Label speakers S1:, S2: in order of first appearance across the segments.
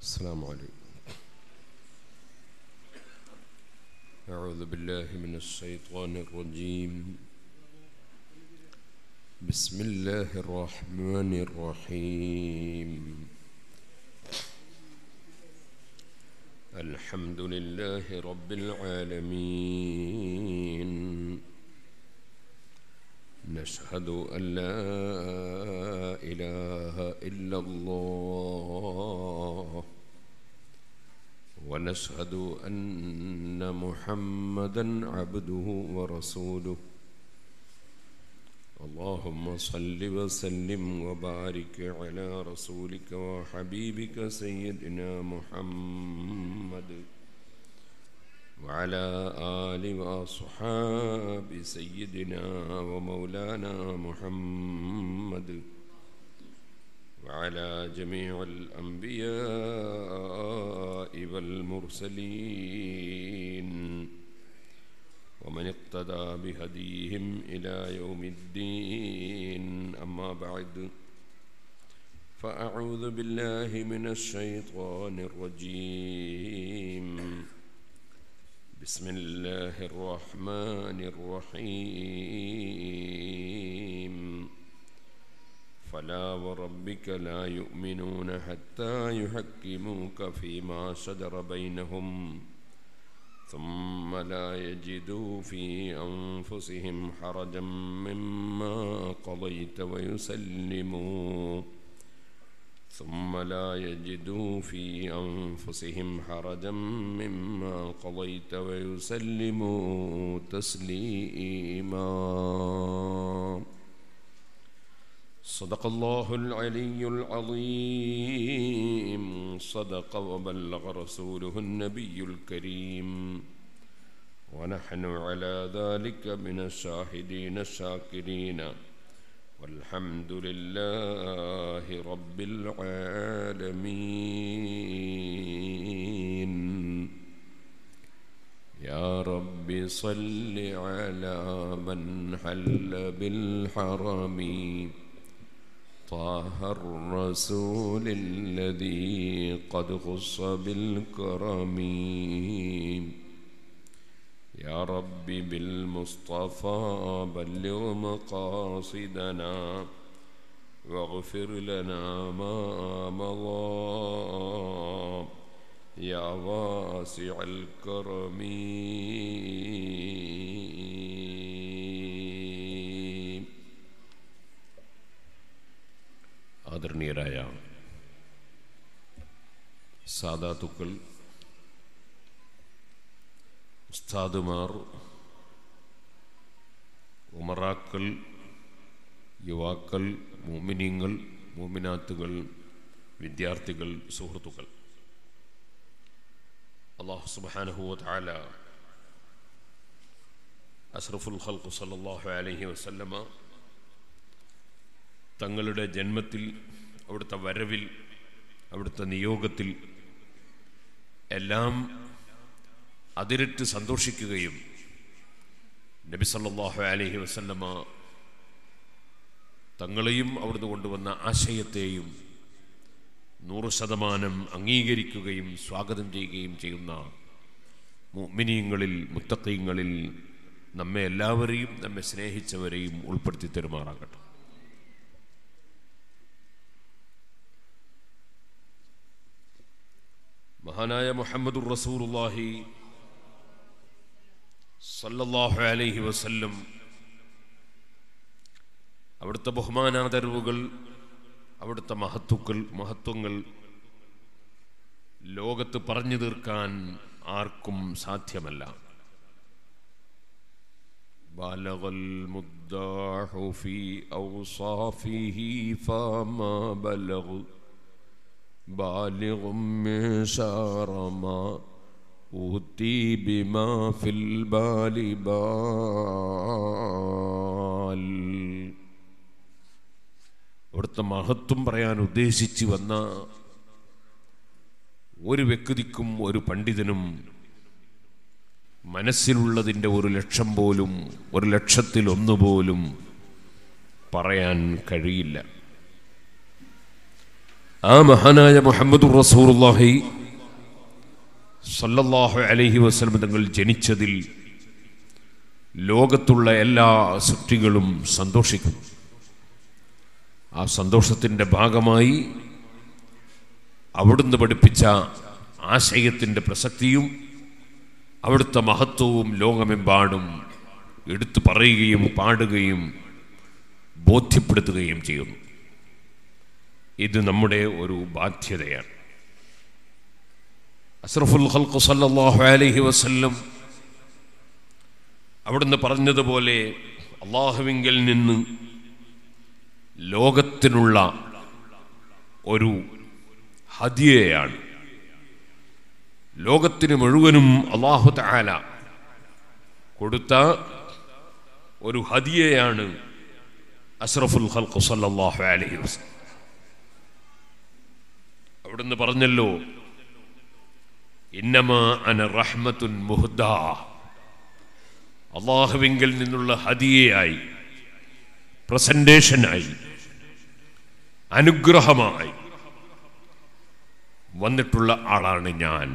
S1: السلام عليكم أعوذ بالله من الشيطان الرجيم بسم الله الرحمن الرحيم الحمد لله رب العالمين نشهد أن لا إله إلا الله ونشهد أن محمدا عبده ورسوله اللهم صل وسلم وبارك على رسولك وحبيبك سيدنا محمد وعلى آل وأصحاب سيدنا ومولانا محمد وعلى جميع الأنبياء والمرسلين ومن اقتدى بهديهم إلى يوم الدين أما بعد فأعوذ بالله من الشيطان الرجيم بسم الله الرحمن الرحيم فلا وربك لا يؤمنون حتى يحكموك فيما شجر بينهم ثم لا يجدوا في أنفسهم حرجا مما قضيت ويسلموا ثم لا يجدوا في أنفسهم حرجا مما قضيت ويسلموا تسليما صدق الله العلي العظيم صدق وبلغ رسوله النبي الكريم ونحن على ذلك من الشاهدين الشاكرين والحمد لله رب العالمين يا رب صل على من حل بالحرم طه الرسول الذي قد خص بالكرم يا رب بالمصطفى بلغ مقاصدنا واغفر لنا ما مضى يا واسع الكرم ആദരണീയരായ സാദാത്തുക്കൾ ഉസ്താദുമാർ ഉമറാക്കൾ യുവാക്കൾ മോമിനിയങ്ങൾ മോമിനാത്തുകൾ വിദ്യാർത്ഥികൾ സുഹൃത്തുക്കൾ അള്ളാഹു സുബാനഹുവ താല അഷ്റഫുൽ ഖൽഖു സല്ലല്ലാഹു അലൈഹി വസല്ലമ തങ്ങളുടെ ജന്മത്തിൽ അവിടുത്തെ വരവിൽ അവിടുത്തെ നിയോഗത്തിൽ എല്ലാം അതിരിട്ട് സന്തോഷിക്കുകയും നബി സല്ലല്ലാഹു അലൈഹി വസല്ലമ തങ്ങളെയും അവിടുന്ന് കൊണ്ടുവന്ന ആശയത്തെയും നൂറ് ശതമാനം അംഗീകരിക്കുകയും സ്വാഗതം ചെയ്യുകയും ചെയ്യുന്ന മുഅ്മിനീങ്ങളിൽ മുത്തക്കീങ്ങളിൽ നമ്മെ എല്ലാവരെയും നമ്മെ സ്നേഹിച്ചവരെയും ഉൾപ്പെടുത്തി തെരുമാറാകട്ടെ മഹാനായ മുഹമ്മദുർ റസൂലുള്ളാഹി സല്ലല്ലാഹു അലൈഹി വസല്ലം അവിടുത്തെ ബഹുമാനാദരവുകൾ അവിടുത്തെ മഹത്തുക്കൾ മഹത്വങ്ങൾ ലോകത്ത് പറഞ്ഞു തീർക്കാൻ ആർക്കും സാധ്യമല്ല بالغ المداح في أوصافه فما بلغ بالغ معشار ما أوتي بما في البال بال അവിടുത്തെ മഹത്വം പറയാൻ ഉദ്ദേശിച്ച് വന്ന ഒരു വ്യക്തിക്കും ഒരു പണ്ഡിതനും മനസ്സിലുള്ളതിൻ്റെ ഒരു ലക്ഷം പോലും ഒരു ലക്ഷത്തിൽ ഒന്നുപോലും പറയാൻ കഴിയില്ല ആ മഹാനായ മുഹമ്മദ് റസൂറുല്ലാഹി സല്ലല്ലാഹു അലൈഹി വസല്ലം തങ്ങൾ ജനിച്ചതിൽ ലോകത്തുള്ള എല്ലാ സൃഷ്ടികളും സന്തോഷിക്കും ആ സന്തോഷത്തിൻ്റെ ഭാഗമായി അവിടുന്ന് പഠിപ്പിച്ച ആശയത്തിൻ്റെ പ്രസക്തിയും അവിടുത്തെ മഹത്വവും ലോകമെമ്പാടും എടുത്തു പറയുകയും പാടുകയും ബോധ്യപ്പെടുത്തുകയും ചെയ്യുന്നു ഇത് നമ്മുടെ ഒരു ബാധ്യതയാണ് അസ്രഫുൽ ഖൽഖ് സല്ലല്ലാഹു അലൈഹി വസല്ലം അവിടുന്ന് പറഞ്ഞതുപോലെ അള്ളാഹുവിങ്കിൽ നിന്ന് ലോകത്തിനുള്ള ഒരു ഹദിയയാണ് ലോകത്തിന് മുഴുവനും അള്ളാഹു തആല കൊടുത്ത ഒരു ഹദിയയാണ് അസ്രഫുൽ ഖൽഖ് സല്ലല്ലാഹു അലൈഹി വസല്ലം അവിടുന്ന് പറഞ്ഞല്ലോ ഇന്നമാ അന റഹ്മത്തുൻ മുഹ്ദ അള്ളാഹുവിങ്കിൽ നിന്നുള്ള ഹദിയയായി പ്രസന്റേഷനായി അനുഗ്രഹമായി വന്നിട്ടുള്ള ആളാണ് ഞാൻ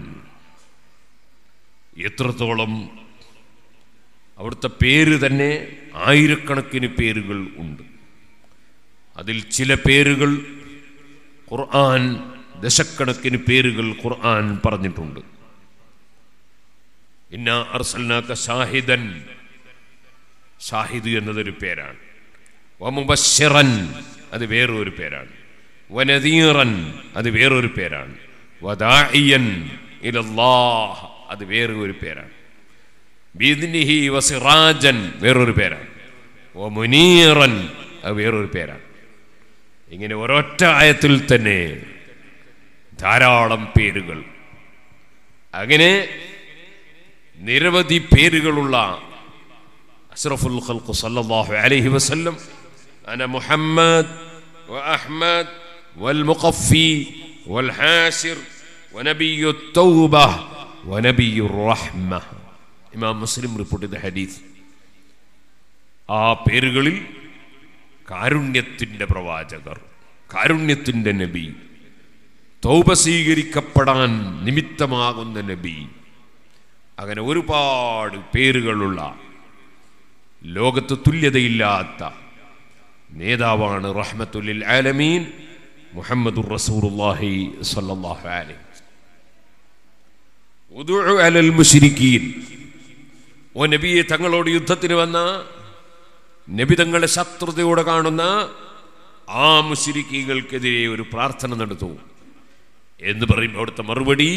S1: എത്രത്തോളം അവിടുത്തെ പേര് തന്നെ ആയിരക്കണക്കിന് പേരുകൾ ഉണ്ട് അതിൽ ചില പേരുകൾ ഖുർആൻ ദശക്കണക്കിന് പേരുകൾ ഖുർആൻ പറഞ്ഞിട്ടുണ്ട് ഇന്ന അർസൽനാക്ക ഷാഹിദൻ ഷാഹിദ് എന്നതൊരു പേരാണ് വമുബശ്ശിറൻ അത് വേറൊരു പേരാണ് വനദീറൻ അത് വേറൊരു പേരാണ് വദാഇയൻ ഇലല്ലാഹ് അത് വേറെ ഒരു പേരാണ് ബിദ്നിഹി വസിറാജൻ വേറൊരു പേരാണ് വമുനീറൻ അത് വേറൊരു പേരാണ് ഇങ്ങനെ ഒരൊറ്റ ആയത്തിൽ തന്നെ ധാരാളം പേരുകൾ അങ്ങനെ നിരവധി പേരുകളുള്ള അഷ്റഫുൽ ഖൽഖ് സല്ലല്ലാഹു അലൈഹി വസല്ലം അന മുഹമ്മദ് وأحمد والمقفي والحاشر ونبي التوبة ونبي الرحمة ഇമാം മുസ്ലിം റിപ്പോർട്ട് ചെയ്ത ഹദീസ് ആ പേരുകളിൽ കാരുണ്യത്തിൻ്റെ പ്രവാചകർ കാരുണ്യത്തിൻ്റെ നബി തൗബ സ്വീകരിക്കപ്പെടാൻ നിമിത്തമാകുന്ന നബി അങ്ങനെ ഒരുപാട് പേരുകളുള്ള ലോകത്ത് തുല്യതയില്ലാത്ത നേതാവാണ് റഹ്മത്തുല്ലിൽ ആലമീൻ മുഹമ്മദുർ റസൂലുള്ളാഹി സ്വല്ലല്ലാഹു അലൈഹി ഉദുഉ അലൽ മുശ്രിക്കീൻ ഓ നബിയെ തങ്ങളോട് യുദ്ധത്തിന് വന്ന നബി തങ്ങളെ ശത്രുതയോടെ കാണുന്ന ആ മുശ്രിക്കീകൾക്കെതിരെ ഒരു പ്രാർത്ഥന നടത്തൂ എന്ന് പറയും അവിടുത്തെ മറുപടി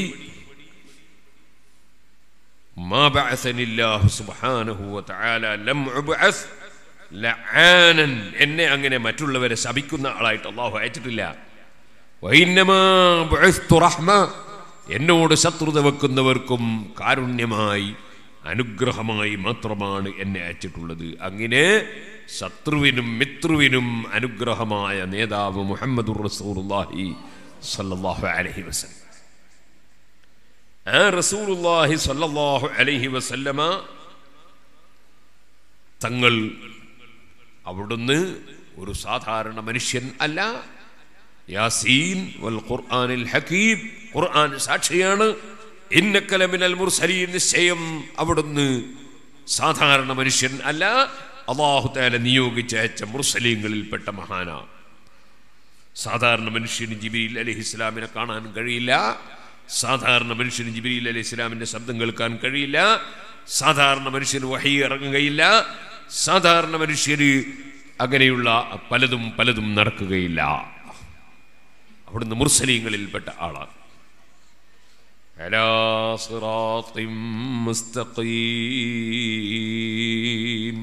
S1: ما بعثني الله سبحانه وتعالى لم أبعث ലആനൻ എന്നെ അങ്ങനെ മറ്റുള്ളവരെ ശപിക്കുന്ന ആളായിട്ട് അള്ളാഹു അയച്ചിട്ടില്ല വൈന്നമാ ബുഇസ്തു റഹ്മ എന്നോട് ശത്രുത വെക്കുന്നവർക്കും കാരുണ്യമായി അനുഗ്രഹമായി മാത്രമാണ് എന്നെ അയച്ചിട്ടുള്ളത് അങ്ങനെ ശത്രുവിനും മിത്രുവിനും അനുഗ്രഹമായ നേതാവ് മുഹമ്മദുർ റസൂലുള്ളാഹി സല്ലല്ലാഹു അലൈഹി വസല്ലം ആ റസൂലുള്ളാഹി സല്ലല്ലാഹു അലൈഹി വസല്ലമ തങ്ങൾ അവിടുന്ന് ഒരു സാധാരണ മനുഷ്യൻ അല്ല യാസീൻ വൽ ഖുർആനിൽ ഹക്കീം ഖുർആൻ സാക്ഷിയാണ് ഇന്നക്കലമിനൽ മുർസലീൻ നിശ്ചയം അവിടുന്ന് സാധാരണ മനുഷ്യൻ അല്ല അള്ളാഹു താല നിയോഗിച്ചയച്ച മുർസലീങ്ങളിൽപ്പെട്ട മഹാന സാധാരണ മനുഷ്യന് ജിബിരിൽ അലഹി ഇസ്ലാമിനെ കാണാൻ കഴിയില്ല സാധാരണ മനുഷ്യന് ജിബിരിൽ അലി ഇസ്ലാമിന്റെ ശബ്ദം കേൾക്കാൻ കഴിയില്ല സാധാരണ മനുഷ്യന് വഹി ഇറങ്ങുകയില്ല സാധാരണ മനുഷ്യര് അങ്ങനെയുള്ള പലതും പലതും നടക്കുകയില്ല അവിടുന്ന് മുർസലീങ്ങളിൽപ്പെട്ട ആളാണ് അലാ സിറാത്തിൻ മുസ്തഖീം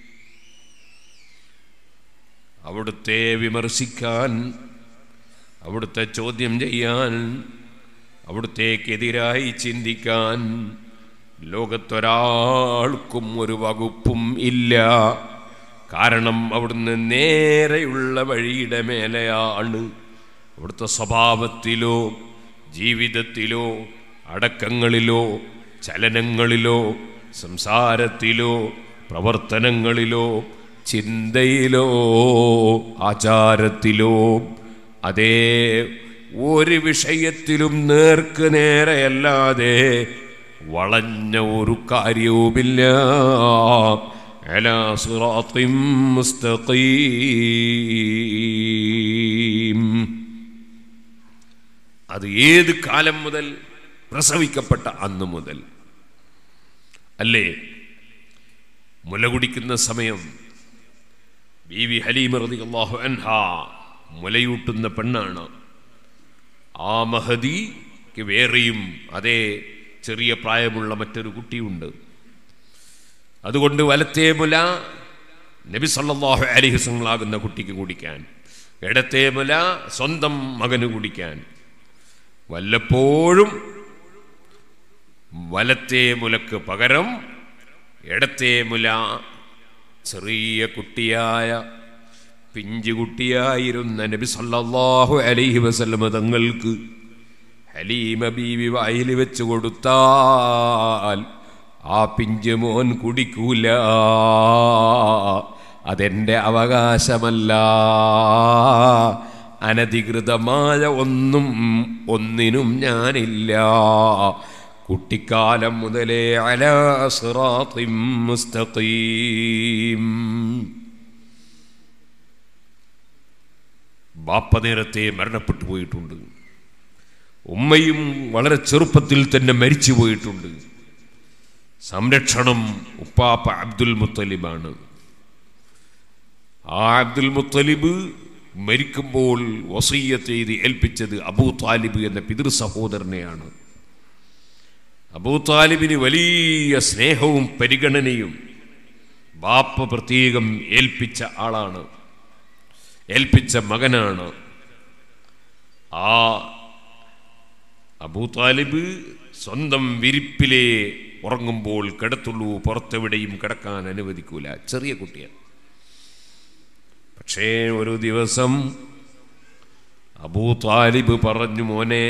S1: അവിടുത്തെ വിമർശിക്കാൻ അവിടുത്തെ ചോദ്യം ചെയ്യാൻ അവിടുത്തേക്കെതിരായി ചിന്തിക്കാൻ ലോകത്തൊരാൾക്കും ഒരു വകുപ്പും ഇല്ല കാരണം അവിടുന്ന് നേരെയുള്ള വഴിയുടെ മേലെയാണ് അവിടുത്തെ സ്വഭാവത്തിലോ ജീവിതത്തിലോ അടക്കങ്ങളിലോ ചലനങ്ങളിലോ സംസാരത്തിലോ പ്രവർത്തനങ്ങളിലോ ചിന്തയിലോ ആചാരത്തിലോ അതേ ഒരു വിഷയത്തിലും നേർക്ക് നേരെയല്ലാതെ വളഞ്ഞ ഒരു കാര്യവുമില്ല അലാ സിറാത്തിൻ മുസ്തഖീം അത് ഏത് കാലം മുതൽ പ്രസവിക്കപ്പെട്ട അന്ന് മുതൽ അല്ലേ മുല കുടിക്കുന്ന സമയം ബീവി ഹലീം റളിയല്ലാഹു അൻഹ മുലയൂട്ടുന്ന പെണ്ണാണ് ആ മഹദിക്ക് വേറെയും അതേ ചെറിയ പ്രായമുള്ള മറ്റൊരു കുട്ടിയുണ്ട് അതുകൊണ്ട് വലത്തേ മുല നബി സല്ലല്ലാഹു അലൈഹി വസല്ലമാകുന്ന കുട്ടിക്ക് കുടിക്കാൻ ഇടത്തേ മുല സ്വന്തം മകന് കുടിക്കാൻ വല്ലപ്പോഴും വലത്തേ മുലക്ക് പകരം ഇടത്തേ മുല ചെറിയ കുട്ടിയായ പിഞ്ചു കുട്ടിയായിരുന്ന നബി സല്ലല്ലാഹു അലൈഹി വസല്ലമ തങ്ങൾക്ക് ഹലീമ ബീവി വായിൽ വെച്ച് കൊടുത്താൽ ആ പിഞ്ചു മോൻ കുടിക്കൂല അതെന്റെ അവകാശമല്ല അനധികൃതമായ ഒന്നും ഒന്നിനും ഞാനില്ല കുട്ടിക്കാലം മുതലേ അലാ സിറാത്തിൻ മുസ്തഖീം ബാപ്പ നേരത്തെ മരണപ്പെട്ടു പോയിട്ടുണ്ട് ഉമ്മയും വളരെ ചെറുപ്പത്തിൽ തന്നെ മരിച്ചു പോയിട്ടുണ്ട് സംരക്ഷണം ഉപ്പാപ്പ അബ്ദുൽ മുത്തലിബാണ് ആ അബ്ദുൽ മുത്തലിബ് മരിക്കുമ്പോൾ വസീയത്ത് ചെയ്ത് ഏൽപ്പിച്ചത് അബൂ താലിബ് എന്ന പിതൃ സഹോദരനെയാണ് അബൂ താലിബിന് വലിയ സ്നേഹവും പരിഗണനയും ബാപ്പ പ്രത്യേകം ഏൽപ്പിച്ച ആളാണ് ഏൽപ്പിച്ച മകനാണ് ആ അബൂ താലിബ് സ്വന്തം വിരിപ്പിലെ ഉറങ്ങുമ്പോൾ കിടത്തുള്ളൂ പുറത്തെവിടെയും കിടക്കാൻ അനുവദിക്കൂല ചെറിയ കുട്ടിയാണ് പക്ഷേ ഒരു ദിവസം അബൂ താലിബ് പറഞ്ഞു മോനെ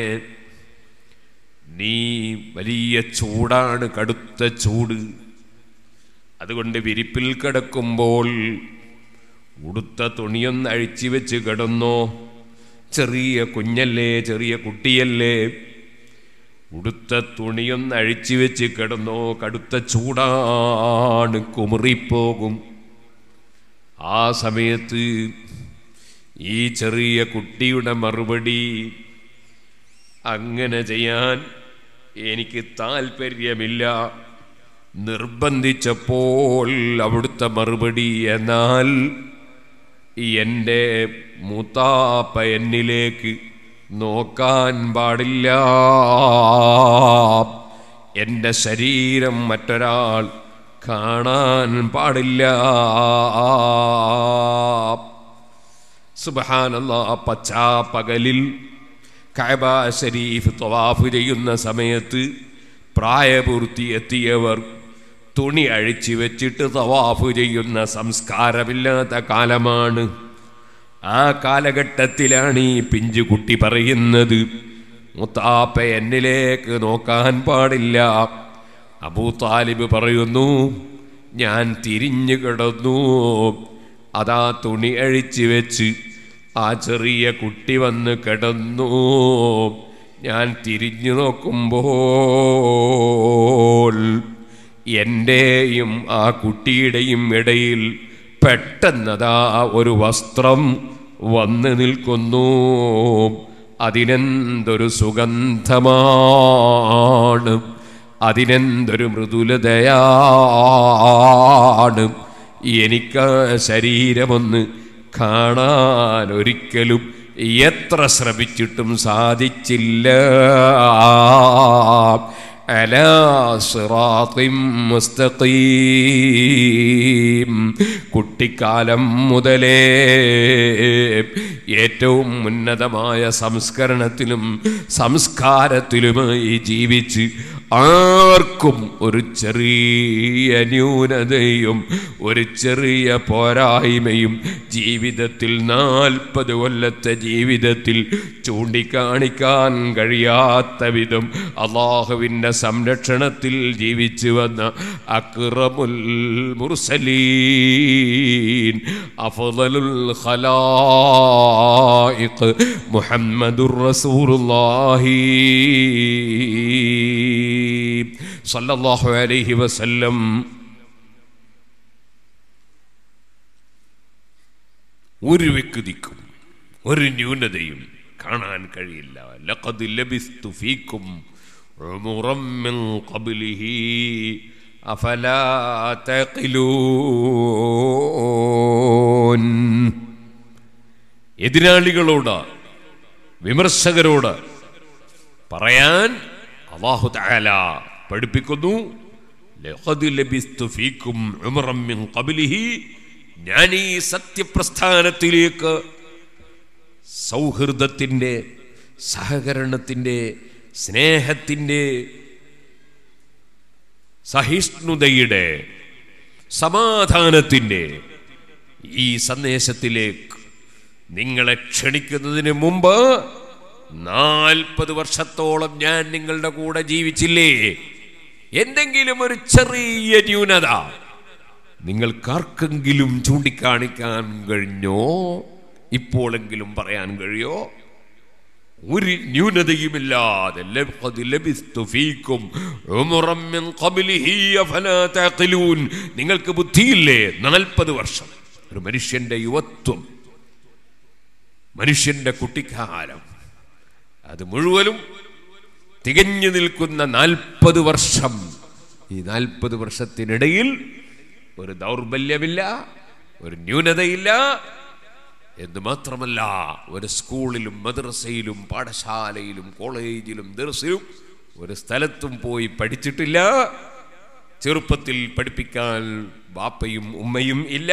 S1: നീ വലിയ ചൂടാണ് കടുത്ത ചൂട് അതുകൊണ്ട് വിരിപ്പിൽ കിടക്കുമ്പോൾ ഉടുത്ത തുണിയൊന്ന് അഴിച്ചു വെച്ച് കിടന്നോ ചെറിയ കുഞ്ഞല്ലേ ചെറിയ കുട്ടിയല്ലേ ഉടുത്ത തുണിയൊന്ന് അഴിച്ചു വെച്ച് കിടന്നോ കടുത്ത ചൂടാണ് കുമുറിപ്പോകും ആ സമയത്ത് ഈ ചെറിയ കുട്ടിയുടെ മറുപടി അങ്ങനെ ചെയ്യാൻ എനിക്ക് താല്പര്യമില്ല നിർബന്ധിച്ചപ്പോൾ അവിടുത്തെ മറുപടി എന്നാൽ എൻ്റെ മൂത്താപ്പ എന്നിലേക്ക് നോക്കാൻ പാടില്ല എൻ്റെ ശരീരം മറ്റൊരാൾ കാണാൻ പാടില്ല സുബഹാനല്ലാ പച്ചാ പകലിൽ കഅബ ശരീഫ് തവാഫ് ചെയ്യുന്ന സമയത്ത് പ്രായപൂർത്തി എത്തിയവർ തുണി അഴിച്ചു വെച്ചിട്ട് തവാഫ് ചെയ്യുന്ന സംസ്കാരമില്ലാത്ത കാലമാണ് ആ കാലഘട്ടത്തിലാണ് ഈ പിഞ്ചുകുട്ടി പറയുന്നത് മുത്താപ്പ എന്നിലേക്ക് നോക്കാൻ പാടില്ല അബൂ താലിബ് പറയുന്നു ഞാൻ തിരിഞ്ഞു കിടന്നു അതാ തുണി അഴിച്ചു വെച്ച് ആ ചെറിയ കുട്ടി വന്ന് കിടന്നു ഞാൻ തിരിഞ്ഞു നോക്കുമ്പോൾ എൻ്റെയും ആ കുട്ടിയുടെയും ഇടയിൽ പെട്ടെന്നതാ ഒരു വസ്ത്രം വന്ന് നിൽക്കുന്നു അതിനെന്തൊരു സുഗന്ധമാണ് അതിനെന്തൊരു മൃദുലതയാണ് എനിക്ക് ശരീരമൊന്ന് കാണാൻ ഒരിക്കലും എത്ര ശ്രമിച്ചിട്ടും സാധിച്ചില്ല അലാ സിറാത്തിൻ മുസ്തഖീം കുട്ടിക്കാലം മുതലേ ഏറ്റവും ഉന്നതമായ സംസ്കരണത്തിലും സംസ്കാരത്തിലുമായി ജീവിച്ച് ആർക്കും ഒരു ചെറിയ ന്യൂനതയും ഒരു ചെറിയ പോരായ്മയും ജീവിതത്തിൽ നാൽപ്പത് കൊല്ലത്തെ ജീവിതത്തിൽ ചൂണ്ടിക്കാണിക്കാൻ കഴിയാത്ത വിധം അള്ളാഹുവിൻ്റെ സംരക്ഷണത്തിൽ ജീവിച്ചു വന്ന അക്രമുൽ മുർസലീൻ المرسلين أفضل الخلائق محمد رسول الله صلى الله عليه وسلم ഒരു വ്യക്തിക്കും ഒരു ന്യൂനതയും കാണാൻ കഴിയില്ല ലഖദ് ലബിസ്തു ഫീക്കും ഉമുറം മിൻ ഖബ്ലിഹി അഫലാ തഖിലൂൻ എതിരാളികളോട് വിമർശകരോട് പറയാൻ അള്ളാഹു തആല പഠിപ്പിക്കുന്നു ലഖദ് ലബിസ്തു ഫീക്കും ഉമറം മിൻ ഖബ്ലിഹി ഞാൻ ഈ സത്യപ്രസ്ഥാനത്തിലേക്ക് സൗഹൃദത്തിൻ്റെ സഹകരണത്തിൻ്റെ സ്നേഹത്തിൻ്റെ സഹിഷ്ണുതയുടെ സമാധാനത്തിൻ്റെ ഈ സന്ദേശത്തിലേക്ക് നിങ്ങളെ ക്ഷണിക്കുന്നതിന് മുമ്പ് നാൽപ്പത് വർഷത്തോളം ഞാൻ നിങ്ങളുടെ കൂടെ ജീവിച്ചില്ലേ എന്തെങ്കിലും ഒരു ചെറിയ ന്യൂനത നിങ്ങൾക്കാർക്കെങ്കിലും ചൂണ്ടിക്കാണിക്കാൻ കഴിഞ്ഞോ ഇപ്പോഴെങ്കിലും പറയാൻ കഴിയോ ഒരു ന്യൂനതയുമില്ലാതെ ലഖദ് ലബിസ്തു ഫീക്കും ഉമറം മിൻ ഖബ്ലിഹി അഫലാ തഖിലൂൻ നിങ്ങൾക്ക് ബുദ്ധിയില്ലേ നാൽപ്പത് വർഷം ഒരു മനുഷ്യന്റെ യുവത്വം മനുഷ്യന്റെ കുട്ടിക്കാലം അത് മുഴുവനും തികഞ്ഞു നിൽക്കുന്ന നാൽപ്പത് വർഷം ഈ നാൽപ്പത് വർഷത്തിനിടയിൽ ഒരു ദൗർബല്യമില്ല ഒരു ന്യൂനതയില്ല എന്ന് മാത്രമല്ല ഒരു സ്കൂളിലും മദ്രസയിലും പാഠശാലയിലും കോളേജിലും ദർസിലും ഒരു സ്ഥലത്തും പോയി പഠിച്ചിട്ടില്ല ചെറുപ്പത്തിൽ പഠിപ്പിക്കാൻ ബാപ്പയും ഉമ്മയും ഇല്ല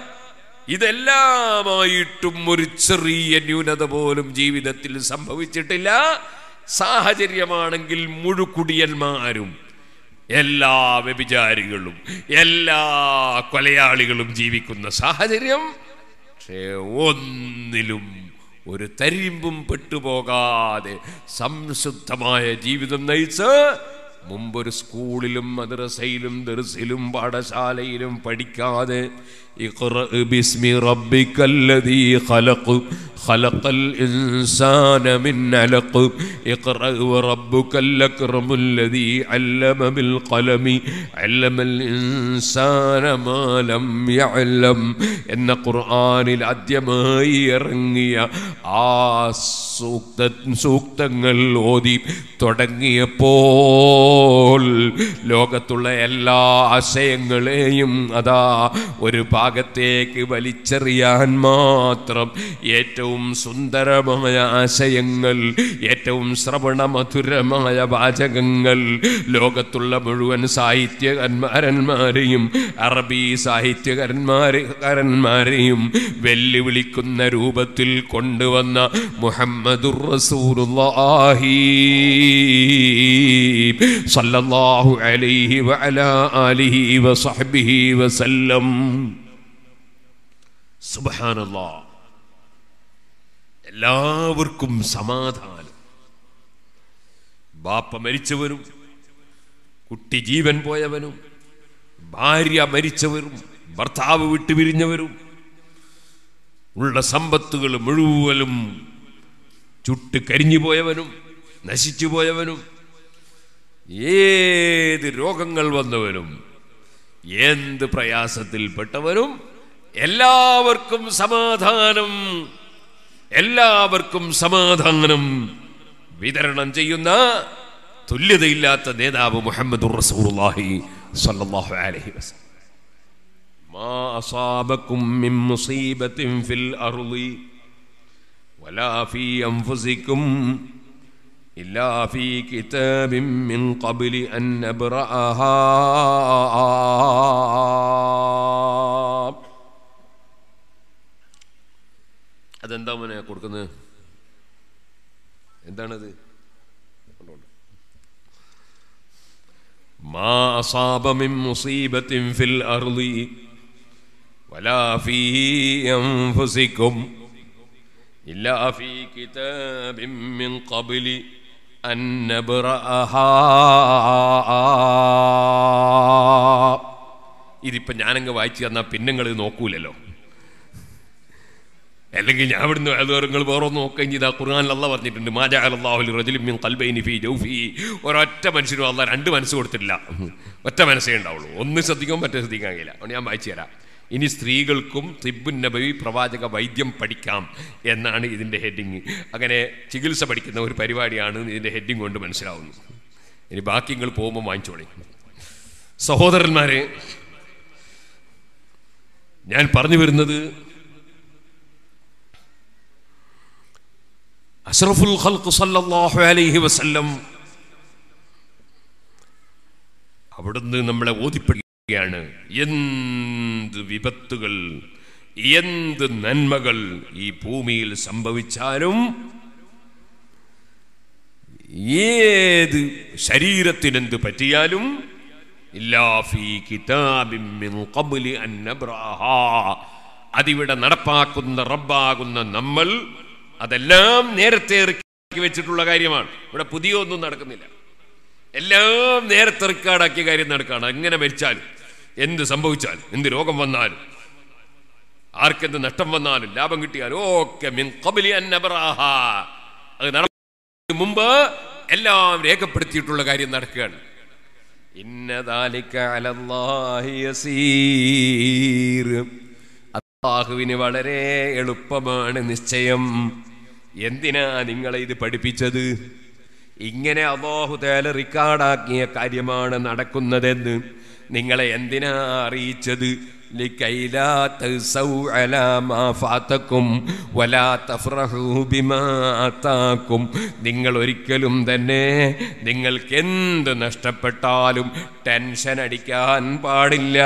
S1: ഇതെല്ലാമായിട്ടും ഒരു ചെറിയ ന്യൂനത പോലും ജീവിതത്തിൽ സംഭവിച്ചിട്ടില്ല സാഹചര്യമാണെങ്കിൽ മുഴുക്കുടിയന്മാരും എല്ലാ വ്യഭിചാരികളും എല്ലാ കൊലയാളികളും ജീവിക്കുന്ന സാഹചര്യം പക്ഷേ ഒന്നിലും ഒരു തരിമ്പും പെട്ടുപോകാതെ സംശുദ്ധമായ ജീവിതം നയിച്ച് മുമ്പൊരു സ്കൂളിലും മദ്രസയിലും ദർസിലും പാഠശാലയിലും പഠിക്കാതെ اقرأ باسم ربك الذي خلق خلق الإنسان من علق اقرأ وربك الأكرم الذي علم بالقلم علم الإنسان ما لم يعلم എന്ന ഖുർആനിൽ ആദ്യമായി ഇറങ്ങിയ ആ സൂക്ത സൂക്തങ്ങൾ ഓതി തുടങ്ങിയപ്പോൾ ലോകത്തുള്ള എല്ലാ ആശയങ്ങളെയും അതാ ഒരു ഭാഗത്തേക്ക് വലിച്ചെറിയാൻ മാത്രം ഏറ്റവും സുന്ദരമായ ആശയങ്ങൾ ഏറ്റവും ശ്രവണമധുരമായ വാചകങ്ങൾ ലോകത്തുള്ള മുഴുവൻ സാഹിത്യകാരന്മാരെയും അറബി സാഹിത്യകാരന്മാരെയും വെല്ലുവിളിക്കുന്ന രൂപത്തിൽ കൊണ്ടുവന്ന മുഹമ്മദുർ റസൂലുള്ളാഹി സല്ലല്ലാഹു അലൈഹി വഅലാ ആലിഹി വസഹ്ബിഹി വസല്ലം സുബ്ഹാനല്ലാ എല്ലാവർക്കും സമാധാനം ബാപ്പ മരിച്ചവരും കുട്ടി ജീവൻ പോയവനും ഭാര്യ മരിച്ചവരും ഭർത്താവ് വിട്ടുപിരിഞ്ഞവരും ഉള്ള സമ്പത്തുകൾ മുഴുവനും ചുട്ട് കരിഞ്ഞു പോയവനും നശിച്ചു പോയവനും ഏത് രോഗങ്ങൾ വന്നവനും എന്ത് പ്രയാസത്തിൽപ്പെട്ടവനും എല്ലാവർക്കും സമാധാനം എല്ലാവർക്കും സമാധാനം വിതരണം ചെയ്യുന്ന തുല്യതയില്ലാത്ത നേതാവ് മുഹമ്മദ് റസൂലുള്ളാഹി സ്വല്ലല്ലാഹു അലൈഹി വസല്ലം ما أصابكم من مصيبة في الأرض ولا في أنفسكم إلا في كتاب من قبل أن نبرأها അതെന്താ മോനെ കൊടുക്കുന്നത് എന്താണത് ما أصاب من مصيبة في الأرض ولا في أنفسكم إلا في كتاب من قبل أن نبرأها ഇതിപ്പോൾ ഞാനങ്ങ് വായിച്ചു തന്നാൽ പിന്നെ നിങ്ങൾ ഇത് നോക്കൂലല്ലോ അല്ലെങ്കിൽ ഞാൻ ഇവിടുന്ന് നിങ്ങൾ വേറെ ഒന്ന് നോക്കുകയും ചെയ്താൽ ഖുർആൻ അല്ല പറഞ്ഞിട്ടുണ്ട് മാജാ അല്ലാഹുൽ റജുലിൻ മിൻ ഖൽബൈനി ഫീ ജൗഫി ഒരൊറ്റ മനുഷ്യനും അല്ല രണ്ട് മനസ്സ് കൊടുത്തിട്ടില്ല ഒറ്റ മനസ്സേ ഉണ്ടാവുള്ളൂ ഒന്ന് ശ്രദ്ധിക്കാൻ മറ്റേ ശ്രദ്ധിക്കാൻ കഴിയില്ല അതുകൊണ്ട് ഞാൻ വായിച്ചു തരാം ഇനി സ്ത്രീകൾക്കും തിബുൻ നബവി പ്രവാചക വൈദ്യം പഠിക്കാം എന്നാണ് ഇതിൻ്റെ ഹെഡിങ് അങ്ങനെ ചികിത്സ പഠിക്കുന്ന ഒരു പരിപാടിയാണ് ഇതിൻ്റെ ഹെഡിങ് കൊണ്ട് മനസ്സിലാവുന്നത് ഇനി ബാക്കി നിങ്ങൾ പോകുമ്പോൾ വാങ്ങിച്ചോളി സഹോദരന്മാരെ ഞാൻ പറഞ്ഞു വരുന്നത് അഷ്റഫുൽ ഖൽഖ് സല്ലല്ലാഹു അലൈഹി വസല്ലം അവിടുന്ന് നമ്മളെ ഓതിപ്പെടുകയാണ് എന്ത് വിപത്തുകൾ എന്ത് നന്മകൾ ഈ ഭൂമിയിൽ സംഭവിച്ചാലും ഏത് ശരീരത്തിനെന്ത് പറ്റിയാലും ഇല്ലാ ഫീ കിതാബിൻ മിൻ ഖബ്ലി അൻ നബ്റഹാ അതിവിടെ നടപ്പാക്കുന്ന റബ്ബാകുന്ന നമ്മൾ അതെല്ലാം നേരത്തെ ഇറക്കി വെച്ചിട്ടുള്ള കാര്യമാണ് ഇവിടെ പുതിയ ഒന്നും നടക്കുന്നില്ല എല്ലാം നേരത്തെ റെക്കോർഡാക്കിയ കാര്യം നടക്കുകയാണ് എങ്ങനെ മരിച്ചാലും എന്ത് സംഭവിച്ചാലും എന്ത് രോഗം വന്നാലും ആർക്കെന്ത് നഷ്ടം വന്നാലും ലാഭം കിട്ടിയാലും ഒക്കെ മിൻ ഖബ്ലി അൻ നബ്റഹ അത് നടക്കുന്നതിന് മുമ്പ് എല്ലാം രേഖപ്പെടുത്തിയിട്ടുള്ള കാര്യം നടക്കുകയാണ് ഇന്നദാലിക അലല്ലാഹി യസീർ അള്ളാഹുവിന് വളരെ എളുപ്പമാണ് നിശ്ചയം എന്തിനാ നിങ്ങളെ ഇത് പഠിപ്പിച്ചത് ഇങ്ങനെ അള്ളാഹു തേല റിക്കാർഡാക്കിയ കാര്യമാണ് നടക്കുന്നതെന്ന് നിങ്ങളെ എന്തിനാ അറിയിച്ചത് لكي لا تسوا على ما فاتكم ولا تفرحوا بما آتاكم നിങ്ങൾ ഒരിക്കലും തന്നെ നിങ്ങൾക്ക് എന്ത് നഷ്ടപ്പെട്ടാലും ടെൻഷൻ അടിക്കാൻ പാടില്ല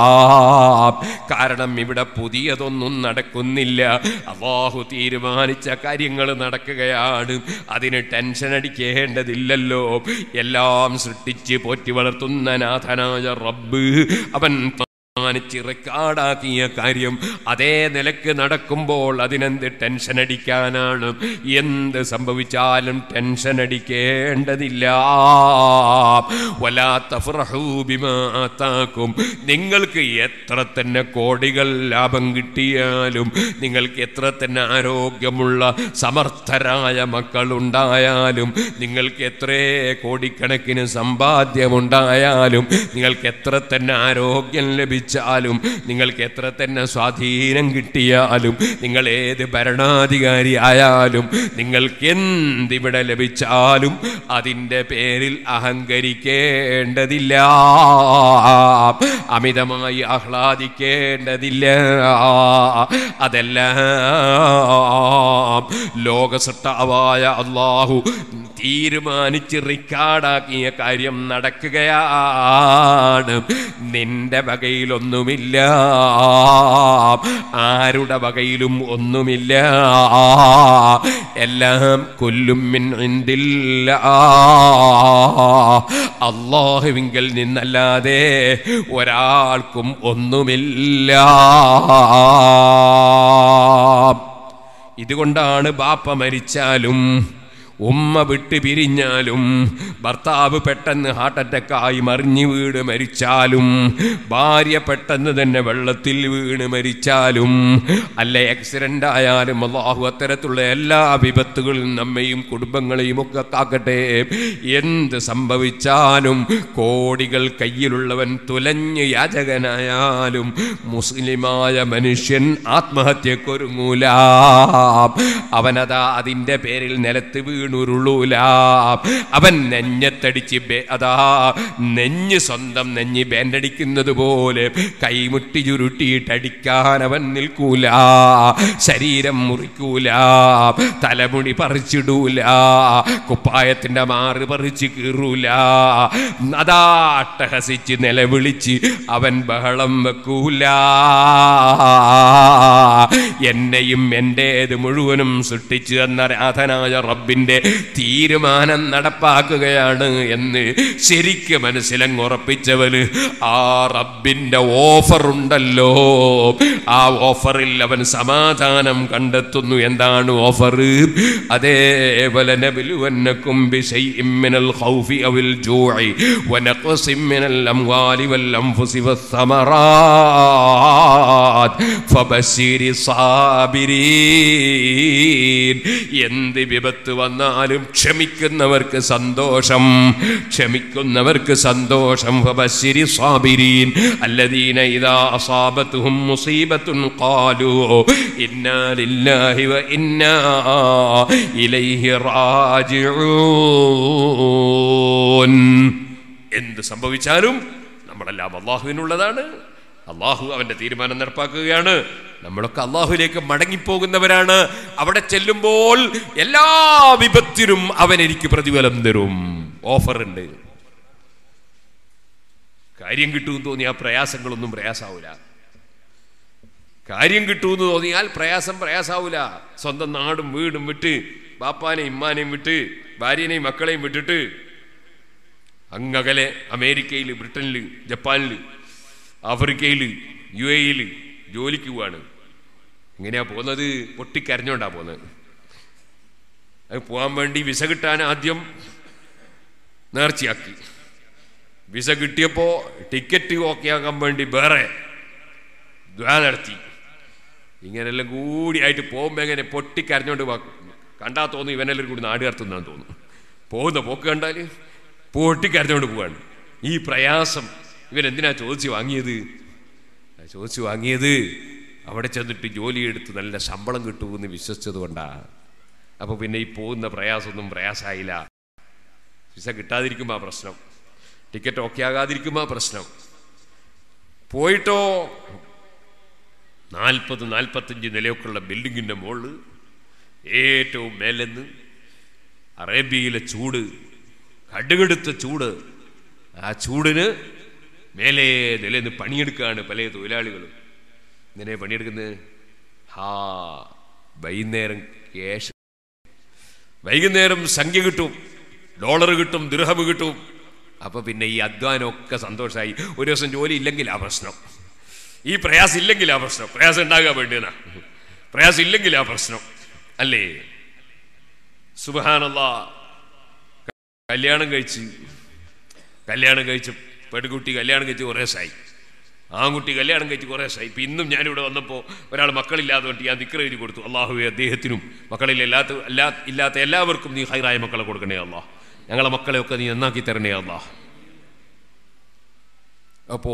S1: കാരണം ഇവിടെ പുതിയതൊന്നും നടക്കുന്നില്ല അള്ളാഹു തീരുമാനിച്ച കാര്യങ്ങൾ നടക്കുകയാണ് അതിന് ടെൻഷൻ അടിക്കേണ്ടതില്ലല്ലോ എല്ലാം സൃഷ്ടിച്ച് പോറ്റി വളർത്തുന്ന നാഥനായ റബ്ബ് അവൻ തീരുമാനിച്ച് റെക്കോർഡാക്കിയ കാര്യം അതേ നിലക്ക് നടക്കുമ്പോൾ അതിനെന്ത് ടെൻഷൻ അടിക്കാനാണ് എന്ത് സംഭവിച്ചാലും ടെൻഷൻ അടിക്കേണ്ടതില്ല വലാത്ത ഫുറഹൂബിമാത്താക്കും നിങ്ങൾക്ക് എത്ര തന്നെ കോടികൾ ലാഭം കിട്ടിയാലും നിങ്ങൾക്ക് എത്ര തന്നെ ആരോഗ്യമുള്ള സമർത്ഥരായ മക്കളുണ്ടായാലും നിങ്ങൾക്ക് എത്ര കോടിക്കണക്കിന് സമ്പാദ്യമുണ്ടായാലും നിങ്ങൾക്ക് എത്ര തന്നെ ആരോഗ്യം ലഭിച്ചു ലഭിച്ചാലും നിങ്ങൾക്ക് എത്ര തന്നെ സ്വാധീനം കിട്ടിയാലും നിങ്ങൾ ഏത് ഭരണാധികാരി ആയാലും നിങ്ങൾക്ക് എന്തിവിടെ ലഭിച്ചാലും അതിൻ്റെ പേരിൽ അഹങ്കരിക്കേണ്ടതില്ല അമിതമായി ആഹ്ലാദിക്കേണ്ടതില്ല അതെല്ലാം ലോകസട്ടാവായ അള്ളാഹു തീരുമാനിച്ച് റിക്കാർഡാക്കിയ കാര്യം നടക്കുകയാണ് നിന്റെ വകയിലൊന്നുമില്ല ആരുടെ വകയിലും ഒന്നുമില്ല എല്ലാം കൊല്ലും മിൻ ഇന്ദില്ല അള്ളാഹുവിങ്കൽ നിന്നല്ലാതെ ഒരാൾക്കും ഒന്നുമില്ല ഇതുകൊണ്ടാണ് ബാപ്പ മരിച്ചാലും ഉമ്മ വിട്ട് പിരിഞ്ഞാലും ഭർത്താവ് പെട്ടെന്ന് ഹാർട്ട് അറ്റാക്കായി മറിഞ്ഞു വീട് മരിച്ചാലും ഭാര്യ പെട്ടെന്ന് തന്നെ വെള്ളത്തിൽ വീണ് മരിച്ചാലും അല്ല ആക്സിഡന്റ് ആയാലും അള്ളാഹു അത്തരത്തിലുള്ള എല്ലാ വിപത്തുകളിൽ നമ്മയും കുടുംബങ്ങളെയും ഒക്കെ കാക്കട്ടെ എന്ത് സംഭവിച്ചാലും കോടികൾ കയ്യിലുള്ളവൻ തുലഞ്ഞ് യാചകനായാലും മുസ്ലിമായ മനുഷ്യൻ ആത്മഹത്യക്കൊരുങ്ങൂല അവനതാ അതിൻ്റെ പേരിൽ നിലത്ത് വീണുരുളൂല അവൻ നെഞ്ഞത്തടിച്ച് ബേ- അതാ നെഞ്ഞ് സ്വന്തം നെഞ്ഞ് ബേൻഡടിക്കുന്നത് പോലെ കൈമുട്ടി ചുരുട്ടിയിട്ട് അടിക്കാൻ അവൻ നിൽക്കൂല ശരീരം മുറിക്കൂല തലമുടി പറിച്ചിടൂല കുപ്പായത്തിന്റെ മാറ് പറിച്ച് കീറൂല അതാ അട്ടഹസിച്ച് നിലവിളിച്ച് അവൻ ബഹളം വെക്കൂല എന്നെയും എൻ്റേത് മുഴുവനും സൃഷ്ടിച്ചു എന്ന രാധനായ റബ്ബിന്റെ തീരുമാനം നടപ്പാക്കുകയാണ് എന്ന് ശരിക്ക് മനസ്സിലങ്ങ് ഉറപ്പിച്ചവന് ആ റബ്ബിന്റെ ഓഫർ ഉണ്ടല്ലോ ആ ഓഫറിൽ അവൻ സമാധാനം കണ്ടെത്തുന്നു എന്താണ് ഓഫർ അതേപോലെ നബിലുവന്നക്കും ബിശൈഇം മിനൽ ഖൗഫി അവൽ ജൂഇ വനഖസിം മിനൽ അംവാലി വൽ അൻഫുസി വസ്സമറാത്ത് ഫബശിരി സാബിരീൻ എന്ത് വിപത്ത് വന്നാലും ക്ഷമിക്കുന്നവർക്ക് സന്തോഷം ക്ഷമിക്കുന്നവർക്ക് സന്തോഷം ഫബശിരി സാബിരീൻ അല്ലദീന ഇദാ അസാബത്തുഹും മുസീബത്തുൻ ഖാലു ഇന്നാ ലില്ലാഹി വ ഇന്നാ ഇലൈഹി റാജിഊൻ എന്ത് സംഭവിച്ചാലും നമ്മളെല്ലാം അള്ളാഹുവിനുള്ളതാണ് അള്ളാഹു അവന്റെ തീരുമാനം നടപ്പാക്കുകയാണ് നമ്മളൊക്കെ അള്ളാഹുലേക്ക് മടങ്ങിപ്പോകുന്നവരാണ് അവിടെ ചെല്ലുമ്പോൾ എല്ലാ വിപത്തിനും അവൻ എനിക്ക് പ്രതിഫലം തരും ഓഫർ ഉണ്ട് കാര്യം കിട്ടുമെന്ന് തോന്നിയാൽ പ്രയാസങ്ങളൊന്നും പ്രയാസാവൂല കാര്യം കിട്ടുമെന്ന് തോന്നിയാൽ പ്രയാസം പ്രയാസാവൂല സ്വന്തം നാടും വീടും വിട്ട് ബാപ്പാനെയും ഇമ്മാനെയും വിട്ട് ഭാര്യനെയും മക്കളെയും വിട്ടിട്ട് അങ്ങകലെ അമേരിക്കയിൽ ബ്രിട്ടനിൽ ജപ്പാനിൽ ആഫ്രിക്കയിൽ യു എയിൽ ജോലിക്ക് പോവാണ് എങ്ങനെയാ പോകുന്നത് പൊട്ടിക്കരഞ്ഞോണ്ടാ പോകുന്നത് അത് പോകാൻ വേണ്ടി വിസ കിട്ടാൻ ആദ്യം നേർച്ചയാക്കി വിസ കിട്ടിയപ്പോൾ ടിക്കറ്റ് ഓക്കെ ആക്കാൻ വേണ്ടി വേറെ ദ്വാ നടത്തി ഇങ്ങനെല്ലാം കൂടിയായിട്ട് പോകുമ്പോൾ എങ്ങനെ പൊട്ടിക്കരഞ്ഞോണ്ട് വാ- കണ്ടാ തോന്നുന്നു ഇവനെല്ലാം കൂടി നാട് കടത്തുന്നാന്ന് തോന്നുന്നു പോകുന്ന പോക്ക് കണ്ടാൽ പൊട്ടിക്കരഞ്ഞോണ്ട് പോവാണ് ഈ പ്രയാസം ഇവൻ എന്തിനാ ചോദിച്ച് വാങ്ങിയത് ആ ചോദിച്ച് വാങ്ങിയത് അവിടെ ചെന്നിട്ട് ജോലിയെടുത്ത് നല്ല ശമ്പളം കിട്ടുമെന്ന് വിശ്വസിച്ചത് കൊണ്ടാ അപ്പൊ പിന്നെ ഈ പോകുന്ന പ്രയാസമൊന്നും പ്രയാസമായില്ല വിസ കിട്ടാതിരിക്കുമ്പോ ആ പ്രശ്നം ടിക്കറ്റ് ഓക്കെ ആകാതിരിക്കുമ്പോ ആ പ്രശ്നം പോയിട്ടോ നാൽപ്പത് നാൽപ്പത്തഞ്ച് നിലയൊക്കെയുള്ള ബിൽഡിങ്ങിന്റെ മുകളിൽ ഏറ്റവും മേലെന്ന് അറേബ്യയിലെ ചൂട് കടുകെടുത്ത ചൂട് ആ ചൂടിന് മേലെ നിലന്ന് പണിയെടുക്കുകയാണ് പല തൊഴിലാളികളും ഇങ്ങനെ പണിയെടുക്കുന്നത് ഹാ വൈകുന്നേരം ക്യാഷ് വൈകുന്നേരം സംഖ്യ കിട്ടും ഡോളർ കിട്ടും ദൃഹം കിട്ടും അപ്പൊ പിന്നെ ഈ അധ്വാനമൊക്കെ സന്തോഷമായി ഒരു ദിവസം ജോലി ഇല്ലെങ്കിൽ ആ പ്രശ്നം ഈ പ്രയാസം ഇല്ലെങ്കിൽ ആ പ്രശ്നം പ്രയാസം ഉണ്ടാകാൻ വേണ്ടിയെന്നാ പ്രയാസം ഇല്ലെങ്കിൽ ആ പ്രശ്നം അല്ലേ സുബഹാനല്ലാ കല്യാണം കഴിച്ച് കല്യാണം കഴിച്ച് പെൺകുട്ടി കല്യാണം കഴിച്ച് കുറേ സായി ആൺകുട്ടി കല്യാണം കഴിച്ച് കുറേ സായി ഇപ്പം ഇന്നും ഞാനിവിടെ വന്നപ്പോൾ ഒരാൾ മക്കളില്ലാതെ കൊണ്ട് ഞാൻ ദിക്ര എഴുതി കൊടുത്തു അള്ളാഹുവെ അദ്ദേഹത്തിനും മക്കളില്ലാത്ത എല്ലാ ഇല്ലാത്ത എല്ലാവർക്കും നീ ഹൈറായ മക്കളെ കൊടുക്കണേ അള്ളാഹ് ഞങ്ങളെ മക്കളെയൊക്കെ നീ നന്നാക്കി തരണേ അള്ളാഹ് അപ്പോ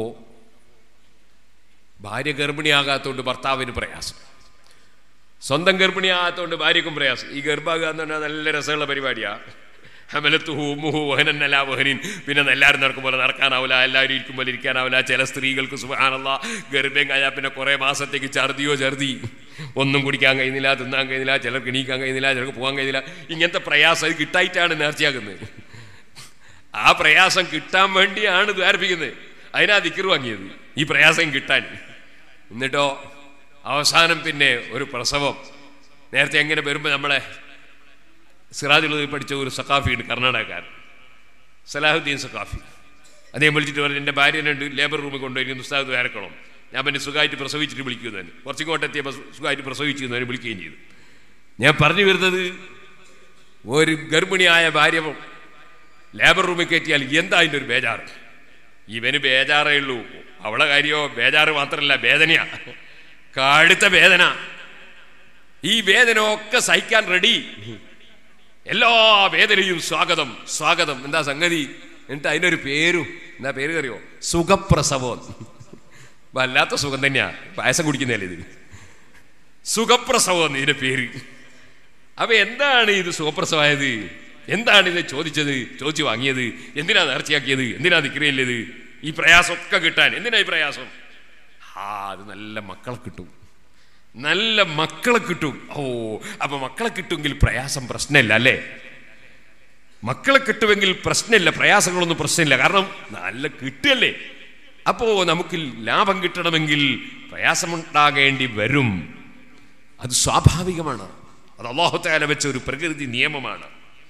S1: ഭാര്യ ഗർഭിണിയാകാത്തതുകൊണ്ട് ഭർത്താവിന് പ്രയാസം സ്വന്തം ഗർഭിണിയാകാത്തതുകൊണ്ട് ഭാര്യക്കും പ്രയാസം ഈ ഗർഭാകുക എന്ന് പറഞ്ഞാൽ നല്ല രസമുള്ള പരിപാടിയാ ഹമലത്തുഹു ഉമ്മുഹു വഹനന്നല വഹനിൻ പിന്നെ എല്ലാവരും നടക്കും പോലെ നടക്കാനാവില്ല എല്ലാവരും ഇരിക്കും പോലെ ഇരിക്കാനാവില്ല ചില സ്ത്രീകൾക്ക് സുബാനുള്ള ഗർഭം കഴിഞ്ഞാൽ പിന്നെ കുറേ മാസത്തേക്ക് ഛർദിയോ ഛർദി ഒന്നും കുടിക്കാൻ കഴിയുന്നില്ല തിന്നാൻ കഴിയുന്നില്ല ചിലർക്ക് എണീക്കാൻ കഴിയുന്നില്ല ചിലർക്ക് പോകാൻ കഴിയുന്നില്ല ഇങ്ങനത്തെ പ്രയാസം ഇത് കിട്ടായിട്ടാണ് നേർച്ചയാക്കുന്നത് ആ പ്രയാസം കിട്ടാൻ വേണ്ടിയാണ് ദ്വാരപ്പിക്കുന്നത് അതിനാ ദിക്കർ വാങ്ങിയത് ഈ പ്രയാസം കിട്ടാൻ എന്നിട്ടോ അവസാനം പിന്നെ ഒരു പ്രസവം നേരത്തെ എങ്ങനെ വരുമ്പോൾ നമ്മളെ സിറാജുള്ളതിൽ പഠിച്ച ഒരു സഖാഫി ഉണ്ട് കർണാടകക്കാരൻ സലാഹുദ്ദീൻ സഖാഫി അദ്ദേഹം വിളിച്ചിട്ട് പറഞ്ഞു എൻ്റെ ഭാര്യനുണ്ട് ലേബർ റൂമിൽ കൊണ്ടുപോയി ഉസ്താദ് വേർക്കണം ഞാൻ പിന്നെ സുഖമായിട്ട് പ്രസവിച്ചിട്ട് വിളിക്കുന്നതിന് കുറച്ച് ഇങ്ങോട്ടെത്തിയപ്പോൾ സുഖമായിട്ട് പ്രസവിക്കുന്നതിന് വിളിക്കുകയും ചെയ്തു ഞാൻ പറഞ്ഞു വരുന്നത് ഒരു ഗർഭിണിയായ ഭാര്യ ലേബർ റൂമിൽ കയറ്റിയാൽ എന്താ അതിൻ്റെ ഒരു ബേജാറ് ഇവന് ബേജാറേ ഉള്ളൂ അവളെ കാര്യമോ ബേജാറ് മാത്രമല്ല വേദനയാ കടുത്ത വേദന ഈ വേദന ഒക്കെ സഹിക്കാൻ റെഡി എല്ലാ വേദനയും സ്വാഗതം സ്വാഗതം എന്താ സംഗതി എന്നിട്ട് അതിനൊരു പേരും എന്താ പേര് കറിയോ സുഖപ്രസവം വല്ലാത്ത സുഖം തന്നെയാ പായസം കുടിക്കുന്നതല്ലേ ഇത് സുഖപ്രസവം ഇതിന്റെ പേര് അപ്പൊ എന്താണ് ഇത് സുഖപ്രസവമായത് എന്താണ് ഇത് ചോദിച്ചത് ചോദിച്ചു വാങ്ങിയത് എന്തിനാ നേർച്ചയാക്കിയത് എന്തിനാ നിക്രിയല്ലത് ഈ പ്രയാസമൊക്കെ കിട്ടാൻ എന്തിനാ ഈ പ്രയാസം ആ അത് നല്ല മക്കളെ കിട്ടും നല്ല മക്കളെ കിട്ടും ഓ അപ്പൊ മക്കളെ കിട്ടുമെങ്കിൽ പ്രയാസം പ്രശ്നമില്ല അല്ലേ മക്കളെ കിട്ടുമെങ്കിൽ പ്രശ്നമില്ല പ്രയാസങ്ങളൊന്നും പ്രശ്നമില്ല കാരണം നല്ല കിട്ടുകയല്ലേ അപ്പോ നമുക്ക് ലാഭം കിട്ടണമെങ്കിൽ പ്രയാസമുണ്ടാകേണ്ടി വരും അത് സ്വാഭാവികമാണ് അത് അള്ളാഹുത്താല വെച്ച ഒരു പ്രകൃതി നിയമമാണ്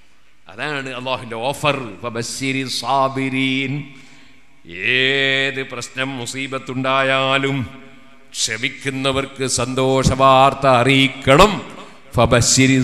S1: അതാണ് അള്ളാഹുവിൻ്റെ ഓഫർ ഫബശ്ശിരി സാബിരീൻ ഏത് പ്രശ്നം മുസീബത്തുണ്ടായാലും ക്ഷമിക്കുന്നവർക്ക് സന്തോഷവാർത്ത അറിയിക്കണം ഫബശ്ശിരി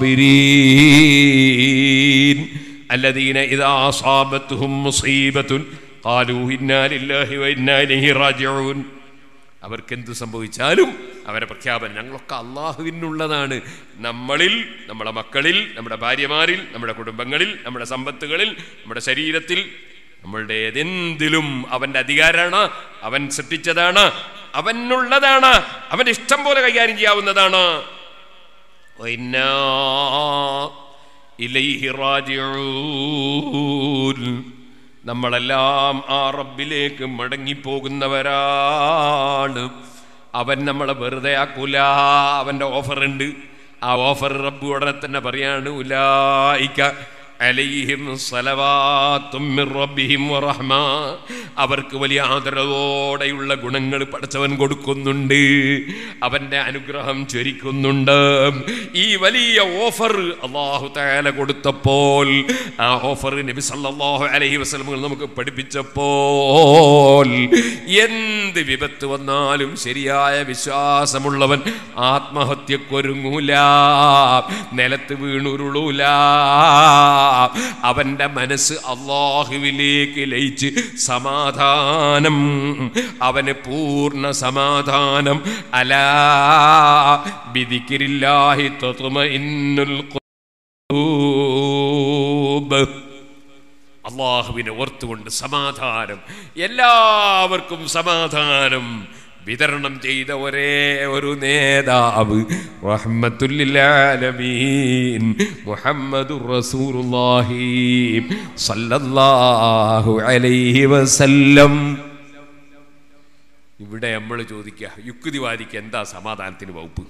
S1: സാബിരീൻ الذين إذا أصابتهم مصيبة قالوا إنا لله وإنا إليه راجعون അവർക്ക് എന്ത് സംഭവിച്ചാലും അവരെ പ്രഖ്യാപനം ഞങ്ങളൊക്കെ അള്ളാഹുവിനുള്ളതാണ് നമ്മളിൽ നമ്മുടെ മക്കളിൽ നമ്മുടെ ഭാര്യമാരിൽ നമ്മുടെ കുടുംബങ്ങളിൽ നമ്മുടെ സമ്പത്തുകളിൽ നമ്മുടെ ശരീരത്തിൽ നമ്മളുടെ ഏതെന്തിലും അവന്റെ അധികാരമാണ് അവൻ സൃഷ്ടിച്ചതാണ് അവനുള്ളതാണ് അവന്റെ ഇഷ്ടം പോലെ കൈകാര്യം ചെയ്യാവുന്നതാണ് വൈന്നാ ഇലൈഹി റാജിഊൻ നമ്മളെല്ലാം ആ റബ്ബിലേക്ക് മടങ്ങിപ്പോകുന്നവരാണ് അവൻ നമ്മളെ വെറുതെ ആക്കൂല അവൻ്റെ ഓഫർ ഉണ്ട് ആ ഓഫർ റബ്ബ് ഉടനെ തന്നെ പറയാണ് ഉലായിക്ക അലൈഹിം സലവാത്തും മിർ റബ്ബിഹിം വറഹ്മ അവർക്ക് വലിയ ആദരവോടെയുള്ള ഗുണങ്ങൾ പഠിച്ചവൻ കൊടുക്കുന്നുണ്ട് അവന്റെ അനുഗ്രഹം ചൊരിക്കുന്നുണ്ട് ഈ വലിയ ഓഫർ അള്ളാഹു തആല കൊടുത്തപ്പോൾ ആ ഓഫർ നബി സല്ലല്ലാഹു അലൈഹി വസല്ലം നമുക്ക് പഠിപ്പിച്ചപ്പോൾ എന്ത് വിപത്ത് വന്നാലും ശരിയായ വിശ്വാസമുള്ളവൻ ആത്മഹത്യക്കൊരുങ്ങൂല നിലത്ത് വീണുരുളൂല അവന്റെ മനസ്സ് അള്ളാഹുവിലേക്ക് ലയിച്ച് സമാധാനം അവന് പൂർണ്ണ സമാധാനം അലാ ബിദിക്കിരില്ലാഹി തത്മഇന്നുൽ ഖുലൂബ് അള്ളാഹുവിനെ ഓർത്തുകൊണ്ട് സമാധാനം എല്ലാവർക്കും സമാധാനം വിതരണം ചെയ്ത ഒരേ ഒരു നേതാവ് റഹ്മത്തുല്ലാലമീൻ മുഹമ്മദുർ റസൂലുള്ളാഹി സല്ലല്ലാഹു അലൈഹി വസല്ലം ഇവിടെ നമ്മൾ ചോദിക്കുക യുക്തിവാദിക്ക് എന്താ സമാധാനത്തിന് വകുപ്പ്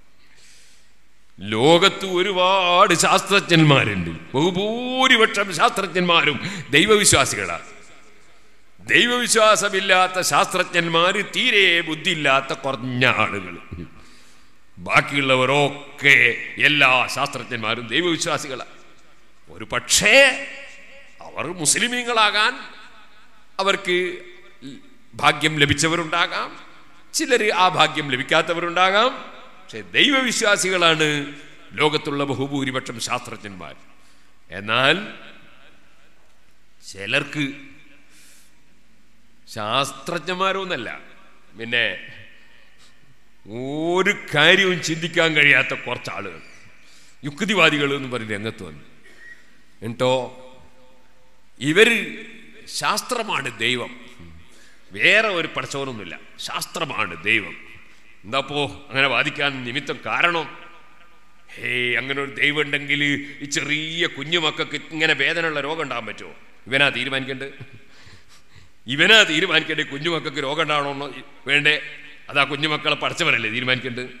S1: ലോകത്ത് ഒരുപാട് ശാസ്ത്രജ്ഞന്മാരുണ്ട് ബഹുഭൂരിപക്ഷം ശാസ്ത്രജ്ഞന്മാരും ദൈവവിശ്വാസികളാണ് ദൈവവിശ്വാസമില്ലാത്ത ശാസ്ത്രജ്ഞന്മാര് തീരെ ബുദ്ധിയില്ലാത്ത കുറഞ്ഞ ആളുകൾ ബാക്കിയുള്ളവരൊക്കെ എല്ലാ ശാസ്ത്രജ്ഞന്മാരും ദൈവവിശ്വാസികളാണ് ഒരു പക്ഷേ അവർ മുസ്ലിമീങ്ങളാകാൻ അവർക്ക് ഭാഗ്യം ലഭിച്ചവരുണ്ടാകാം ചിലർ ആ ഭാഗ്യം ലഭിക്കാത്തവരുണ്ടാകാം പക്ഷെ ദൈവവിശ്വാസികളാണ് ലോകത്തുള്ള ബഹുഭൂരിപക്ഷം ശാസ്ത്രജ്ഞന്മാർ എന്നാൽ ചിലർക്ക് ശാസ്ത്രജ്ഞന്മാരൊന്നല്ല പിന്നെ ഒരു കാര്യവും ചിന്തിക്കാൻ കഴിയാത്ത കുറച്ച് ആളുകൾ യുക്തിവാദികൾ എന്ന് പറഞ്ഞ് രംഗത്ത് വന്നു എന്നിട്ടോ ഇവർ ശാസ്ത്രമാണ് ദൈവം വേറെ ഒരു പഠിച്ചവനൊന്നുമില്ല ശാസ്ത്രമാണ് ദൈവം എന്താപ്പോ അങ്ങനെ വാദിക്കാൻ നിമിത്തം കാരണം ഹേ അങ്ങനെ ഒരു ദൈവം ഉണ്ടെങ്കിൽ ഈ ചെറിയ കുഞ്ഞുമക്കൾക്ക് ഇങ്ങനെ വേദനയുള്ള രോഗം ഉണ്ടാകാൻ പറ്റുമോ ഇവനാ തീരുമാനിക്കേണ്ടത് ഇവനാ തീരുമാനിക്കേണ്ടത് കുഞ്ഞുമക്കൾക്ക് രോഗം ഉണ്ടാവണമെന്നോ വേണ്ടേ അതാ കുഞ്ഞുമക്കളെ പഠിച്ചവരല്ലേ തീരുമാനിക്കേണ്ടത്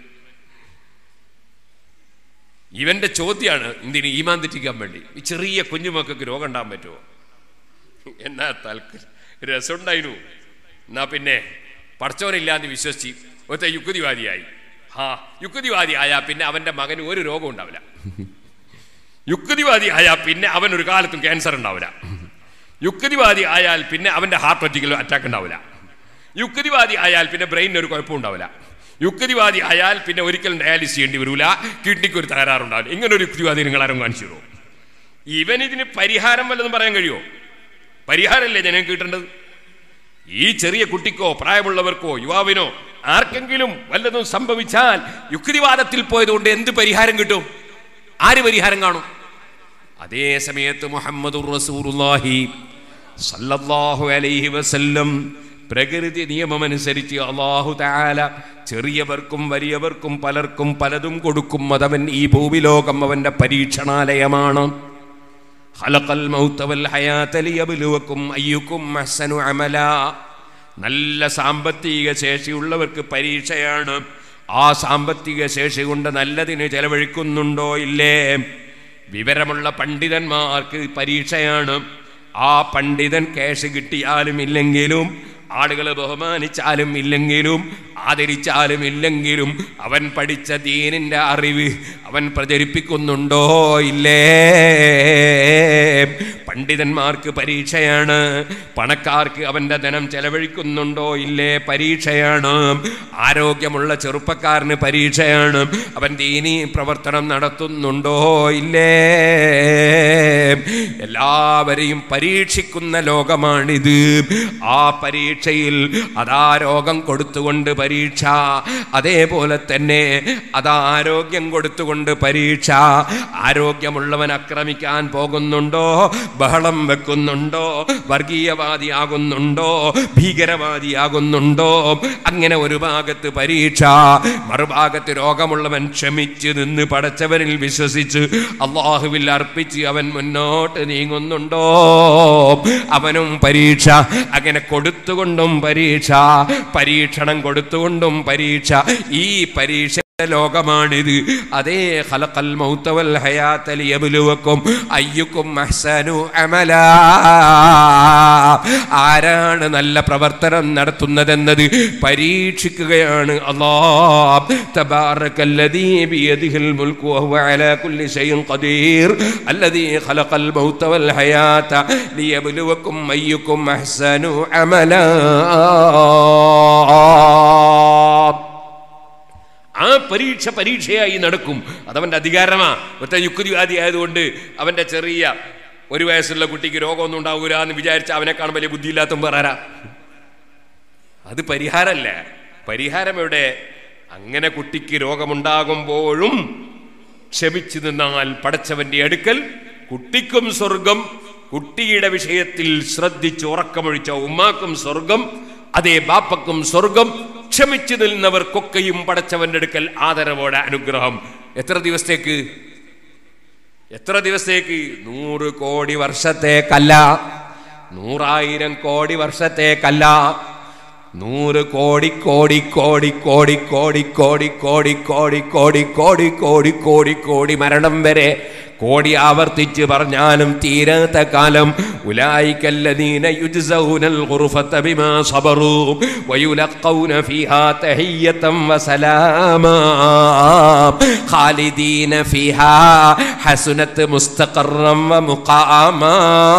S1: ഇവന്റെ ചോദ്യമാണ് എന്തിന് ഈമാൻ തെറ്റിക്കാൻ വേണ്ടി ഈ ചെറിയ കുഞ്ഞുമക്കൾക്ക് രോഗം ഉണ്ടാകാൻ പറ്റുമോ എന്നാ തൽക്ക് രസമുണ്ടായിരുന്നു എന്നാ പിന്നെ പഠിച്ചവനില്ലാന്ന് വിശ്വസിച്ച് ഒറ്റ യുക്തിവാദിയായി ആ യുക്തിവാദി ആയാ പിന്നെ അവന്റെ മകന് ഒരു രോഗം ഉണ്ടാവില്ല യുക്തിവാദി ആയാൽ പിന്നെ അവൻ ഒരു കാലത്തും ക്യാൻസർ ഉണ്ടാവില്ല യുക്തിവാദി ആയാൽ പിന്നെ അവന്റെ ഹാർട്ട് ഒറ്റിക്കൽ അറ്റാക്ക് ഉണ്ടാവില്ല യുക്തിവാദി ആയാൽ പിന്നെ ബ്രെയിനിന് ഒരു കുഴപ്പം ഉണ്ടാവില്ല യുക്തിവാദി ആയാൽ പിന്നെ ഒരിക്കലും ഡയാലിസ് ചെയ്യേണ്ടി വരില്ല കിഡ്നിക്ക് ഒരു തകരാറുണ്ടാവില്ല ഇങ്ങനെ ഒരു യുക്തിവാദി നിങ്ങൾ ആരും കാണിച്ചു തരുമോ ഇവൻ ഇതിന് പരിഹാരം വല്ലതും പറയാൻ കഴിയുമോ പരിഹാരമല്ലേ ജനം കിട്ടേണ്ടത് ഈ ചെറിയ കുട്ടിക്കോ പ്രായമുള്ളവർക്കോ യുവാവിനോ ആർക്കെങ്കിലും വല്ലതും സംഭവിച്ചാൽ യുക്തിവാദത്തിൽ പോയതുകൊണ്ട് എന്ത് പരിഹാരം കിട്ടും ആര് പരിഹാരം കാണും അതേ സമയത്ത് മുഹമ്മദ് റസൂറുല്ലാഹി സല്ലല്ലാഹു അലൈഹി വസല്ലം പ്രകൃതി നിയമമനുസരിച്ച് അള്ളാഹു താല ചെറിയവർക്കും വലിയവർക്കും പലർക്കും പലതും കൊടുക്കും അതവൻ ഈ ഭൂമിലോകം അവന്റെ പരീക്ഷണാലയമാണ് ഖലഖൽ മൗത വൽ ഹയാത ലിയബ്ലുവക്കും അയ്യുക്കും അഹ്സനു അമല നല്ല സാമ്പത്തിക ശേഷിയുള്ളവർക്ക് പരീക്ഷയാണ് ആ സാമ്പത്തിക ശേഷി കൊണ്ട് നല്ലതിന് ചെലവഴിക്കുന്നുണ്ടോ ഇല്ലേ വിവരമുള്ള പണ്ഡിതന്മാർക്ക് പരീക്ഷയാണ് ആ പണ്ഡിതൻ ക്യാഷ് കിട്ടിയാലും ഇല്ലെങ്കിലും ആളുകളെ ബഹുമാനിച്ചാലും ഇല്ലെങ്കിലും ആദരിച്ചാലും ഇല്ലെങ്കിലും അവൻ പഠിച്ച ദീനിന്റെ അറിവ് അവൻ പ്രചരിപ്പിക്കുന്നുണ്ടോ ഇല്ലേ പണ്ഡിതന്മാർക്ക് പരീക്ഷയാണ് പണക്കാർക്ക് അവന്റെ ധനം ചെലവഴിക്കുന്നുണ്ടോ ഇല്ലേ പരീക്ഷയാണ് ആരോഗ്യമുള്ള ചെറുപ്പക്കാരന് പരീക്ഷയാണ് അവൻ ദീനി പ്രവർത്തനം നടത്തുന്നുണ്ടോ ഇല്ലേ എല്ലാവരെയും പരീക്ഷിക്കുന്ന ലോകമാണിത് ആ പരീക്ഷയിൽ അതാ രോഗം കൊടുത്തുകൊണ്ട് പരീക്ഷ അതേപോലെ തന്നെ അതാ ആരോഗ്യം കൊടുത്തുകൊണ്ട് പരീക്ഷ ആരോഗ്യമുള്ളവൻ ആക്രമിക്കാൻ പോകുന്നുണ്ടോ ബഹളം വെക്കുന്നുണ്ടോ വർഗീയവാദിയാകുന്നുണ്ടോ ഭീകരവാദിയാകുന്നുണ്ടോ അങ്ങനെ ഒരു ഭാഗത്ത് പരീക്ഷ മറുഭാഗത്ത് രോഗമുള്ളവൻ ക്ഷമിച്ച് നിന്ന് പടച്ചവനിൽ വിശ്വസിച്ച് അള്ളാഹുവിൽ അർപ്പിച്ച് അവൻ മുന്നോട്ട് നീങ്ങുന്നുണ്ടോ അവനും പരീക്ഷ അങ്ങനെ കൊടുത്തുകൊണ്ടും പരീക്ഷ പരീക്ഷണം കൊടുത്തുകൊണ്ടും പരീക്ഷ ഈ പരീക്ഷ ലോകമാണിത് അതേ ഖലഖൽ മൗത വൽ ഹയാത ലിയബ്ലുവക്കും അയ്യുക്കും അഹ്സനു അമല ആരാണ് നല്ല പ്രവർത്തനം നടത്തുന്നതെന്നത് പരീക്ഷിക്കുകയാണ് അല്ലാഹ് തബാറകല്ലദീ ബിയദിഹിൽ മുൽക്കു വഹുവ അലാ കുല്ലി ഷൈഇൻ ഖദീർ അല്ലദീ ഖലഖൽ മൗത വൽ ഹയാത ലിയബ്ലുവക്കും അയ്യുക്കും അഹ്സനു അമല ആ പരീക്ഷ പരീക്ഷയായി നടക്കും അതവന്റെ അധികാരമാ ഒറ്റ യുക്തിവാദി ആയതുകൊണ്ട് അവന്റെ ചെറിയ ഒരു വയസ്സുള്ള കുട്ടിക്ക് രോഗമൊന്നും ഉണ്ടാവൂല എന്ന് വിചാരിച്ച അവനെ കാണാൻ വലിയ ബുദ്ധിയില്ലാത്ത പറയാ അത് പരിഹാരമല്ല പരിഹാരം എവിടെ അങ്ങനെ കുട്ടിക്ക് രോഗമുണ്ടാകുമ്പോഴും ക്ഷമിച്ചു നിന്നാൽ പടച്ചവന്റെ അടുക്കൽ കുട്ടിക്കും സ്വർഗം കുട്ടിയുടെ വിഷയത്തിൽ ശ്രദ്ധിച്ച് ഉറക്കമൊഴിച്ച ഉമ്മാക്കും സ്വർഗം അതേ ബാപ്പക്കും സ്വർഗം ക്ഷമിച്ചു നിന്നവർക്കൊക്കെയും പടച്ചവന്റെ അടുക്കൽ ആദരവോടെ അനുഗ്രഹം എത്ര ദിവസത്തേക്ക് എത്ര ദിവസത്തേക്ക് നൂറ് കോടി വർഷത്തേക്കല്ല നൂറായിരം കോടി വർഷത്തേക്കല്ല നൂറ് കോടി കോടി കോടി കോടി കോടി കോടി കോടി കോടി കോടി കോടി കോടി കോടി കോടി മരണം വരെ കോടി ആവർത്തിച്ച് പറഞ്ഞാലും തീരാത്ത കാലം ഉലായിക്കല്ലദീന യുജ്സൗനൽ ഖുർഫത ബിമാ സബറു വയുലഖൗന ഫീഹാ തഹിയ്യതൻ വസലാമാ ഖാലിദീന ഫീഹാ ഹസുനത് മുസ്തഖറൻ വമുഖാമാ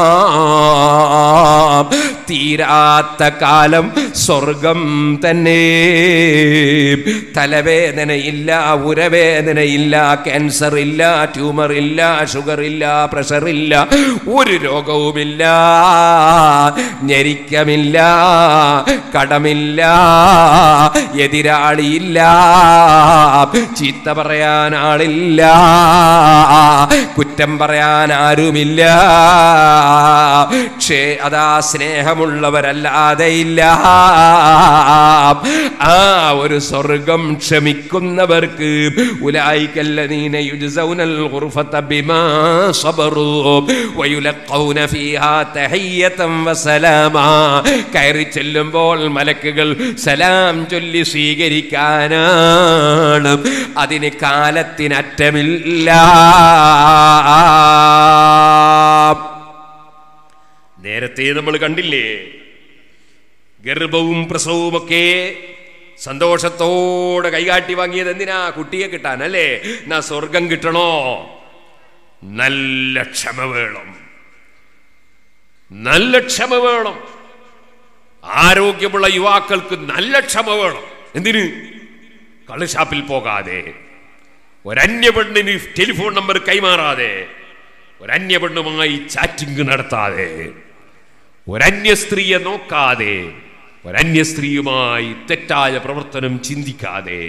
S1: തീരാത്ത കാലം സ്വർഗം തന്നെ തലവേദനയില്ല ഉരവേദനയില്ല ക്യാൻസർ ഇല്ല ട്യൂമർ ഇല്ല ഷുഗർ ഇല്ല പ്രഷർ ഇല്ല ഒരു രോഗവുമില്ല ഞെരിക്കമില്ല കടമില്ല എതിരാളിയില്ല ചീത്ത പറയാൻ ആളില്ല കുറ്റം പറയാൻ ആരുമില്ല ക്ഷേ അതാ സ്നേഹമുള്ളവരല്ലാതെ ഇല്ല ആ ഒരു സ്വർഗം ക്ഷമിക്കുന്നവർക്ക് ഉലായിക്കല്ലദീന യുജ്സൗനൽ ഖുർഫത ബിമാ സബറു വയുലഖൗന ഫീഹാ തഹിയ്യതൻ വസലാമാ കയറി ചെല്ലുമ്പോൾ മലക്കുകൾ സലാം ചൊല്ലി സ്വീകരിക്കാനാണ് അതിന് കാലത്തിനറ്റമില്ല നേരത്തെ നമ്മൾ കണ്ടില്ലേ ഗർഭവും പ്രസവവുമൊക്കെ സന്തോഷത്തോടെ കൈകാട്ടി വാങ്ങിയത് എന്തിനാ കുട്ടിയെ കിട്ടാൻ അല്ലേ എന്നാ സ്വർഗം കിട്ടണോ നല്ല ക്ഷമ വേണം നല്ല ക്ഷമ വേണം ആരോഗ്യമുള്ള യുവാക്കൾക്ക് നല്ല ക്ഷമ വേണം എന്തിന് കള്ളുഷാപ്പിൽ പോകാതെ ഒരന്യ പെണ്ണിന് ടെലിഫോൺ നമ്പർ കൈമാറാതെ ഒരന്യ പെണ്ണുമായി ചാറ്റിംഗ് നടത്താതെ ഒരന്യ സ്ത്രീയെ നോക്കാതെ ഒരന്യ സ്ത്രീയുമായി തെറ്റായ പ്രവർത്തനം ചിന്തിക്കാതെ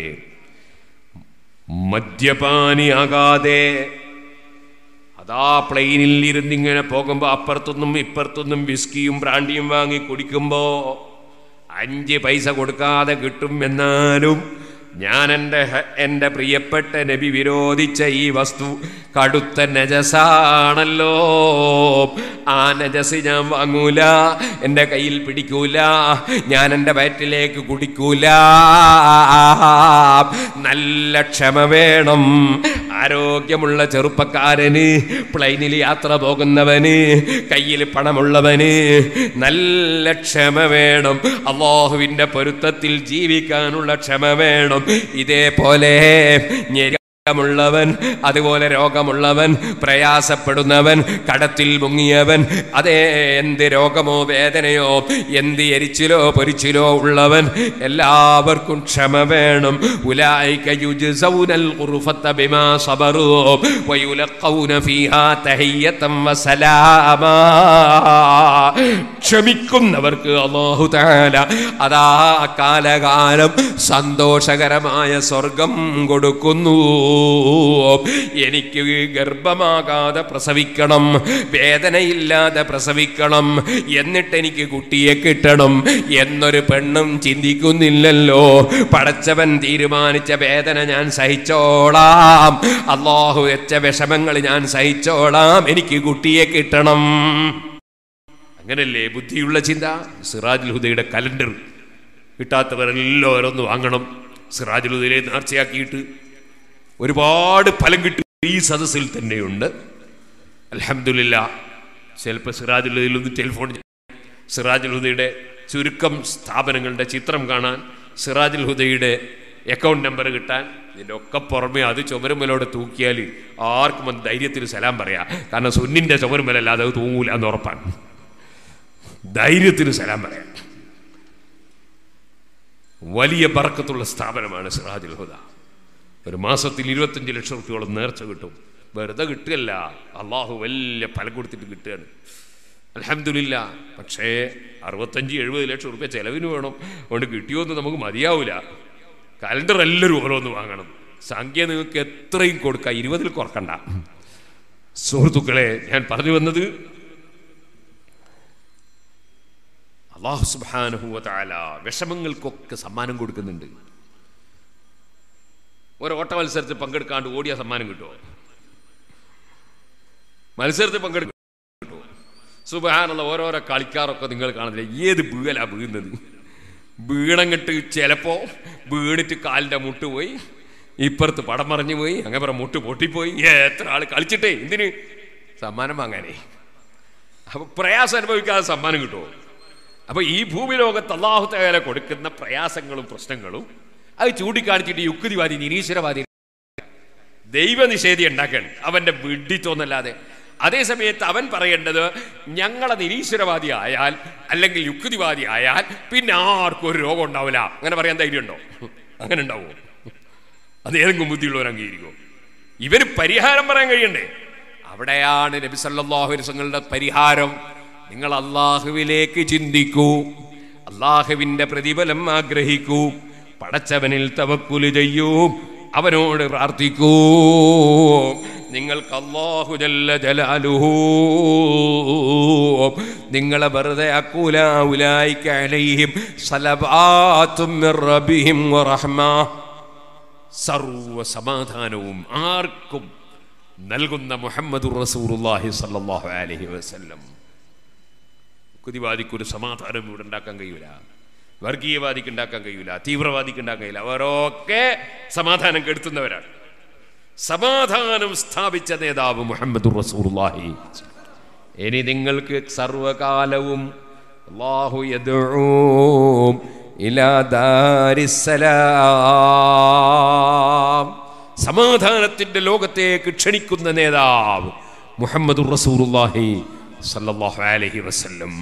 S1: മദ്യപാനിയാകാതെ അതാ പ്ലെയിനിൽ ഇരുന്നിങ്ങനെ പോകുമ്പോൾ അപ്പുറത്തുനിന്നും ഇപ്പുറത്തുനിന്നും വിസ്കിയും ബ്രാൻഡിയും വാങ്ങി കുടിക്കുമ്പോൾ അഞ്ച് പൈസ കൊടുക്കാതെ കിട്ടും എന്നാലും ഞാൻ എൻ്റെ ഹ- എൻ്റെ പ്രിയപ്പെട്ട നബി വിരോധിച്ച ഈ വസ്തു കടുത്ത നജസാണല്ലോ ആ നജസ് ഞാൻ വാങ്ങൂല എൻ്റെ കയ്യിൽ പിടിക്കൂല ഞാൻ എൻ്റെ വയറ്റിലേക്ക് കുടിക്കൂല നല്ല ക്ഷമ വേണം ആരോഗ്യമുള്ള ചെറുപ്പക്കാരന് പ്ലെയിനിൽ യാത്ര പോകുന്നവന് കയ്യിൽ പണമുള്ളവന് നല്ല ക്ഷമ വേണം അള്ളാഹുവിൻ്റെ പൊരുത്തത്തിൽ ജീവിക്കാനുള്ള ക്ഷമ വേണം ഇതേപോലെ ഞെര രോഗമുള്ളവൻ അതുപോലെ രോഗമുള്ളവൻ പ്രയാസപ്പെടുന്നവൻ കടത്തിൽ മുങ്ങിയവൻ അതേ എന്ത് രോഗമോ വേദനയോ എന്ത് എരിച്ചിലോ പൊരിച്ചിലോ ഉള്ളവൻ എല്ലാവർക്കും ക്ഷമ വേണം ഉലായിക യുജ്സൗനൽ ഖുർഫത്ത ബിമാ സബറു വയുലഖൗന ഫീഹാ തഹിയ്യതൻ വസലാമാ ക്ഷമിക്കുന്നവർക്ക് അല്ലാഹു തആല അതാ കാലകാലം സന്തോഷകരമായ സ്വർഗം കൊടുക്കുന്നു എനിക്ക് ഗർഭമാകാതെ പ്രസവിക്കണം വേദനയില്ലാതെ പ്രസവിക്കണം എന്നിട്ട് എനിക്ക് കുട്ടിയെ കിട്ടണം എന്നൊരു പെണ്ണും ചിന്തിക്കുന്നില്ലല്ലോ പടച്ചവൻ തീരുമാനിച്ച വേദന ഞാൻ സഹിച്ചോളാം അള്ളാഹു വെച്ച വിഷമങ്ങൾ ഞാൻ സഹിച്ചോളാം എനിക്ക് കുട്ടിയെ കിട്ടണം അങ്ങനല്ലേ ബുദ്ധിയുള്ള ചിന്ത സിറാജുൽ ഹുദയുടെ കലണ്ടർ കിട്ടാത്തവരെല്ലാവരും ഒന്ന് വാങ്ങണം സിറാജുൽ ഹുദയിലെ നേർച്ചയാക്കിയിട്ട് ഒരുപാട് ഫലം കിട്ടും ഈ സദസ്സിൽ തന്നെയുണ്ട് അലഹമില്ല ചിലപ്പോൾ സിറാജുൽ ഹുദയിലൊന്ന് ടെലിഫോൺ സിറാജുൽ ഹുദയുടെ ചുരുക്കം സ്ഥാപനങ്ങളുടെ ചിത്രം കാണാൻ സിറാജുൽ ഹുദയുടെ അക്കൗണ്ട് നമ്പർ കിട്ടാൻ ഇതിൻ്റെ ഒക്കെ പുറമെ അത് ചുമരുമലോടെ തൂക്കിയാൽ ആർക്കും അത് ധൈര്യത്തിൽ സലാം പറയാം കാരണം സുന്നിൻ്റെ ചുമരുമലല്ലാതെ അത് തൂങ്ങൂല എന്ന് ഉറപ്പാണ് ധൈര്യത്തിന് സലാം പറയാം വലിയ ബറക്കത്തുള്ള സ്ഥാപനമാണ് സിറാജുൽ ഹുദ ഒരു മാസത്തിൽ ഇരുപത്തഞ്ച് ലക്ഷം റുപ്യോളം നേർച്ച കിട്ടും വെറുതെ കിട്ടുകയല്ല അള്ളാഹു വലിയ ഫലം കൊടുത്തിട്ട് കിട്ടുകയാണ് അലഹമില്ല പക്ഷേ അറുപത്തഞ്ച് എഴുപത് ലക്ഷം റുപ്യ ചെലവിന് വേണം അതുകൊണ്ട് കിട്ടിയോന്ന് നമുക്ക് മതിയാവില്ല കലണ്ടർ എല്ലാവരും ഓരോന്ന് വാങ്ങണം സംഖ്യ നിങ്ങൾക്ക് എത്രയും കൊടുക്കാം ഇരുപതിൽ കുറക്കണ്ട സുഹൃത്തുക്കളെ ഞാൻ പറഞ്ഞു വന്നത് അള്ളാഹു സുബാനുഭൂവത്താല വിഷമങ്ങൾക്കൊക്കെ സമ്മാനം കൊടുക്കുന്നുണ്ട് ഒരു ഓട്ട മത്സരത്തിൽ പങ്കെടുക്കാണ്ട് ഓടിയ സമ്മാനം കിട്ടുമോ മത്സരത്തിൽ പങ്കെടുക്കും കിട്ടുമോ സുബാനുള്ള ഓരോരോ കളിക്കാരൊക്കെ നിങ്ങൾ കാണുന്നില്ല ഏത് വീഴലാ വീഴുന്നത് വീണങ്ങിട്ട് ചിലപ്പോ വീണിട്ട് കാലിന്റെ മുട്ട് പോയി ഇപ്പുറത്ത് പടം മറിഞ്ഞു പോയി അങ്ങനെ മുട്ട് പൊട്ടിപ്പോയി എത്ര ആള് കളിച്ചിട്ടേ എന്തിന് സമ്മാനം വാങ്ങാനേ അപ്പൊ പ്രയാസം അനുഭവിക്കാതെ സമ്മാനം കിട്ടുമോ അപ്പൊ ഈ ഭൂമി ലോകത്ത് അള്ളാഹു തയാല കൊടുക്കുന്ന പ്രയാസങ്ങളും പ്രശ്നങ്ങളും അത് ചൂണ്ടിക്കാണിച്ചിട്ട് യുക്തിവാദി നിരീശ്വരവാദി ദൈവനിഷേധി ഉണ്ടാക്കാൻ അവന്റെ വിഡിത്തോന്നല്ലാതെ അതേ സമയത്ത് അവൻ പറയേണ്ടത് ഞങ്ങളെ നിരീശ്വരവാദി ആയാൽ അല്ലെങ്കിൽ യുക്തിവാദി ആയാൽ പിന്നെ ആർക്കും ഒരു രോഗം ഉണ്ടാവില്ല അങ്ങനെ പറയാൻ ധൈര്യമുണ്ടോ അങ്ങനെ ഉണ്ടാവുമോ അത് ഏതെങ്കിലും ബുദ്ധിയുള്ളവർ അംഗീകരിക്കുമോ ഇവന് പരിഹാരം പറയാൻ കഴിയണ്ടേ അവിടെയാണ് നബി സല്ലല്ലാഹു അലൈഹി വസല്ലങ്ങളുടെ പരിഹാരം നിങ്ങൾ അള്ളാഹുവിലേക്ക് ചിന്തിക്കൂ അള്ളാഹുവിന്റെ പ്രതിഫലം ആഗ്രഹിക്കൂ പടച്ചവനിൽ തവക്കുല് ചെയ്യൂ അവനോട് പ്രാർത്ഥിക്കൂ നിങ്ങൾക്ക് അള്ളാഹു ജല്ല ജലാലുഹു നിങ്ങളെ വെറുതെ അക്കൂല ഉലായിക്ക അലൈഹിം സലവാത്തും മിർ റബ്ബിഹിം വറഹ്മ സർവ സമാധാനവും ആർക്കും നൽകുന്ന മുഹമ്മദുർ റസൂലുള്ളാഹി സ്വല്ലല്ലാഹു അലൈഹി വസല്ലം കുതിവാദിക്ക് ഒരു സമാധാനം ഇവിടെ ഉണ്ടാക്കാൻ കഴിയൂല വർഗീയവാദിക്ക് ഉണ്ടാക്കാൻ കഴിയൂല തീവ്രവാദിക്ക് ഉണ്ടാക്കാൻ കഴിയില്ല അവരൊക്കെ സമാധാനം കെടുത്തുന്നവരാണ് സമാധാനം സ്ഥാപിച്ച നേതാവ് മുഹമ്മദ് റസൂർലാഹി ഇനി നിങ്ങൾക്ക് സർവകാലവും അല്ലാഹു യദ്ഊം ഇലാ ദാരിസ്സലാം സമാധാനത്തിന്റെ ലോകത്തേക്ക് ക്ഷണിക്കുന്ന നേതാവ് മുഹമ്മദ് റസൂറുല്ലാഹി സല്ലല്ലാഹു അലൈഹി വസല്ലം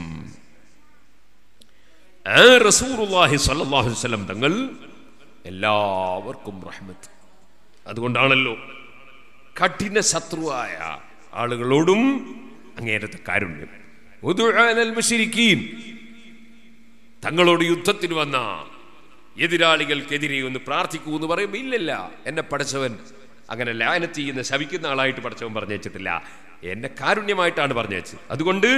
S1: ആ റസൂറുല്ലാഹി സല്ലല്ലാഹു അലൈഹി വസല്ലം തങ്ങൾ എല്ലാവർക്കും റഹ്മത്ത് അതുകൊണ്ടാണല്ലോ കഠിന ശത്രുവായ ആളുകളോടും അങ്ങേരത്തെ കാരുണ്യം ഉദുഅലൽ മുശ്രിക്കീൻ തങ്ങളോട് യുദ്ധത്തിന് വന്ന എതിരാളികൾക്കെതിരെ ഒന്ന് പ്രാർത്ഥിക്കൂ എന്ന് പറയുമ്പോൾ ഇല്ലല്ല എന്നെ പഠിച്ചവൻ അങ്ങനെ ലാനത്ത് ചെയ്യുന്ന ശവിക്കുന്ന ആളായിട്ട് പഠിച്ചവൻ പറഞ്ഞു വെച്ചിട്ടില്ല എന്നെ കാരുണ്യമായിട്ടാണ് പറഞ്ഞു വെച്ചത് അതുകൊണ്ട്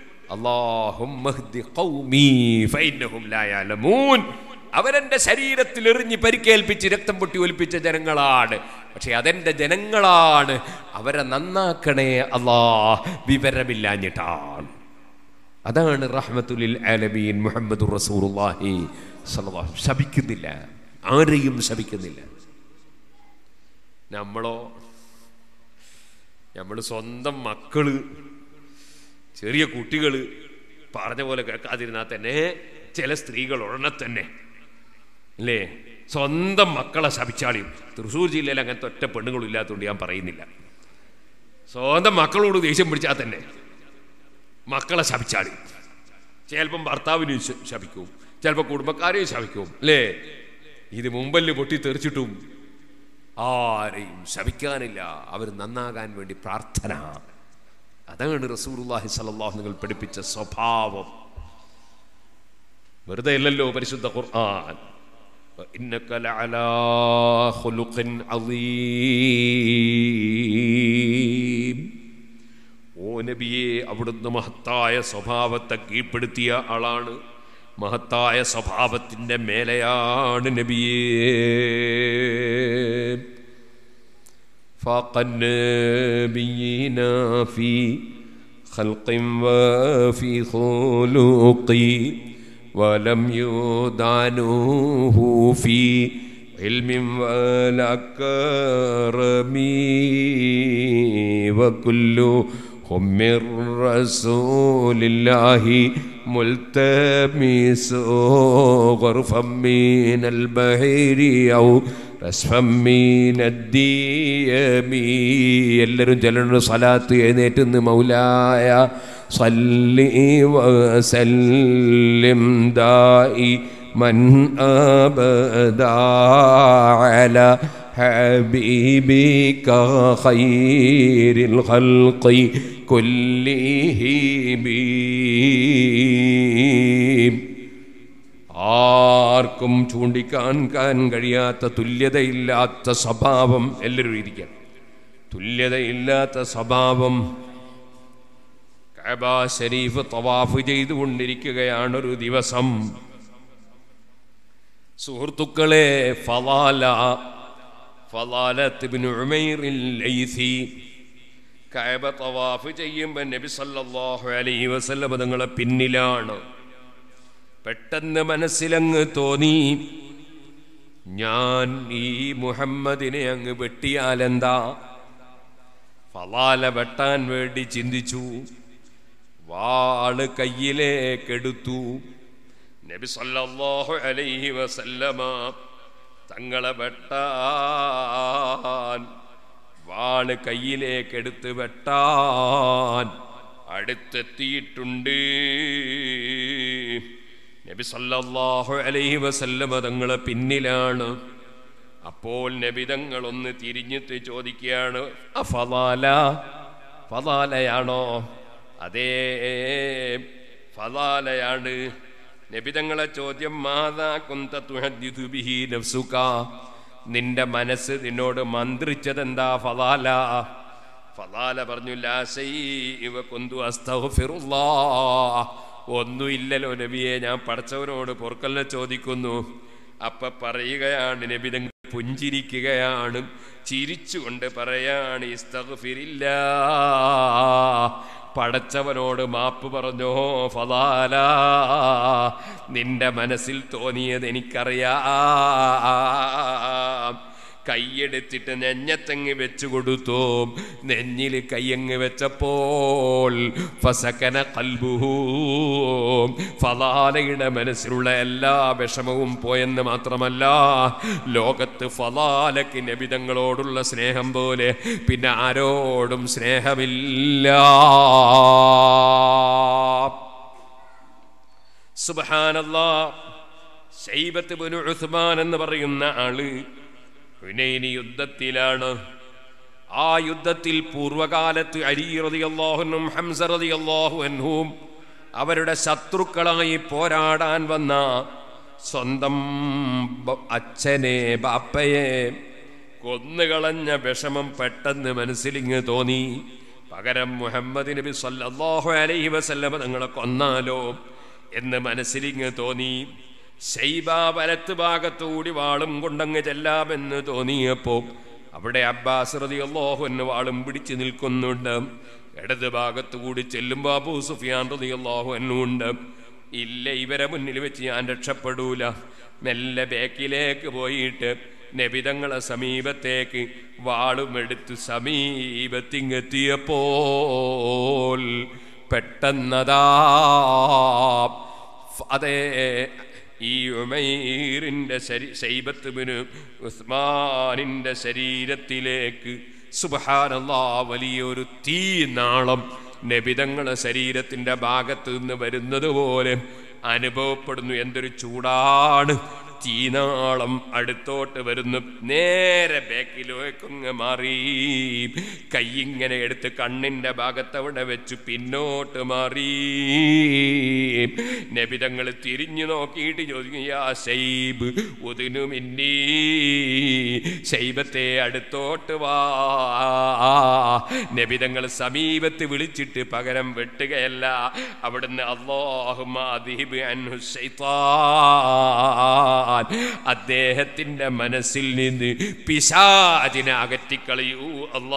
S1: അവരെന്റെ ശരീരത്തിൽ എറിഞ്ഞ് പരിക്കേൽപ്പിച്ച് രക്തം പൊട്ടി ഒലിപ്പിച്ച ജനങ്ങളാണ് പക്ഷെ അതെന്റെ ജനങ്ങളാണ് അവരെ നന്നാക്കണേ അല്ലാ വിവരമില്ലാഞ്ഞിട്ടാണ് അതാണ് റഹ്മത്തുലിൽ ആലമീൻ മുഹമ്മദ് റസൂറുല്ലാഹി സല്ലല്ലാഹു ശപിക്കുന്നില്ല ആരെയും ശപിക്കുന്നില്ല നമ്മളോ നമ്മൾ സ്വന്തം മക്കള് ചെറിയ കുട്ടികൾ പറഞ്ഞ പോലെ കേൾക്കാതിരുന്നാൽ തന്നെ ചില സ്ത്രീകൾ ഉടനെ തന്നെ അല്ലേ സ്വന്തം മക്കളെ ശപിച്ചാളിയും തൃശ്ശൂർ ജില്ലയിൽ അങ്ങനത്തെ ഒറ്റ പെണ്ണുങ്ങളും ഇല്ലാത്തതുകൊണ്ട് ഞാൻ പറയുന്നില്ല സ്വന്തം മക്കളോട് ദേഷ്യം പിടിച്ചാൽ തന്നെ മക്കളെ ശപിച്ചാളിയും ചിലപ്പം ഭർത്താവിനെ ശ- ശപിക്കും ചിലപ്പോൾ കുടുംബക്കാരെയും ശപിക്കും അല്ലേ ഇത് മുമ്പല് പൊട്ടി തെറിച്ചിട്ടും ആരെയും ശപിക്കാനില്ല അവർ നന്നാകാൻ വേണ്ടി പ്രാർത്ഥന അതാണ് റസൂലുള്ളാഹി സ്വല്ലല്ലാഹു നിങ്ങൾ പഠിപ്പിച്ച സ്വഭാവം വെറുതെ അല്ലല്ലോ പരിശുദ്ധ ഖുർആൻ إنك لعلى خلق عظيم ഓ നബിയെ അവിടുന്ന് മഹത്തായ സ്വഭാവത്തെ കീഴ്പ്പെടുത്തിയ ആളാണ് മഹത്തായ സ്വഭാവത്തിൻ്റെ മേലെയാണ് നബിയേ فاق النبيين في خلق وفي خلق ولم يدعنوه في علم ولا كرم وكلهم من رسول الله ملتمس غرفا من البحر أو رسفا من الديم എല്ലാവരും ചെല്ലണ സ്വലാത്ത് എഴുന്നേറ്റ് മൗലായ صلي وسلم دائما أبدا على حبيبك خير الخلق كلهم ആർക്കും ചൂണ്ടിക്കാണിക്കാൻ കഴിയാത്ത തുല്യതയില്ലാത്ത സ്വഭാവം എല്ലാവരും ഇരിക്കാം തുല്യതയില്ലാത്ത സ്വഭാവം കഅബ ശരീഫ് തവാഫ് ചെയ്തുകൊണ്ടിരിക്കുകയാണ് ഒരു ദിവസം സുഹൃത്തുക്കളെ ഫലാല ഫലാലത്ത് ഇബ്നു ഉമൈറിൽ ലൈസി കഅബ തവാഫ് ചെയ്യുമ്പോൾ നബി സല്ലല്ലാഹു അലൈഹി വസല്ലം തങ്ങളെ പിന്നിലാണ് പെട്ടെന്ന് മനസ്സിലങ്ങ് തോന്നി ഞാൻ ഈ മുഹമ്മദിനെ അങ്ങ് വെട്ടിയാലെന്താ ഫലാല വെട്ടാൻ വേണ്ടി ചിന്തിച്ചു വാള് കയ്യിലേക്കെടുത്തു നബി സല്ലല്ലാഹു അലൈഹി വസല്ലമ തങ്ങളെ വെട്ടാൻ വാള് കയ്യിലേക്കെടുത്ത് വെട്ടാൻ അടുത്തെത്തിയിട്ടുണ്ട് നബി സല്ലല്ലാഹു അലൈഹി വസല്ലമ തങ്ങളെ പിന്നിലാണ് അപ്പോൾ നബി തങ്ങൾ ഒന്ന് തിരിഞ്ഞിട്ട് ചോദിക്കുകയാണ് അഫലാല ഫലാലയാണോ അതേ ഫലാലയാണ് നബിതങ്ങളെ ചോദ്യം മാതാ കുന്ത തുഹദ്ദിദു ബിഹി നഫ്സുക നിന്റെ മനസ്സ് നിന്നോട് മന്ത്രിച്ചതെന്താ ഫലാല ഫലാല പറഞ്ഞു ലാ ശൈഇവ കുന്തു അസ്തഗ്ഫിറുല്ലാഹ് ഒന്നുമില്ലല്ലോ നബിയെ ഞാൻ പഠിച്ചവനോട് പൊറുക്കലിനെ ചോദിക്കുന്നു അപ്പൊ പറയുകയാണ് നബിതങ്ങൾ പുഞ്ചിരിക്കുകയാണ് ചിരിച്ചുകൊണ്ട് പറയാണ് ഇസ്തഗ്ഫിരില്ല പടച്ചവനോട് മാപ്പ് പറഞ്ഞോ ഫലാല നിന്റെ മനസ്സിൽ തോന്നിയത് എനിക്കറിയാം കൈയെടുത്തിട്ട് നെഞ്ഞത്തങ്ങ് വെച്ചു കൊടുത്തു നെഞ്ഞിൽ കയ്യങ്ങ് വെച്ചപ്പോൾ ഫസകന കൽബുഹൂ ഫലാലയുടെ മനസ്സിലുള്ള എല്ലാ വിഷമവും പോയെന്ന് മാത്രമല്ല ലോകത്ത് ഫലാലക്ക് നബിതങ്ങളോടുള്ള സ്നേഹം പോലെ പിന്നെ ആരോടും സ്നേഹമില്ല സുബഹാനല്ലാ ശൈബത്ത് ബനു ഉസ്മാൻ എന്ന് പറയുന്ന ആള് ഹുനൈനി യുദ്ധത്തിലാണ് ആ യുദ്ധത്തിൽ പൂർവകാലത്ത് അലി റളിയല്ലാഹുനും ഹംസ റളിയല്ലാഹു അൻഹും അവരുടെ ശത്രുക്കളായി പോരാടാൻ വന്ന സ്വന്തം ബ- അച്ഛനെ ബാപ്പയെ കൊന്നുകളഞ്ഞ വിഷമം പെട്ടെന്ന് മനസ്സിലിങ്ങ് തോന്നി പകരം മുഹമ്മദ് നബി സല്ലല്ലാഹു അലൈഹി വസല്ലമ തങ്ങളെ കൊന്നാലോ എന്ന് മനസ്സിലിങ്ങ് തോന്നി ശൈബ വലത്ത് ഭാഗത്തുകൂടി വാളും കൊണ്ടങ്ങ് ചെല്ലാമെന്ന് തോന്നിയപ്പോ അവിടെ അബ്ബാസ് റളിയല്ലാഹു അൻഹു വാളും പിടിച്ചു നിൽക്കുന്നുണ്ട് ഇടത് ഭാഗത്തുകൂടി ചെല്ലുമ്പോൾ അബൂ സുഫിയാൻ റളിയല്ലാഹു അൻഹു ഉണ്ട് ഇല്ല ഇവരെ മുന്നിൽ വെച്ച് ഞാൻ രക്ഷപ്പെടൂല മെല്ലെ ബേക്കിലേക്ക് പോയിട്ട് നബിതങ്ങളെ സമീപത്തേക്ക് വാളുമെടുത്ത് സമീപത്തിങ്ങെത്തിയപ്പോൾ പെട്ടെന്നതാ അതേ ഈ ഉമൈറിൻ്റെ ശരീ ശൈബത്തുബിന് ഉസ്മാനിൻ്റെ ശരീരത്തിലേക്ക് സുബഹാനല്ലാ വലിയൊരു തീനാളം നബിതങ്ങളെ ശരീരത്തിൻ്റെ ഭാഗത്ത് നിന്ന് വരുന്നത് പോലെ അനുഭവപ്പെടുന്നു എന്തൊരു ചൂടാണ് തീനാളം അടുത്തോട്ട് വരുന്നു നേരെ ബാക്കിലേക്കങ്ങ് മാറി കൈയിങ്ങനെ എടുത്ത് കണ്ണിൻ്റെ ഭാഗത്തവിടെ വെച്ച് പിന്നോട്ട് മാറി നബിതങ്ങൾ തിരിഞ്ഞു നോക്കിയിട്ട് ചോദിക്കും യാ ശൈബ് ഒതിനു മിന്നീ ശൈബത്തെ അടുത്തോട്ട് വാ നബിതങ്ങൾ സമീപത്ത് വിളിച്ചിട്ട് പകരം വെട്ടുകയല്ല അവിടുന്ന് അള്ളാഹുമ അദീബ് അൻഹു ശൈത്താൻ അദ്ദേഹത്തിന്റെ മനസ്സിൽ നിന്ന് പിശാചിനെ അകറ്റിക്കളയൂ അല്ലാ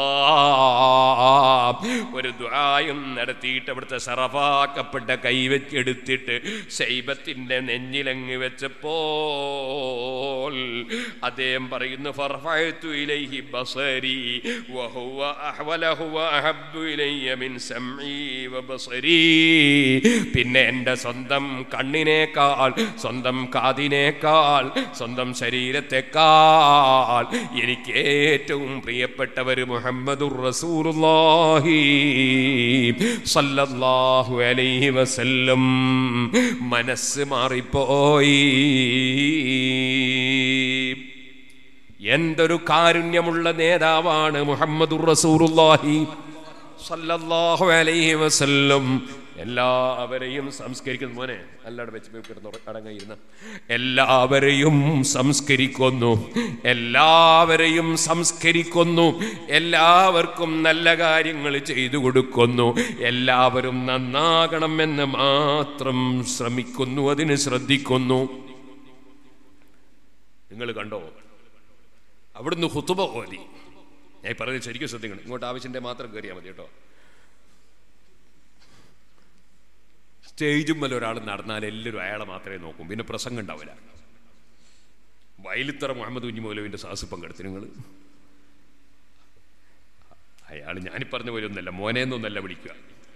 S1: ഒരു ദ്വായും നടത്തിയിട്ട് അവിടുത്തെ സറഫാക്കപ്പെട്ട കൈവച്ചെടുത്തിട്ട് ശൈബത്തിന്റെ നെഞ്ഞിലങ്ങ് വെച്ചപ്പോൾ അദ്ദേഹം പറയുന്നു ഫർഫഅതു ഇലൈഹി ബസരി വഹുവ അഹ്വലഹു വഅഹബ്ബു ഇലയ്യ മിൻ സംഈ വബസരി പിന്നെ എൻ്റെ സ്വന്തം കണ്ണിനേക്കാൾ സ്വന്തം കാതിനേക്കാൾ സ്വന്തം ശരീരത്തെക്കാൾ എനിക്ക് ഏറ്റവും പ്രിയപ്പെട്ടവർ മുഹമ്മദുർ റസൂലുള്ളാഹി സല്ലല്ലാഹു അലൈഹി വസല്ലം മനസ്സ് മാറിപ്പോയി എന്തൊരു കാരുണ്യമുള്ള നേതാവാണ് മുഹമ്മദുർ റസൂലുള്ളാഹി സല്ലല്ലാഹു അലൈഹി വസല്ലം എല്ലാവരെയും സംസ്കരിക്കുന്നു മോനെ എല്ലാവരും വെച്ച് കിടന്ന് അടങ്ങിയിരുന്ന എല്ലാവരെയും സംസ്കരിക്കുന്നു എല്ലാവരെയും സംസ്കരിക്കുന്നു എല്ലാവർക്കും നല്ല കാര്യങ്ങൾ ചെയ്തു കൊടുക്കുന്നു എല്ലാവരും നന്നാകണമെന്ന് മാത്രം ശ്രമിക്കുന്നു അതിന് ശ്രദ്ധിക്കുന്നു നിങ്ങൾ കണ്ടോ അവിടുന്ന് ഹുത്തുബ ഓതി ഞാൻ ഈ പറഞ്ഞത് ശരിക്കും ശ്രദ്ധിക്കണം ഇങ്ങോട്ട് ആവശ്യൻ്റെ മാത്രം കയറിയാൽ മതി കേട്ടോ സ്റ്റേജും മേലെ ഒരാൾ നടന്നാൽ എല്ലാവരും അയാളെ മാത്രമേ നോക്കും പിന്നെ പ്രസംഗം ഉണ്ടാവില്ല വയലിത്തറ മുഹമ്മദ് കുഞ്ഞി മൗലവിൻ്റെ സാഹസ് പങ്കെടുത്തു നിങ്ങൾ അയാൾ ഞാനീ പറഞ്ഞ പോലെ ഒന്നല്ല മോനെ എന്നൊന്നല്ല വിളിക്കുക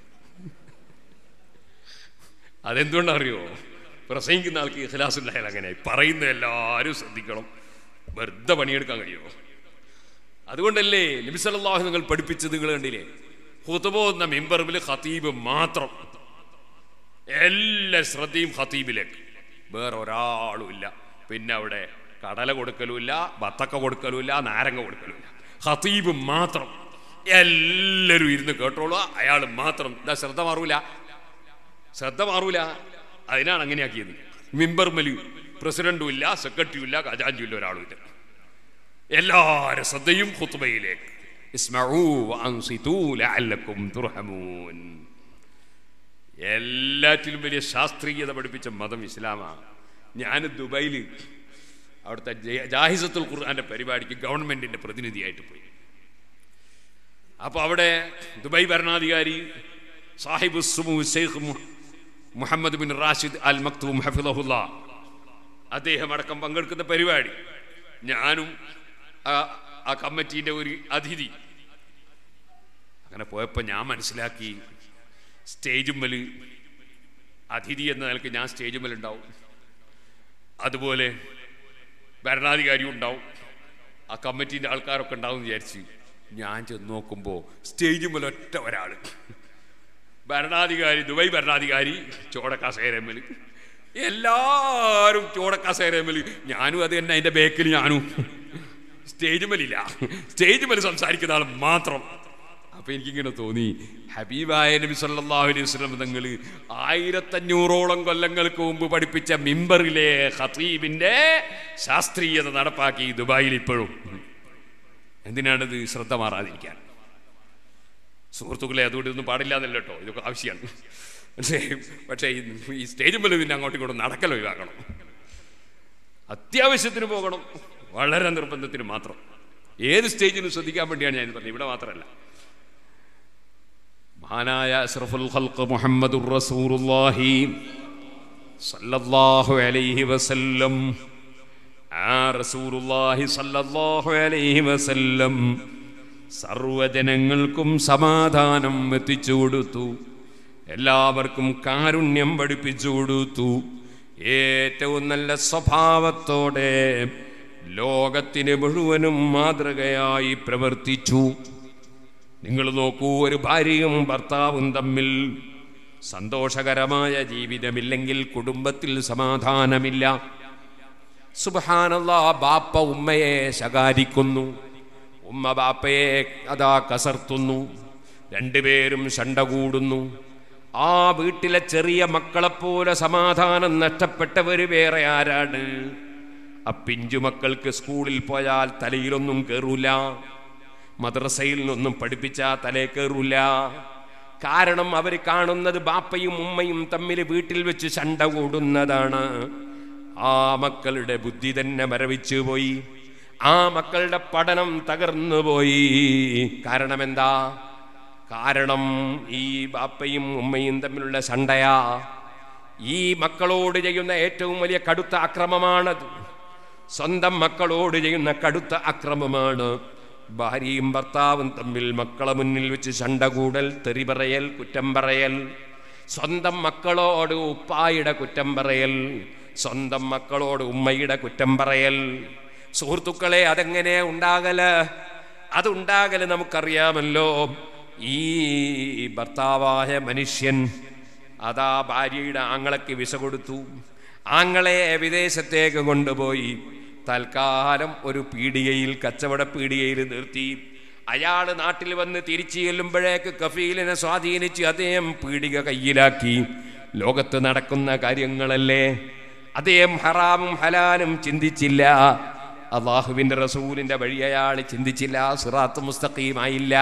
S1: അതെന്തുകൊണ്ടറിയോ പ്രസംഗിക്കുന്ന ആൾക്ക് ഇഖലാസ് ഉണ്ടായാൽ അങ്ങനെ പറയുന്ന എല്ലാവരും ശ്രദ്ധിക്കണം വെറുതെ പണിയെടുക്കാൻ കഴിയുമോ അതുകൊണ്ടല്ലേ നബിസല്ലാഹു നിങ്ങൾ പഠിപ്പിച്ചത് നിങ്ങൾ കണ്ടില്ലേ ഹുത്തുബോ എന്ന മെമ്പറിൽ ഖത്തീബ് മാത്രം എല്ലാ ശ്രദ്ധയും ഖത്തീബിലേക്ക് വേറെ ഒരാളും ഇല്ല പിന്നെ അവിടെ കടല കൊടുക്കലുമില്ല ബത്തക്ക കൊടുക്കലുമില്ല നാരങ്ങ കൊടുക്കലുമില്ല ഖത്തീബ് മാത്രം എല്ലാവരും ഇരുന്ന് കേട്ടോളുക അയാൾ മാത്രം എന്താ ശ്രദ്ധ മാറൂല ശ്രദ്ധ മാറൂല അതിനാണ് അങ്ങനെയാക്കിയത് മിമ്പർമലി പ്രസിഡന്റും ഇല്ല സെക്രട്ടറിയും ഇല്ല ഖജാൻജും ഇല്ല ഒരാളും ഇല്ല എല്ലാവരും ശ്രദ്ധയും ഖുത്ബയിലേക്ക് ഇസ്മഊ വഅൻസിതൂ ലഅല്ലക്കും തുർഹമൂൻ എല്ലാറ്റിലും വലിയ ശാസ്ത്രീയത പഠിപ്പിച്ച മതം ഇസ്ലാമാണ് ഞാൻ ദുബൈയിൽ അവിടുത്തെ ജയ- ജാഹിസത്തുൽ ഖുർആന്റെ പരിപാടിക്ക് ഗവൺമെന്റിന്റെ പ്രതിനിധിയായിട്ട് പോയി അപ്പോൾ അവിടെ ദുബൈ ഭരണാധികാരി സാഹിബ് സുമു ഷെയ്ഖ് മു- Mohammed bin Rashid Al Maktoum ഹഫിദഹുല്ല അദ്ദേഹം അടക്കം പങ്കെടുക്കുന്ന പരിപാടി ഞാനും ആ- ആ കമ്മിറ്റീൻ്റെ ഒരു അതിഥി അങ്ങനെ പോയപ്പോൾ ഞാൻ മനസ്സിലാക്കി സ്റ്റേജുമ്മൽ അതിഥി എന്ന നിലക്ക് ഞാൻ സ്റ്റേജുമ്മൽ ഉണ്ടാവും അതുപോലെ ഭരണാധികാരിയും ഉണ്ടാവും ആ കമ്മിറ്റീൻ്റെ ആൾക്കാരൊക്കെ ഉണ്ടാവും എന്ന് വിചാരിച്ച് ഞാൻ ചെന്ന് നോക്കുമ്പോൾ സ്റ്റേജുമ്മൽ ഒറ്റ ഒരാൾ ഭരണാധികാരി ദുബൈ ഭരണാധികാരി ചോടക്കാസേരമ്മൽ എല്ലാവരും ചോടക്കാസേരമ്മൽ ഞാനും അത് തന്നെ അതിൻ്റെ ബേക്കിൽ ഞാനും സ്റ്റേജ് മേലില്ല സ്റ്റേജ് മേൽ സംസാരിക്കുന്ന ആൾ മാത്രം അപ്പൊ എനിക്കിങ്ങനെ തോന്നി ഹബീബായ നബി സല്ലല്ലാഹു അലൈഹി വസല്ലം തങ്ങൾ ആയിരത്തഞ്ഞൂറോളം കൊല്ലങ്ങൾക്ക് മുമ്പ് പഠിപ്പിച്ച മിമ്പറിലെ ഖതീബിന്റെ ശാസ്ത്രീയത നടപ്പാക്കി ദുബായിൽ ഇപ്പോഴും എന്തിനാണിത് ശ്രദ്ധ മാറാതിരിക്കാൻ സുഹൃത്തുക്കളെ അതുകൊണ്ട് ഇതൊന്നും പാടില്ല എന്നല്ല കേട്ടോ ഇതൊക്കെ ആവശ്യമാണ് പക്ഷേ പക്ഷേ ഈ- ഈ സ്റ്റേജ് മേലെ പിന്നെ അങ്ങോട്ടും ഇങ്ങോട്ടും നടക്കൽ ഒഴിവാക്കണം അത്യാവശ്യത്തിന് പോകണം വളരെ നിർബന്ധത്തിന് മാത്രം ഏത് സ്റ്റേജിനും ശ്രദ്ധിക്കാൻ വേണ്ടിയാണ് ഞാൻ ഇത് പറഞ്ഞത് ഇവിടെ മാത്രമല്ല മഹാനായ അസ്റഫുൽ ഖൽഖ് മുഹമ്മദുർ റസൂലുള്ളാഹി സല്ലല്ലാഹു അലൈഹി വസല്ലം ആ റസൂലുള്ളാഹി സല്ലല്ലാഹു അലൈഹി വസല്ലം സർവജനങ്ങൾക്കും സമാധാനം എത്തിച്ചു കൊടുത്തു എല്ലാവർക്കും കാരുണ്യം പഠിപ്പിച്ചു കൊടുത്തു ഏറ്റവും നല്ല സ്വഭാവത്തോടെ ലോകത്തിന് മുഴുവനും മാതൃകയായി പ്രവർത്തിച്ചു നിങ്ങൾ നോക്കൂ ഒരു ഭാര്യയും ഭർത്താവും തമ്മിൽ സന്തോഷകരമായ ജീവിതമില്ലെങ്കിൽ കുടുംബത്തിൽ സമാധാനമില്ല സുബഹാനല്ലാ ബാപ്പ ഉമ്മയെ ശകാരിക്കുന്നു ഉമ്മ ബാപ്പയെ അതാ കസർത്തുന്നു രണ്ടുപേരും ശണ്ട കൂടുന്നു ആ വീട്ടിലെ ചെറിയ മക്കളെപ്പോലെ സമാധാനം നഷ്ടപ്പെട്ടവർ വേറെ ആരാണ് ആ പിഞ്ചു മക്കൾക്ക് സ്കൂളിൽ പോയാൽ തലയിലൊന്നും കയറൂല മദ്രസയിൽ നിന്നൊന്നും പഠിപ്പിച്ചാ തലേ കയറൂല കാരണം അവർ കാണുന്നത് ബാപ്പയും ഉമ്മയും തമ്മിൽ വീട്ടിൽ വെച്ച് ശണ്ട കൂടുന്നതാണ് ആ മക്കളുടെ ബുദ്ധി തന്നെ മരവിച്ചു പോയി ആ മക്കളുടെ പഠനം തകർന്നു പോയി കാരണം എന്താ കാരണം ഈ ബാപ്പയും ഉമ്മയും തമ്മിലുള്ള ശണ്ടയാ ഈ മക്കളോട് ചെയ്യുന്ന ഏറ്റവും വലിയ കടുത്ത അക്രമമാണത് സ്വന്തം മക്കളോട് ചെയ്യുന്ന കടുത്ത അക്രമമാണ് ഭാര്യയും ഭർത്താവും തമ്മിൽ മക്കളെ മുന്നിൽ വെച്ച് ശണ്ട കൂടൽ തെറി പറയൽ കുറ്റം പറയൽ സ്വന്തം മക്കളോട് ഉപ്പായുടെ കുറ്റം പറയൽ സ്വന്തം മക്കളോട് ഉമ്മയുടെ കുറ്റം പറയൽ സുഹൃത്തുക്കളെ അതെങ്ങനെ ഉണ്ടാകല് അതുണ്ടാകല് നമുക്കറിയാമല്ലോ ഈ ഭർത്താവായ മനുഷ്യൻ അതാ ഭാര്യയുടെ ആങ്ങളയ്ക്ക് വിസ കൊടുത്തു ആങ്ങളെ വിദേശത്തേക്ക് കൊണ്ടുപോയി തൽക്കാലം ഒരു പീടികയിൽ കച്ചവട പീടികയിൽ നിർത്തി അയാൾ നാട്ടിൽ വന്ന് തിരിച്ചു ചെല്ലുമ്പോഴേക്ക് കഫീലിനെ സ്വാധീനിച്ച് അദ്ദേഹം പീടിക കയ്യിലാക്കി ലോകത്ത് നടക്കുന്ന കാര്യങ്ങളല്ലേ അദ്ദേഹം ഹറാമും ഹലാലും ചിന്തിച്ചില്ല അള്ളാഹുവിന്റെ റസൂലിന്റെ വഴി അയാൾ ചിന്തിച്ചില്ല സിറാത്ത് മുസ്തഖീമായില്ല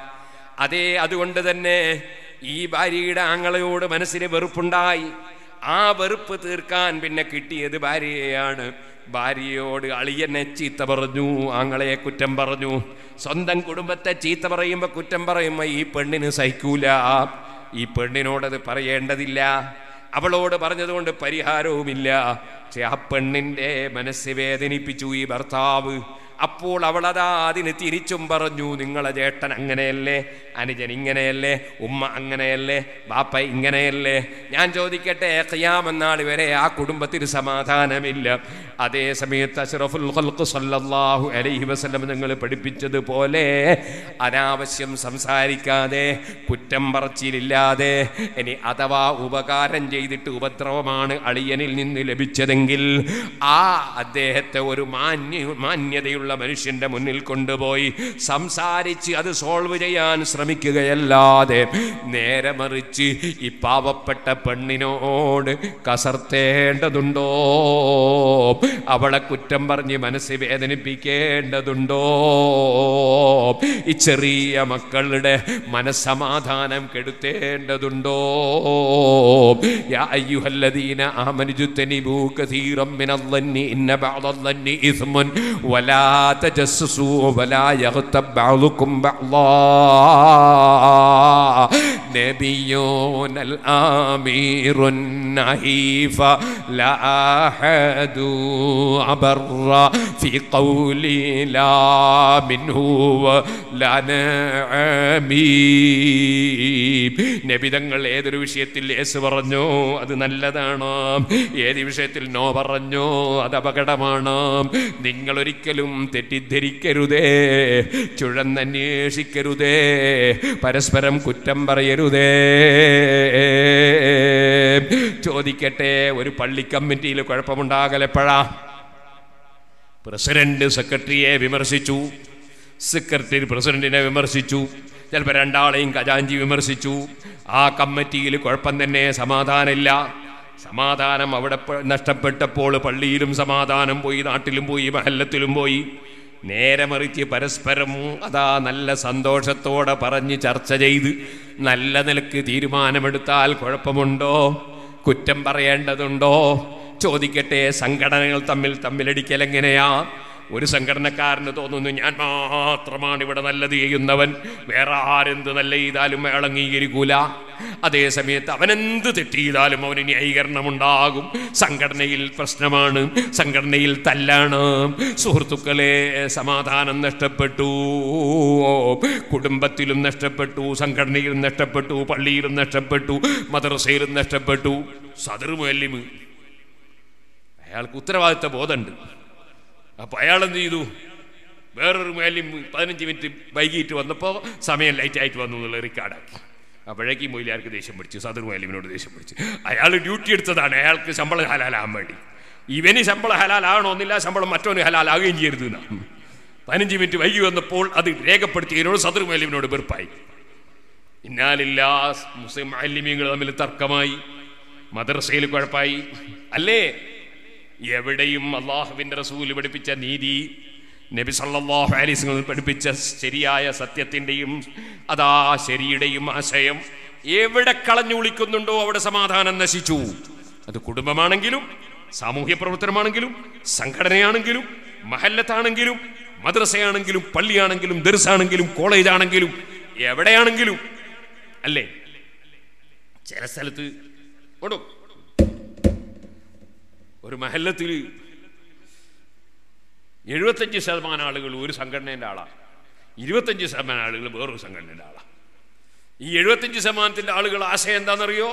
S1: അതേ അതുകൊണ്ട് തന്നെ ഈ ഭാര്യയുടെ ആങ്ങളയോട് മനസ്സിന് വെറുപ്പുണ്ടായി ആ വെറുപ്പ് തീർക്കാൻ പിന്നെ കിട്ടിയത് ഭാര്യയെയാണ് ഭാര്യയോട് അളിയനെ ചീത്ത പറഞ്ഞു ആങ്ങളെ കുറ്റം പറഞ്ഞു സ്വന്തം കുടുംബത്തെ ചീത്ത പറയുമ്പോ കുറ്റം പറയുമ്പോ ഈ പെണ്ണിന് സഹിക്കൂല ഈ പെണ്ണിനോടത് പറയേണ്ടതില്ല അവളോട് പറഞ്ഞതുകൊണ്ട് പരിഹാരവുമില്ല പക്ഷെ ആ പെണ്ണിന്റെ മനസ്സ് വേദനിപ്പിച്ചു ഈ ഭർത്താവ് അപ്പോൾ അവളതാ അതിന് തിരിച്ചും പറഞ്ഞു നിങ്ങളെ ചേട്ടൻ അങ്ങനെയല്ലേ അനുജൻ ഇങ്ങനെയല്ലേ ഉമ്മ അങ്ങനെയല്ലേ ബാപ്പ ഇങ്ങനെയല്ലേ ഞാൻ ചോദിക്കട്ടെ ഖിയാമെന്നാൾ വരെ ആ കുടുംബത്തിന് സമാധാനമില്ല അതേ സമയത്ത് അഷ്റഫുൽ ഖൽഖ് സല്ലല്ലാഹു അലൈഹി വസല്ലം നിങ്ങൾ പഠിപ്പിച്ചതുപോലെ അനാവശ്യം സംസാരിക്കാതെ കുറ്റം പറച്ചിലില്ലാതെ ഇനി അഥവാ ഉപകാരം ചെയ്തിട്ട് ഉപദ്രവമാണ് അളിയനിൽ നിന്ന് ലഭിച്ചതെങ്കിൽ ആ അദ്ദേഹത്തെ ഒരു മാന്യ മാന്യതയുള്ള മനുഷ്യന്റെ മുന്നിൽ കൊണ്ടുപോയി സംസാരിച്ച് അത് സോൾവ് ചെയ്യാൻ ശ്രമിക്കുകയല്ലാതെ നേരെ മറിച്ച് ഈ പാവപ്പെട്ട പെണ്ണിനോട് കസർത്തേണ്ടതുണ്ടോ അവളെ കുറ്റം പറഞ്ഞ് മനസ്സ് വേദനിപ്പിക്കേണ്ടതുണ്ടോ ഈ ചെറിയ മക്കളുടെ മനസ്സമാധാനം കെടുത്തേണ്ടതുണ്ടോ യാ അയ്യുഹല്ലദീന ആമനുജുത്തനിബൂ കസീറം മിനല്ലന്നി ഇന്ന ബഅദല്ലന്നി ഇസ്മുൻ വലാ തജസ്സസൂ വലാ യഗ്തബ് ബഅദുകും ബഅദാ نبيون الآمير النحيف لا أحد عبر في قولي لا منه ولا نعمي നബിതങ്ങൾ ഏതൊരു വിഷയത്തിൽ യേസ് പറഞ്ഞോ അത് നല്ലതാണ് ഏത് വിഷയത്തിൽ നോ പറഞ്ഞോ അത് അപകടമാണ് നിങ്ങൾ ഒരിക്കലും തെറ്റിദ്ധരിക്കരുതേ ചുഴന്നന്വേഷിക്കരുതേ പരസ്പരം കുറ്റം പറയരുതേ ചോദിക്കട്ടെ ഒരു പള്ളി കമ്മിറ്റിയിൽ കുഴപ്പമുണ്ടാകലെപ്പോഴാ പ്രസിഡന്റ് സെക്രട്ടറിയെ വിമർശിച്ചു സെക്രട്ടറി പ്രസിഡന്റിനെ വിമർശിച്ചു ചിലപ്പോൾ രണ്ടാളെയും ഖജാഞ്ചി വിമർശിച്ചു ആ കമ്മിറ്റിയിൽ കുഴപ്പം തന്നെ സമാധാനമില്ല സമാധാനം അവിടെ പ- നഷ്ടപ്പെട്ടപ്പോൾ പള്ളിയിലും സമാധാനം പോയി നാട്ടിലും പോയി മഹല്ലത്തിലും പോയി നേരെ മറിച്ച് പരസ്പരം അതാ നല്ല സന്തോഷത്തോടെ പറഞ്ഞ് ചർച്ച ചെയ്ത് നല്ല നിലക്ക് തീരുമാനമെടുത്താൽ കുഴപ്പമുണ്ടോ കുറ്റം പറയേണ്ടതുണ്ടോ ചോദിക്കട്ടെ സംഘടനകൾ തമ്മിൽ തമ്മിലടിക്കൽ എങ്ങനെയാ ഒരു സംഘടനക്കാരന് തോന്നുന്നു ഞാൻ മാത്രമാണ് ഇവിടെ നല്ലത് ചെയ്യുന്നവൻ വേറെ ആരെന്ത് നല്ല ചെയ്താലും അയാൾ അംഗീകരിക്കൂല അതേ സമയത്ത് അവനെന്ത് തെറ്റ് ചെയ്താലും അവന് ന്യായീകരണമുണ്ടാകും സംഘടനയിൽ പ്രശ്നമാണ് സംഘടനയിൽ തല്ലാണ് സുഹൃത്തുക്കളെ സമാധാനം നഷ്ടപ്പെട്ടു കുടുംബത്തിലും നഷ്ടപ്പെട്ടു സംഘടനയിലും നഷ്ടപ്പെട്ടു പള്ളിയിലും നഷ്ടപ്പെട്ടു മദ്രസയിലും നഷ്ടപ്പെട്ടു സദർ മുല്ലിമ് അയാൾക്ക് ഉത്തരവാദിത്ത ബോധമുണ്ട് അപ്പൊ അയാൾ എന്ത് ചെയ്തു വേറൊരു മേലും പതിനഞ്ച് മിനിറ്റ് വൈകിട്ട് വന്നപ്പോൾ സമയം ലൈറ്റ് ആയിട്ട് വന്നു എന്നുള്ള റെക്കോർഡാക്കി അപ്പോഴേക്കും മൊയിലാർക്ക് ദേഷ്യം പിടിച്ചു സദർ മേലിമിനോട് ദേഷ്യം പിടിച്ചു അയാൾ ഡ്യൂട്ടി എടുത്തതാണ് അയാൾക്ക് ശമ്പളം ഹലാലാകാൻ വേണ്ടി ഇവന് ശമ്പളം ഹലാലാകണമെന്നില്ല ശമ്പളം മറ്റവന് ഹലാലാകുകയും ചെയ്യരുത് എന്നാണ് പതിനഞ്ച് മിനിറ്റ് വൈകി വന്നപ്പോൾ അത് രേഖപ്പെടുത്തിയതിനോട് സദർ മേലിമിനോട് വെറുപ്പായി ഇന്നാലില്ല മുസ്ലിം അല്ലിമീങ്ങൾ തമ്മിൽ തർക്കമായി മദ്രസയിൽ കുഴപ്പമായി അല്ലേ എവിടെയും അള്ളാഹുവിൻ്റെ റസൂൽ പഠിപ്പിച്ച നീതി നബി സല്ലല്ലാഹു അലൈഹി വസല്ലം പഠിപ്പിച്ച ശരിയായ സത്യത്തിൻ്റെയും അതാ ശരിയുടെയും ആശയം എവിടെ കളഞ്ഞു വിളിക്കുന്നുണ്ടോ അവിടെ സമാധാനം നശിച്ചു അത് കുടുംബമാണെങ്കിലും സാമൂഹ്യ പ്രവർത്തനമാണെങ്കിലും സംഘടനയാണെങ്കിലും മഹല്ലത്താണെങ്കിലും മദ്രസയാണെങ്കിലും പള്ളിയാണെങ്കിലും ദർസാണെങ്കിലും കോളേജ് ആണെങ്കിലും എവിടെയാണെങ്കിലും അല്ലേ ചില സ്ഥലത്ത് ഓടും ഒരു മഹല്ലത്തിൽ എഴുപത്തഞ്ച് ശതമാനം ആളുകൾ ഒരു സംഘടനയുടെ ആളാണ് ഇരുപത്തഞ്ച് ശതമാനം ആളുകൾ വേറൊരു സംഘടനയുടെ ആളാണ് ഈ എഴുപത്തഞ്ച് ശതമാനത്തിന്റെ ആളുകൾ ആശയം എന്താണെന്നറിയോ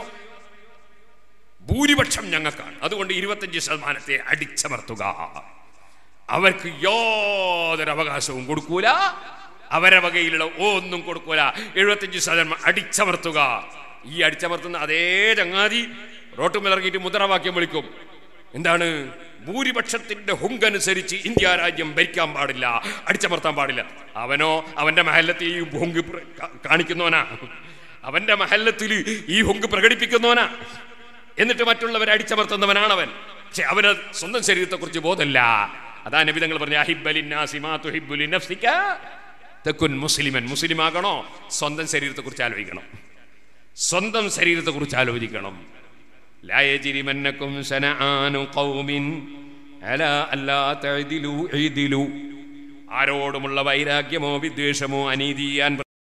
S1: ഭൂരിപക്ഷം ഞങ്ങൾക്കാണ് അതുകൊണ്ട് ഇരുപത്തഞ്ച് ശതമാനത്തെ അടിച്ചമർത്തുക അവർക്ക് യാതൊരു അവകാശവും കൊടുക്കൂല അവരെ വകയിലുള്ള ഒന്നും കൊടുക്കൂല എഴുപത്തഞ്ച് ശതമാനം അടിച്ചമർത്തുക ഈ അടിച്ചമർത്തുന്ന അതേ ചങ്ങാതി റോട്ടുമിലിറങ്ങിയിട്ട് മുദ്രാവാക്യം വിളിക്കും എന്താണ് ഭൂരിപക്ഷത്തിന്റെ ഹുങ്കനുസരിച്ച് ഇന്ത്യ രാജ്യം ഭരിക്കാൻ പാടില്ല അടിച്ചമർത്താൻ പാടില്ല അവനോ അവന്റെ മഹല്ലത്തിൽ ഈ ഹുങ്ക് പ്ര- കാ- കാണിക്കുന്നവനാ അവന്റെ മഹല്ലത്തിൽ ഈ ഹുങ്ക് പ്രകടിപ്പിക്കുന്നവനാ എന്നിട്ട് മറ്റുള്ളവരെ അടിച്ചമർത്തുന്നവനാണ് അവൻ പക്ഷെ അവന് സ്വന്തം ശരീരത്തെ കുറിച്ച് ബോധമില്ല അതാ നബി തങ്ങൾ പറഞ്ഞ അഹിബ്ബലിന്നാസി മാ തുഹിബ്ബു ലിനഫ്സിക തകുൻ മുസ്ലിമൻ മുസ്ലിം ആകണോ സ്വന്തം ശരീരത്തെ കുറിച്ച് ആലോചിക്കണം സ്വന്തം ശരീരത്തെ കുറിച്ച് ആലോചിക്കണം لا يجرمنكم شنآن قوم على ألا تعدلوا اعدلوا ആരോടുമുള്ള വൈരാഗ്യമോ വിദ്വേഷമോ അനീതി ചെയ്യാൻ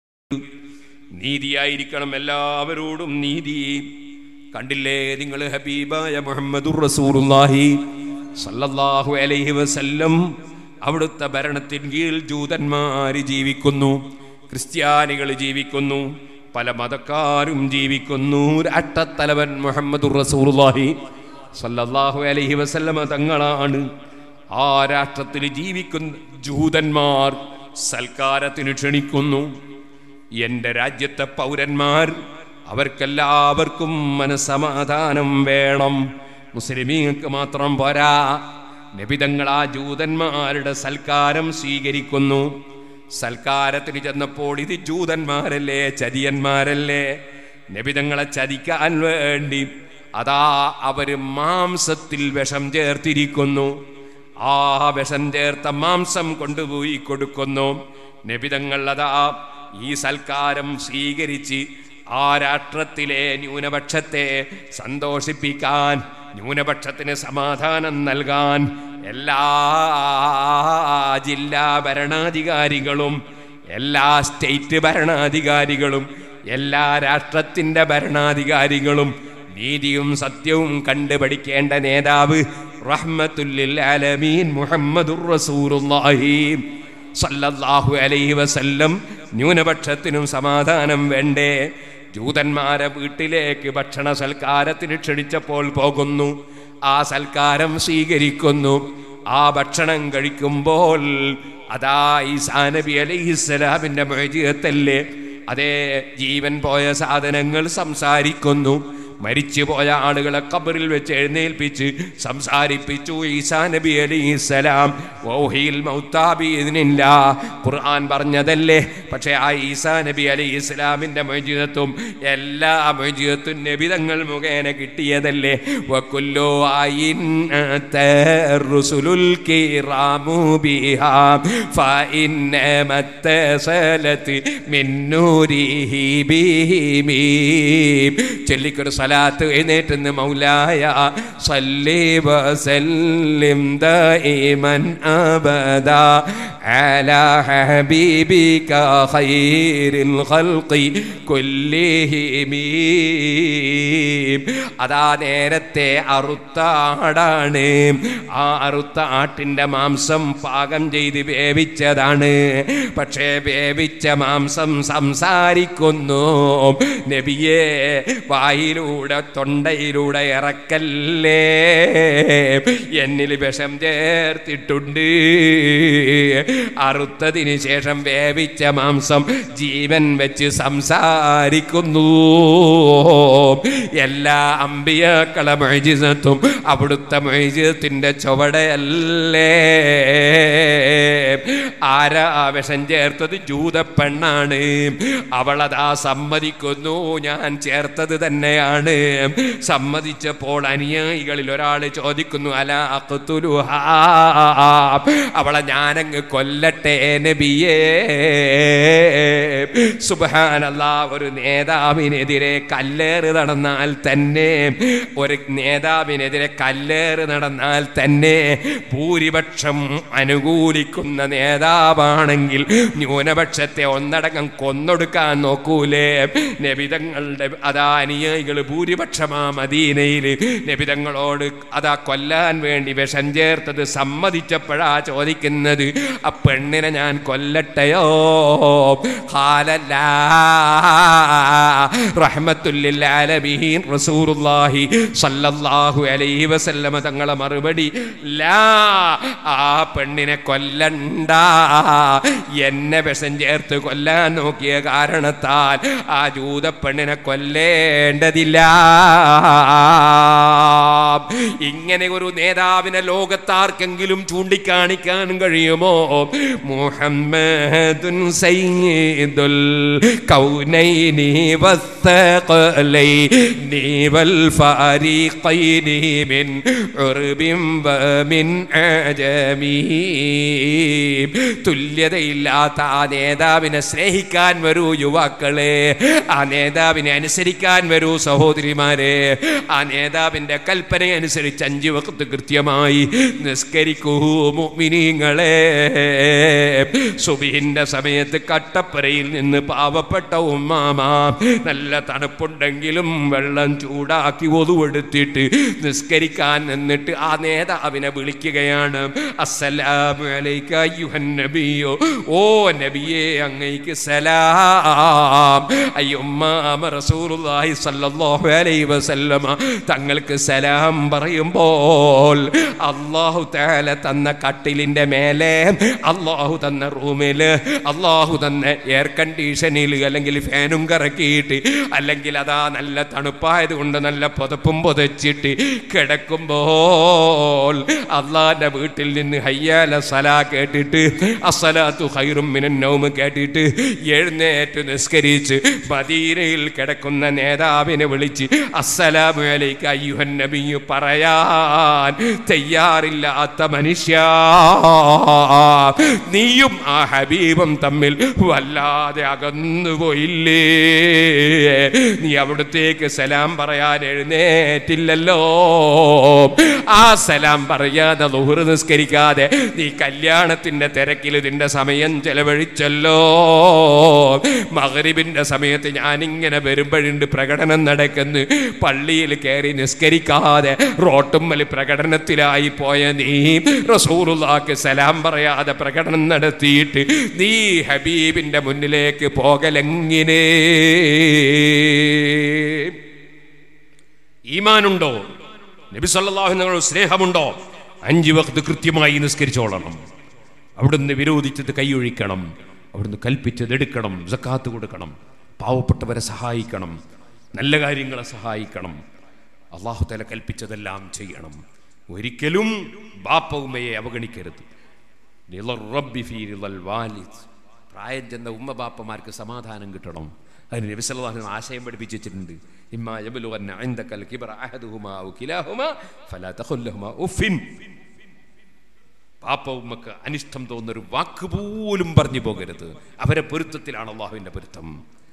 S1: നീതിയായിരിക്കണം എല്ലാവരോടും നീതി കണ്ടില്ലേ നിങ്ങൾ ഹബീബായ മുഹമ്മദുർ റസൂലുള്ളാഹി സല്ലല്ലാഹു അലൈഹി വസല്ലം അവിടുത്തെ ഭരണത്തിൻ കീഴിൽ ജൂതന്മാർ ജീവിക്കുന്നു ക്രിസ്ത്യാനികൾ ജീവിക്കുന്നു പല മതക്കാരും ജീവിക്കുന്നു രാഷ്ട്രത്തലവൻ മുഹമ്മദുർ റസൂലുള്ളാഹി സല്ലല്ലാഹു അലൈഹി വസല്ലമ തങ്ങളാണ് ആ രാഷ്ട്രത്തിൽ ജീവിക്കുന്ന ജൂതന്മാർ സൽക്കാരത്തിന് ക്ഷണിക്കുന്നു എൻ്റെ രാജ്യത്തെ പൗരന്മാർ അവർക്കെല്ലാവർക്കും മനസമാധാനം വേണം മുസ്ലിമീങ്ങൾക്ക് മാത്രം പോരാ നബിതങ്ങൾ ആ ജൂതന്മാരുടെ സൽക്കാരം സ്വീകരിക്കുന്നു സൽക്കാരത്തിന് ചെന്നപ്പോൾ ഇത് ജൂതന്മാരല്ലേ ചതിയന്മാരല്ലേ നബിതങ്ങളെ ചതിക്കാൻ വേണ്ടി അതാ അവര് മാംസത്തിൽ വിഷം ചേർത്തിരിക്കുന്നു ആ വിഷം ചേർത്ത മാംസം കൊണ്ടുപോയി കൊടുക്കുന്നു നബിതങ്ങൾ അതാ ഈ സൽക്കാരം സ്വീകരിച്ച് ആ രാഷ്ട്രത്തിലെ ന്യൂനപക്ഷത്തെ സന്തോഷിപ്പിക്കാൻ ന്യൂനപക്ഷത്തിന് സമാധാനം നൽകാൻ എല്ലാ ജില്ലാ ഭരണാധികാരികളും എല്ലാ സ്റ്റേറ്റ് ഭരണാധികാരികളും എല്ലാ രാഷ്ട്രത്തിന്റെ ഭരണാധികാരികളും നീതിയും സത്യവും കണ്ടുപഠിക്കേണ്ട നേതാവ് റഹ്മത്തുല്ലിൽ ആലമീൻ മുഹമ്മദുർ റസൂലുള്ളാഹി സല്ലല്ലാഹു അലൈഹി വസല്ലം ന്യൂനപക്ഷത്തിനും സമാധാനം വേണ്ടേ ജൂതന്മാരെ വീട്ടിലേക്ക് ഭക്ഷണ സൽക്കാരത്തിന് ക്ഷണിച്ചപ്പോൾ പോകുന്നു ആ സൽക്കാരം സ്വീകരിക്കുന്നു ആ ഭക്ഷണം കഴിക്കുമ്പോൾ അതാ ഈസാ നബി അലൈഹിസ്സലാമിന്റെ മൊഴിയത്തല്ലേ അതേ ജീവൻ പോയ സാധനങ്ങൾ സംസാരിക്കുന്നു മരിച്ചുപോയ ആളുകളെ കബറിൽ വെച്ച് എഴുന്നേൽപ്പിച്ച് സംസാരിപ്പിച്ചു ഈസാ നബി അലൈഹിസ്സലാം ഓഹിയിൽ മൗത്താബില്ല ഖുർആൻ പറഞ്ഞതല്ലേ പക്ഷേ ആ ഈസാ നബി അലൈഹി ഇസ്ലാമിന്റെ മൊയ്ജിതത്വം എല്ലാ മൊയ്ജിതത്തും നബിതങ്ങൾ മുഖേന കിട്ടിയതല്ലേ വക്കുല്ലോ ആയിൻ റുസുലുൽ കിറാമു ബിഹാ فإنما اتصلت من نوره بهم ചൊല്ലിക്കൊരു സലാം
S2: സ്വലാത്ത് എഴുന്നേറ്റുന്ന് മൗലായ സല്ലി വസല്ലിം ദൈമൻ അബദാ അലാ ഹബീബിക ഖൈറിൽ ഖൽഖി കുല്ലിഹിമീ അതാ നേരത്തെ അറുത്ത ആടാണ് ആ അറുത്ത ആട്ടിന്റെ മാംസം പാകം ചെയ്ത് വേവിച്ചതാണ് പക്ഷേ വേവിച്ച മാംസം സംസാരിക്കുന്നു നബിയെ വായിലൂടെ തൊണ്ടയിലൂടെ ഇറക്കല്ലേ എന്നിൽ വിഷം ചേർത്തിട്ടുണ്ട് അറുത്തതിന് ശേഷം വേവിച്ച മാംസം ജീവൻ വെച്ച് സംസാരിക്കുന്നു എല്ലാ അമ്പിയാക്കളെ മൊയ്ജിസത്തും അവിടുത്തെ മൊയ്ജിസത്തിന്റെ ചുവടയല്ലേ ആരാ വിഷം ചേർത്തത് ജൂതപ്പെണ്ണാണ് അവളതാ സമ്മതിക്കുന്നു ഞാൻ ചേർത്തത് തന്നെയാണ് സമ്മതിച്ചപ്പോൾ അനുയായികളിൽ ഒരാൾ ചോദിക്കുന്നു അല അഖ്തുലുഹാ. അവളെ ഞാനങ്ങ് കൊല്ലട്ടെ നബിയേ സുബഹാനല്ലാ ഒരു നേതാവിനെതിരെ കല്ലേറ് നടന്നാൽ തന്നെ ഒരു നേതാവിനെതിരെ കല്ലേറ് നടന്നാൽ തന്നെ ഭൂരിപക്ഷം അനുകൂലിക്കുന്ന നേതാവാണെങ്കിൽ ന്യൂനപക്ഷത്തെ ഒന്നടങ്കം കൊന്നൊടുക്കാൻ നോക്കൂലേ നബിതങ്ങളുടെ അതാ അനുയായികൾ ഭൂരിപക്ഷമാ മദീനയിൽ നബിതങ്ങളോട് അതാ കൊല്ലാൻ വേണ്ടി വിഷം ചേർത്തത് സമ്മതിച്ചപ്പോഴാ ചോദിക്കുന്നത് ആ പെണ്ണിനെ ഞാൻ കൊല്ലട്ടെയോ ഖാലല്ല റഹ്മത്തുല്ലിൽ ആലമീൻ റസൂലുള്ളാഹി സല്ലല്ലാഹു അലൈഹി വസല്ലമ തങ്ങളെ മറുപടി ലാ ആ പെണ്ണിനെ കൊല്ലണ്ട എന്നെ വിഷം ചേർത്ത് കൊല്ലാൻ നോക്കിയ കാരണത്താൽ ആ ജൂത പെണ്ണിനെ കൊല്ലേണ്ടതില്ല ഇങ്ങനെ ഒരു നേതാവിനെ ലോകത്താർക്കെങ്കിലും ചൂണ്ടിക്കാണിക്കാൻ കഴിയുമോ മുഹമ്മദുൻ സയ്യിദുൽ കൗനൈനി വസ്സഖലൈനി വൽ ഫാരിഖൈനി മിൻ ഉർബിൻ വമിൻ അജമീ തുല്യതയില്ലാത്ത ആ നേതാവിനെ സ്നേഹിക്കാൻ വരൂ യുവാക്കളെ ആ നേതാവിനെ അനുസരിക്കാൻ വരൂ സഹോദരിമാരെ ആ നേതാവിന്റെ കൽപ്പന അനുസരിച്ച് അഞ്ചു വക്കത്ത് കൃത്യമായി നിസ്കരിക്കൂ മുഅ്മിനീങ്ങളെ സുബിഹിന്റെ സമയത്ത് കട്ടപ്പരയിൽ നിന്ന് പാവപ്പെട്ട ഉമ്മാമ നല്ല തണുപ്പുണ്ടെങ്കിലും വെള്ളം ചൂടാക്കി ഒതുവെടുത്തിട്ട് നിസ്കരിക്കാൻ നിന്നിട്ട് ആ നേതാവിനെ വിളിക്കുകയാണ് അസ്സലാമു അലൈക അയ്യുഹൻ നബിയോ ഓ നബിയെ അങ്ങയ്ക്ക് സലാം അയ്യുമ്മാമ റസൂലുള്ളാഹി സ്വല്ലല്ലാഹു അലൈഹി വസല്ലമ തങ്ങൾക്ക് സലാം പറയുമ്പോൾ അള്ളാഹു തആല തന്ന കട്ടിലിന്റെ മേലെ അള്ളാഹു തന്ന റൂമില് അള്ളാഹു തന്ന എയർ കണ്ടീഷനിൽ അല്ലെങ്കിൽ ഫാനും കറക്കിയിട്ട് അല്ലെങ്കിൽ അതാ നല്ല തണുപ്പായത് കൊണ്ട് നല്ല പുതപ്പും പുതച്ചിട്ട് കിടക്കുമ്പോൾ അള്ളാന്റെ വീട്ടിൽ നിന്ന് ഹയ്യാല സലാ കേട്ടിട്ട് അസലാത്തു ഹൈറും മിനൻ നൗമ് കേട്ടിട്ട് എഴുന്നേറ്റ് നിസ്കരിച്ച് മദീനയിൽ കിടക്കുന്ന നേതാവിനെ വിളിച്ച് അസ്സലാമു അലൈക അയ്യുഹൻ നബിയു പറയാൻ തയ്യാറില്ലാത്ത മനുഷ്യ നീയും ആ ഹബീബും തമ്മിൽ വല്ലാതെ അകന്നുപോയില്ലേ നീ അവിടത്തേക്ക് സലാം പറയാൻ എഴുന്നേറ്റില്ലല്ലോ ആ സലാം പറയാതെ ലുഹർ നിസ്കരിക്കാതെ നീ കല്യാണത്തിന്റെ തിരക്കിൽ ഇതിന്റെ സമയം ചെലവഴിച്ചല്ലോ മകരിബിന്റെ സമയത്ത് ഞാനിങ്ങനെ വരുമ്പോഴുണ്ട് പ്രകടനം നടക്കുന്നു പള്ളിയിൽ കയറി നിസ്കരിക്കാതെ റോട്ടുമ്മൽ പ്രകടനത്തിലായി പോയ നീ റസൂറുല്ലാക്ക് സലാം പറയാതെ പ്രകടനം നടത്തിയിട്ട് നീ ഹബീബിന്റെ മുന്നിലേക്ക് പോകലെങ്ങിനെ ഈമാനുണ്ടോ നബി സല്ലാഹു സ്നേഹമുണ്ടോ അഞ്ച് വക്ത് കൃത്യമായി നിസ്കരിച്ചോളണം അവിടുന്ന് വിരോധിച്ചത് കൈയൊഴിക്കണം അവിടുന്ന് കൽപ്പിച്ചത് എടുക്കണം ജക്കാത്ത് കൊടുക്കണം പാവപ്പെട്ടവരെ സഹായിക്കണം നല്ല കാര്യങ്ങളെ സഹായിക്കണം അള്ളാഹു തല കൽപ്പിച്ചതെല്ലാം ചെയ്യണം ഒരിക്കലും ബാപ്പ ഉമ്മയെ അവഗണിക്കരുത് നിളർ റബ്ബി ഫീ നിളൽ വാലിദ്. പ്രായം ചെന്ന ഉമ്മ ബാപ്പമാർക്ക് സമാധാനം കിട്ടണം അതിന് നബി സല്ലല്ലാഹു അലൈഹി വസല്ലം ആശയം പഠിപ്പിച്ച് വെച്ചിട്ടുണ്ട് ഇമ്മാ യബ്ലുഗന്ന ഇൻദകൽ കിബ്റ അഹദുഹുമാ ഔ കിലാഹുമാ ഫലാ തഖുൽ ലഹുമാ ഉഫിൻ പാപ്പ ഉമ്മക്ക് അനിഷ്ടം തോന്നുന്നൊരു വാക്ക് പോലും പറഞ്ഞു പോകരുത് അവരെ പൊരുത്തത്തിലാണ് അള്ളാഹുവിൻ്റെ പൊരുത്തം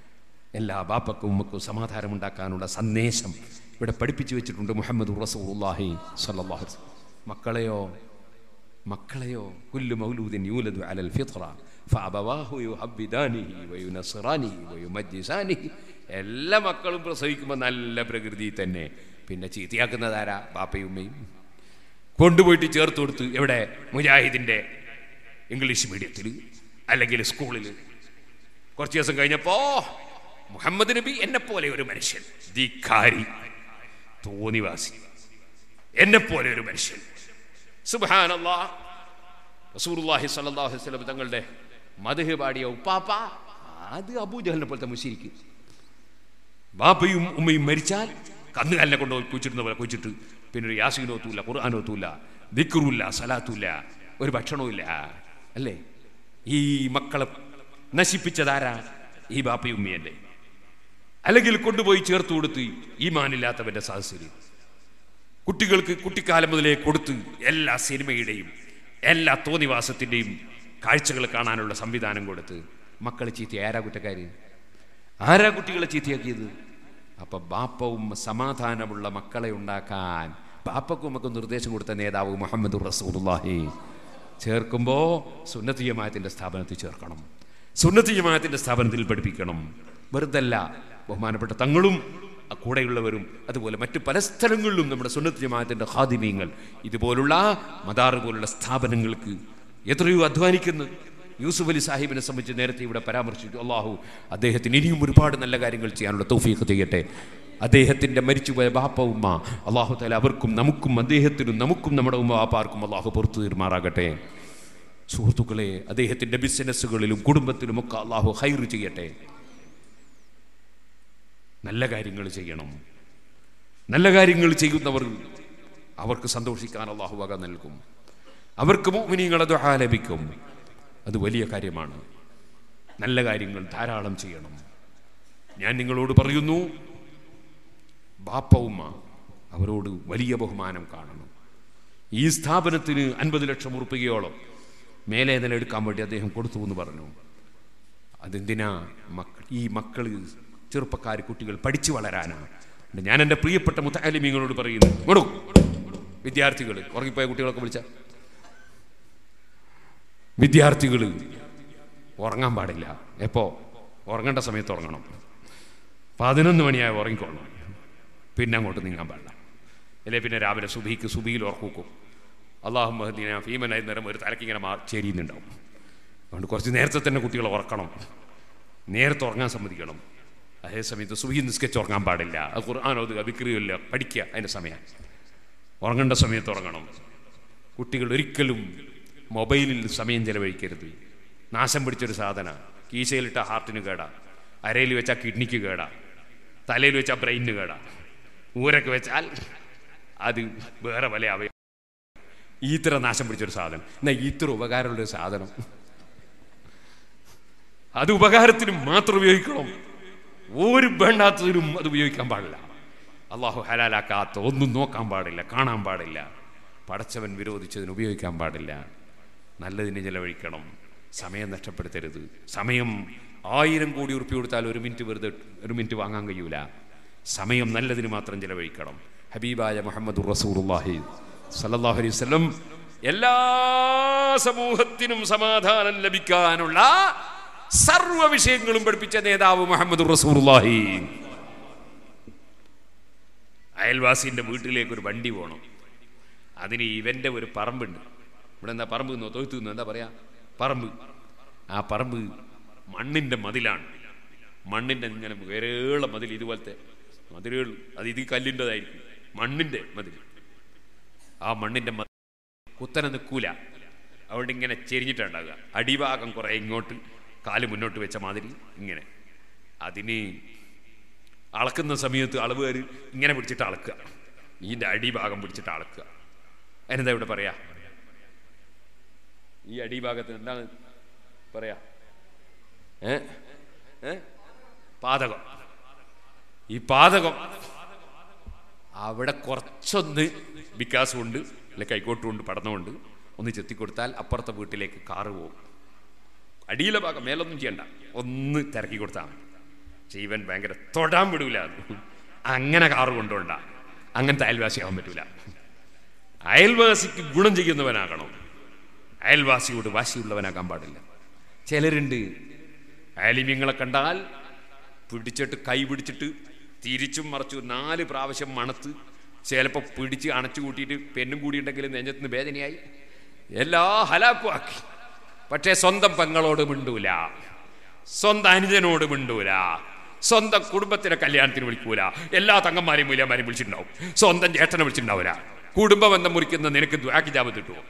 S2: എല്ലാ ബാപ്പക്കും ഉമ്മക്കും സമാധാനമുണ്ടാക്കാനുള്ള സന്ദേശം ഇവിടെ പഠിപ്പിച്ചു വെച്ചിട്ടുണ്ട് മുഹമ്മദ് റസൂലുള്ളാഹി സ്വല്ലല്ലാഹു അലൈഹി വസല്ലം. മക്കളെയോ മക്കളെയോ കുല്ലു മൗലൂദിൻ യൂലദു അലൽ ഫിത്ര ഫഅബവാഹു യുഹബ്ബിദാനിഹി വയുനസ്റാനിഹി വയുമജ്ജിസാനിഹി എല്ലാ മക്കളും പ്രസവിക്കുമ്പോൾ നല്ല പ്രകൃതി തന്നെ പിന്നെ ചീത്തയാക്കുന്നതാരാ ബാപ്പയും ഉമ്മയും കൊണ്ടുപോയിട്ട് ചേർത്ത് കൊടുത്ത് എവിടെ മുജാഹിദിന്റെ ഇംഗ്ലീഷ് മീഡിയത്തിൽ അല്ലെങ്കിൽ സ്കൂളിൽ കുറച്ച് ദിവസം കഴിഞ്ഞപ്പോ മുഹമ്മദ് നബി എന്നെ പോലെ ഒരു മനുഷ്യൻ ധിക്കാരി തോന്നിവാസി എന്നെ പോലെ ഒരു മനുഷ്യൻ സുബ്ഹാനല്ലാ റസൂലുള്ളാഹി സ്വല്ലല്ലാഹു അലൈഹി വസല്ലം തങ്ങളുടെ മധുഹ് പാടിയ ഉപ്പാപ്പ അത് അബൂജഹലിനെ പോലത്തെ മുശിരിക്ക് ബാപ്പയും ഉമ്മയും മരിച്ചാൽ കന്നുകാലിനെ കൊണ്ട് കുച്ചിട്ടുന്ന പോലെ കുച്ചിട്ട് പിന്നെ ഒരു യാസീനോത്തൂല്ല ഖുർആാനോത്തൂല്ല ദിക്റുല്ല സലാത്തുല്ല ഒരു ഭക്ഷണവുമില്ല അല്ലേ ഈ മക്കളെ നശിപ്പിച്ചതാരാ ഈ ബാപ്പയും ഉമ്മയല്ലേ അല്ലെങ്കിൽ കൊണ്ടുപോയി ചേർത്ത് കൊടുത്ത് ഈമാനില്ലാത്തവന്റെ സഹസ്യര് കുട്ടികൾക്ക് കുട്ടിക്കാലം മുതലേ കൊടുത്ത് എല്ലാ സിനിമയുടെയും എല്ലാ തോന്നിവാസത്തിൻ്റെയും കാഴ്ചകൾ കാണാനുള്ള സംവിധാനം കൊടുത്ത് മക്കളെ ചീത്ത ആരാ കുറ്റക്കാര് ആരാ കുട്ടികളെ ചീത്തയാക്കിയത് അപ്പൊ ബാപ്പവും സമാധാനമുള്ള മക്കളെ ഉണ്ടാക്കാൻ ബാപ്പക്കും നമുക്ക് നിർദ്ദേശം കൊടുത്ത നേതാവ് മുഹമ്മദ് റസൂലുള്ളാഹി ചേർക്കുമ്പോ സുന്നത്ത് ജമാഅത്തിന്റെ സ്ഥാപനത്തിൽ ചേർക്കണം സുന്നത്ത് ജമാഅത്തിന്റെ സ്ഥാപനത്തിൽ പഠിപ്പിക്കണം വെറുതല്ല ബഹുമാനപ്പെട്ട തങ്ങളും ആ കൂടെയുള്ളവരും അതുപോലെ മറ്റു പല സ്ഥലങ്ങളിലും നമ്മുടെ സുന്നത്ത് ജമാഅത്തിന്റെ ഖാദിമീങ്ങൾ ഇതുപോലുള്ള മദാറ് പോലുള്ള സ്ഥാപനങ്ങൾക്ക് എത്രയോ അധ്വാനിക്കുന്നു യൂസുഫ് അലി സാഹിബിനെ സംബന്ധിച്ച് നേരത്തെ ഇവിടെ പരാമർശിച്ചു അള്ളാഹു അദ്ദേഹത്തിന് ഇനിയും ഒരുപാട് നല്ല കാര്യങ്ങൾ ചെയ്യാനുള്ള തൗഫീഖ് ചെയ്യട്ടെ അദ്ദേഹത്തിൻ്റെ മരിച്ചുപോയ ബാപ്പ ഉമ്മ അള്ളാഹു താല അവർക്കും നമുക്കും അദ്ദേഹത്തിനും നമുക്കും നമ്മുടെ ഉമ്മ ബാപ്പാർക്കും അള്ളാഹു പുറത്തു തീർമാറാകട്ടെ സുഹൃത്തുക്കളെ അദ്ദേഹത്തിൻ്റെ ബിസിനസ്സുകളിലും കുടുംബത്തിലും ഒക്കെ അള്ളാഹു ഹൈർ ചെയ്യട്ടെ നല്ല കാര്യങ്ങൾ ചെയ്യണം നല്ല കാര്യങ്ങൾ ചെയ്യുന്നവർ അവർക്ക് സന്തോഷിക്കാൻ അള്ളാഹു വക നൽകും അവർക്ക് മോമിനിങ്ങൾ അത് ആലപിക്കും അത് വലിയ കാര്യമാണ് നല്ല കാര്യങ്ങൾ ധാരാളം ചെയ്യണം ഞാൻ നിങ്ങളോട് പറയുന്നു ബാപ്പ ഉമ്മ അവരോട് വലിയ ബഹുമാനം കാണണം ഈ സ്ഥാപനത്തിന് അൻപത് ലക്ഷം ഉറുപ്പികയോളം മേലെ നിലെടുക്കാൻ വേണ്ടി അദ്ദേഹം കൊടുത്തു എന്ന് പറഞ്ഞു അതെന്തിനാ മക്കൾ ഈ മക്കൾ ചെറുപ്പക്കാർ കുട്ടികൾ പഠിച്ചു വളരാനാണ് ഞാൻ എൻ്റെ പ്രിയപ്പെട്ട മുത്താലിമീങ്ങളോട് പറയുന്നു കൊടു വിദ്യാർത്ഥികൾ ഉറങ്ങിപ്പോയ കുട്ടികളൊക്കെ വിളിച്ച വിദ്യാർത്ഥികൾ ഉറങ്ങാൻ പാടില്ല എപ്പോ ഉറങ്ങേണ്ട സമയത്ത് ഉറങ്ങണം പതിനൊന്ന് മണിയായ ഉറങ്ങിക്കോളണം പിന്നെ അങ്ങോട്ട് നീങ്ങാൻ പാടില്ല അല്ലെ പിന്നെ രാവിലെ സുബിക്ക് സുബിയിൽ ഉറക്കൂക്കും അള്ളാഹു മഹദീന ഭീമനായി നേരം ഒരു തലക്ക് ഇങ്ങനെ മാ ചേരിയുന്നുണ്ടാവും അതുകൊണ്ട് കുറച്ച് നേരത്തെ തന്നെ കുട്ടികളെ ഉറക്കണം നേരത്തെ ഉറങ്ങാൻ സമ്മതിക്കണം അതേ സമയത്ത് സുബി നിസ്കരിച്ച് ഉറങ്ങാൻ പാടില്ല അത് ഖുർആാനോതുക വിക്രിയില്ല പഠിക്കുക അതിൻ്റെ സമയം ഉറങ്ങേണ്ട സമയത്ത് ഉറങ്ങണം കുട്ടികൾ ഒരിക്കലും മൊബൈലിൽ സമയം ചെലവഴിക്കരുത് നാശം പിടിച്ചൊരു സാധന കീശയിലിട്ട ഹാർട്ടിന് കേടാ അരയിൽ വെച്ചാൽ കിഡ്നിക്ക് കേടാ തലയിൽ വെച്ചാൽ ബ്രെയിനിന് കേടാ ഊരൊക്കെ വെച്ചാൽ അത് വേറെ പല അവ ഈത്ര നാശം പിടിച്ചൊരു സാധനം എന്നാ ഈത്ര ഉപകാരമുള്ളൊരു സാധനം അത് ഉപകാരത്തിനും മാത്രം ഉപയോഗിക്കണം ഒരു വേണ്ടാത്തതിനും അത് ഉപയോഗിക്കാൻ പാടില്ല അള്ളാഹു ഹലാലാക്കാത്ത ഒന്നും നോക്കാൻ പാടില്ല കാണാൻ പാടില്ല പടച്ചവൻ വിരോധിച്ചതിന് ഉപയോഗിക്കാൻ പാടില്ല നല്ലതിന് ചെലവഴിക്കണം സമയം നഷ്ടപ്പെടുത്തരുത് സമയം ആയിരം കോടി ഉറുപ്പി കൊടുത്താൽ ഒരു മിനിറ്റ് വെറുതെ ഒരു മിനിറ്റ് വാങ്ങാൻ കഴിയൂല സമയം നല്ലതിന് മാത്രം ചെലവഴിക്കണം ഹബീബായ മുഹമ്മദ് റസൂറുല്ലാഹി സല്ലല്ലാഹു അലൈഹി വസല്ലം എല്ലാ സമൂഹത്തിനും സമാധാനം ലഭിക്കാനുള്ള സർവ വിഷയങ്ങളും പഠിപ്പിച്ച നേതാവ് മുഹമ്മദ് റസൂറുല്ലാഹി അയൽവാസിന്റെ വീട്ടിലേക്ക് ഒരു വണ്ടി പോകണം അതിന് ഇവന്റെ ഒരു പറമ്പുണ്ട് ഇവിടെ എന്താ പറമ്പ് എന്നോ തൊഴുത്തു എന്നോ എന്താ പറയാ പറമ്പ് ആ പറമ്പ് മണ്ണിന്റെ മതിലാണ് മണ്ണിന്റെ ഇങ്ങനെ വേറേള മതിൽ ഇതുപോലത്തെ മതിലുകൾ അത് ഇത് കല്ലിൻ്റെതായിരിക്കും മണ്ണിന്റെ മതിൽ ആ മണ്ണിന്റെ മതിൽ കുത്തനെ നിൽക്കൂല അവിടെ ഇങ്ങനെ ചെരിഞ്ഞിട്ടുണ്ടാകുക അടിഭാഗം കുറെ ഇങ്ങോട്ട് കാല് മുന്നോട്ട് വെച്ച മാതിരി ഇങ്ങനെ അതിന് അളക്കുന്ന സമയത്ത് അളവുകാർ ഇങ്ങനെ പിടിച്ചിട്ട് അളക്കുക ഇതിന്റെ അടിഭാഗം പിടിച്ചിട്ട് അളക്കുക അതിനെന്താ ഇവിടെ പറയാ ഈ അടിഭാഗത്തിന് എന്താണ് പറയാ ഏ ഏ പാതകം ഈ പാതകം അവിടെ കുറച്ചൊന്ന് വികാസം ഉണ്ട് അല്ലെ കൈക്കോട്ടും ഉണ്ട് പടന്നുകൊണ്ട് ഒന്ന് ചെത്തിക്കൊടുത്താൽ അപ്പുറത്തെ വീട്ടിലേക്ക് കാറ് പോകും അടിയിലെ ഭാഗം മേലൊന്നും ചെയ്യണ്ട ഒന്ന് തിരക്കി കൊടുത്താൽ മതി ജീവൻ ഭയങ്കര തൊടാൻ വിടൂല അങ്ങനെ കാറ് കൊണ്ടുകൊണ്ട അങ്ങനത്തെ അയൽവാസിയാവാൻ പറ്റൂല അയൽവാസിക്ക് ഗുണം ചെയ്യുന്നവനാകണം അയൽവാസിയോട് വാശിയുള്ളവനാകാൻ പാടില്ല ചിലരുണ്ട് അയലിമ്യങ്ങളെ കണ്ടാൽ പിടിച്ചിട്ട് കൈ പിടിച്ചിട്ട് തിരിച്ചും മറച്ചു നാല് പ്രാവശ്യം മണത്ത് ചിലപ്പോൾ പിടിച്ച് അണച്ചു കൂട്ടിയിട്ട് പെണ്ണും കൂടി ഉണ്ടെങ്കിൽ നെഞ്ചത്തിന് വേദനയായി എല്ലാ ഹലാക്കും ആക്കി പക്ഷേ സ്വന്തം പെങ്ങളോട് മിണ്ടൂല സ്വന്തം അനുജനോട് മിണ്ടൂല സ്വന്തം കുടുംബത്തിനെ കല്യാണത്തിന് വിളിക്കൂല എല്ലാ തങ്ങന്മാരെയും മൂല്യന്മാരെയും വിളിച്ചിട്ടുണ്ടാവും സ്വന്തം ജ്യേഷ്ഠനെ വിളിച്ചിട്ടുണ്ടാവില്ല കുടുംബബന്ധം മുറിക്കുന്ന നിനക്ക് ദ്വാക്കി ജാപത്ത് കിട്ടുമോ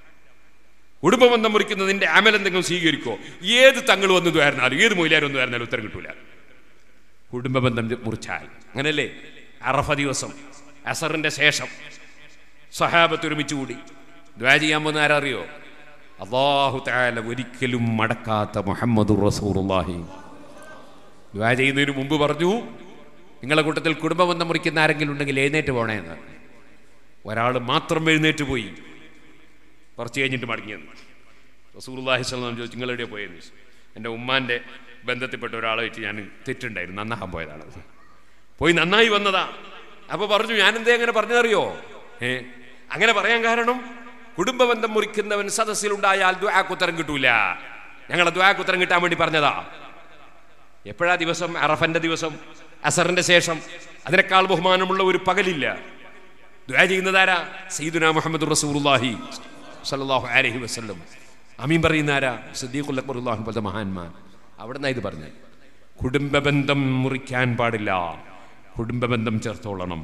S2: കുടുംബബന്ധം മുറിക്കുന്ന നിന്റെ അമൽ എന്തെങ്കിലും സ്വീകരിക്കോ ഏത് തങ്ങൾ വന്നു ദ്വാരുന്നാലും ഏത് മൂല്യാരും വന്നു ദ്വാരുന്നാലും ഉത്തരം കിട്ടൂല കുടുംബബന്ധം മുറിച്ചാൽ അങ്ങനല്ലേ അറഫ ദിവസം അസറിന്റെ ശേഷം സഹാബത്ത് ഒരുമിച്ച് കൂടി ദ്വാ ചെയ്യാൻ പോകുന്ന ആരറിയോ അള്ളാഹു താല ഒരിക്കലും മടക്കാത്ത മുഹമ്മദ് റസൂറുല്ലാഹി ദ്വാ ചെയ്യുന്നതിന് മുമ്പ് പറഞ്ഞു നിങ്ങളെ കൂട്ടത്തിൽ കുടുംബബന്ധം മുറിക്കുന്ന ആരെങ്കിലും ഉണ്ടെങ്കിൽ എഴുന്നേറ്റ് പോണേന്ന് ഒരാൾ മാത്രം എഴുന്നേറ്റ് പോയി കുറച്ച് കഴിഞ്ഞിട്ട് മടങ്ങിയെന്ന് റസൂർല്ലാഹി സ്വലം ചോദിച്ചു നിങ്ങൾ എവിടെയാണ് പോയെന്ന് ചോദിച്ചു എൻ്റെ ഉമ്മാൻ്റെ ബന്ധത്തിൽപ്പെട്ട ഒരാളെ വെച്ച് ഞാൻ തെറ്റുണ്ടായിരുന്നു നന്നാക്കാൻ പോയതാണ് പോയി നന്നായി വന്നതാ അപ്പൊ പറഞ്ഞു ഞാനെന്തേ അങ്ങനെ പറഞ്ഞതറിയോ ഏ അങ്ങനെ പറയാൻ കാരണം കുടുംബബന്ധം മുറിക്കുന്നവൻ സദസ്സിലുണ്ടായാൽ ദ്വാക്കുത്തരം കിട്ടൂല ഞങ്ങളെ ദ്വാക്കുത്തരം കിട്ടാൻ വേണ്ടി പറഞ്ഞതാ എപ്പോഴാ ദിവസം അറഫന്റെ ദിവസം അസറിന്റെ ശേഷം അതിനേക്കാൾ ബഹുമാനമുള്ള ഒരു പകലില്ല ദ്വാ ചെയ്യുന്നതാരാ സയ്യിദുന മുഹമ്മദ് റസൂലുള്ളാഹി സല്ലല്ലാഹു അലൈഹി വസല്ലം അമീൻ പറയുന്ന ആരാ സിദ്ദീഖുൽ അക്ബർ അല്ലാഹു പോലത്തെ മഹാന്മാർ അവിടെ നിന്നാ ഇത് പറഞ്ഞത് കുടുംബബന്ധം മുറിക്കാൻ പാടില്ല കുടുംബബന്ധം ചേർത്തോളണം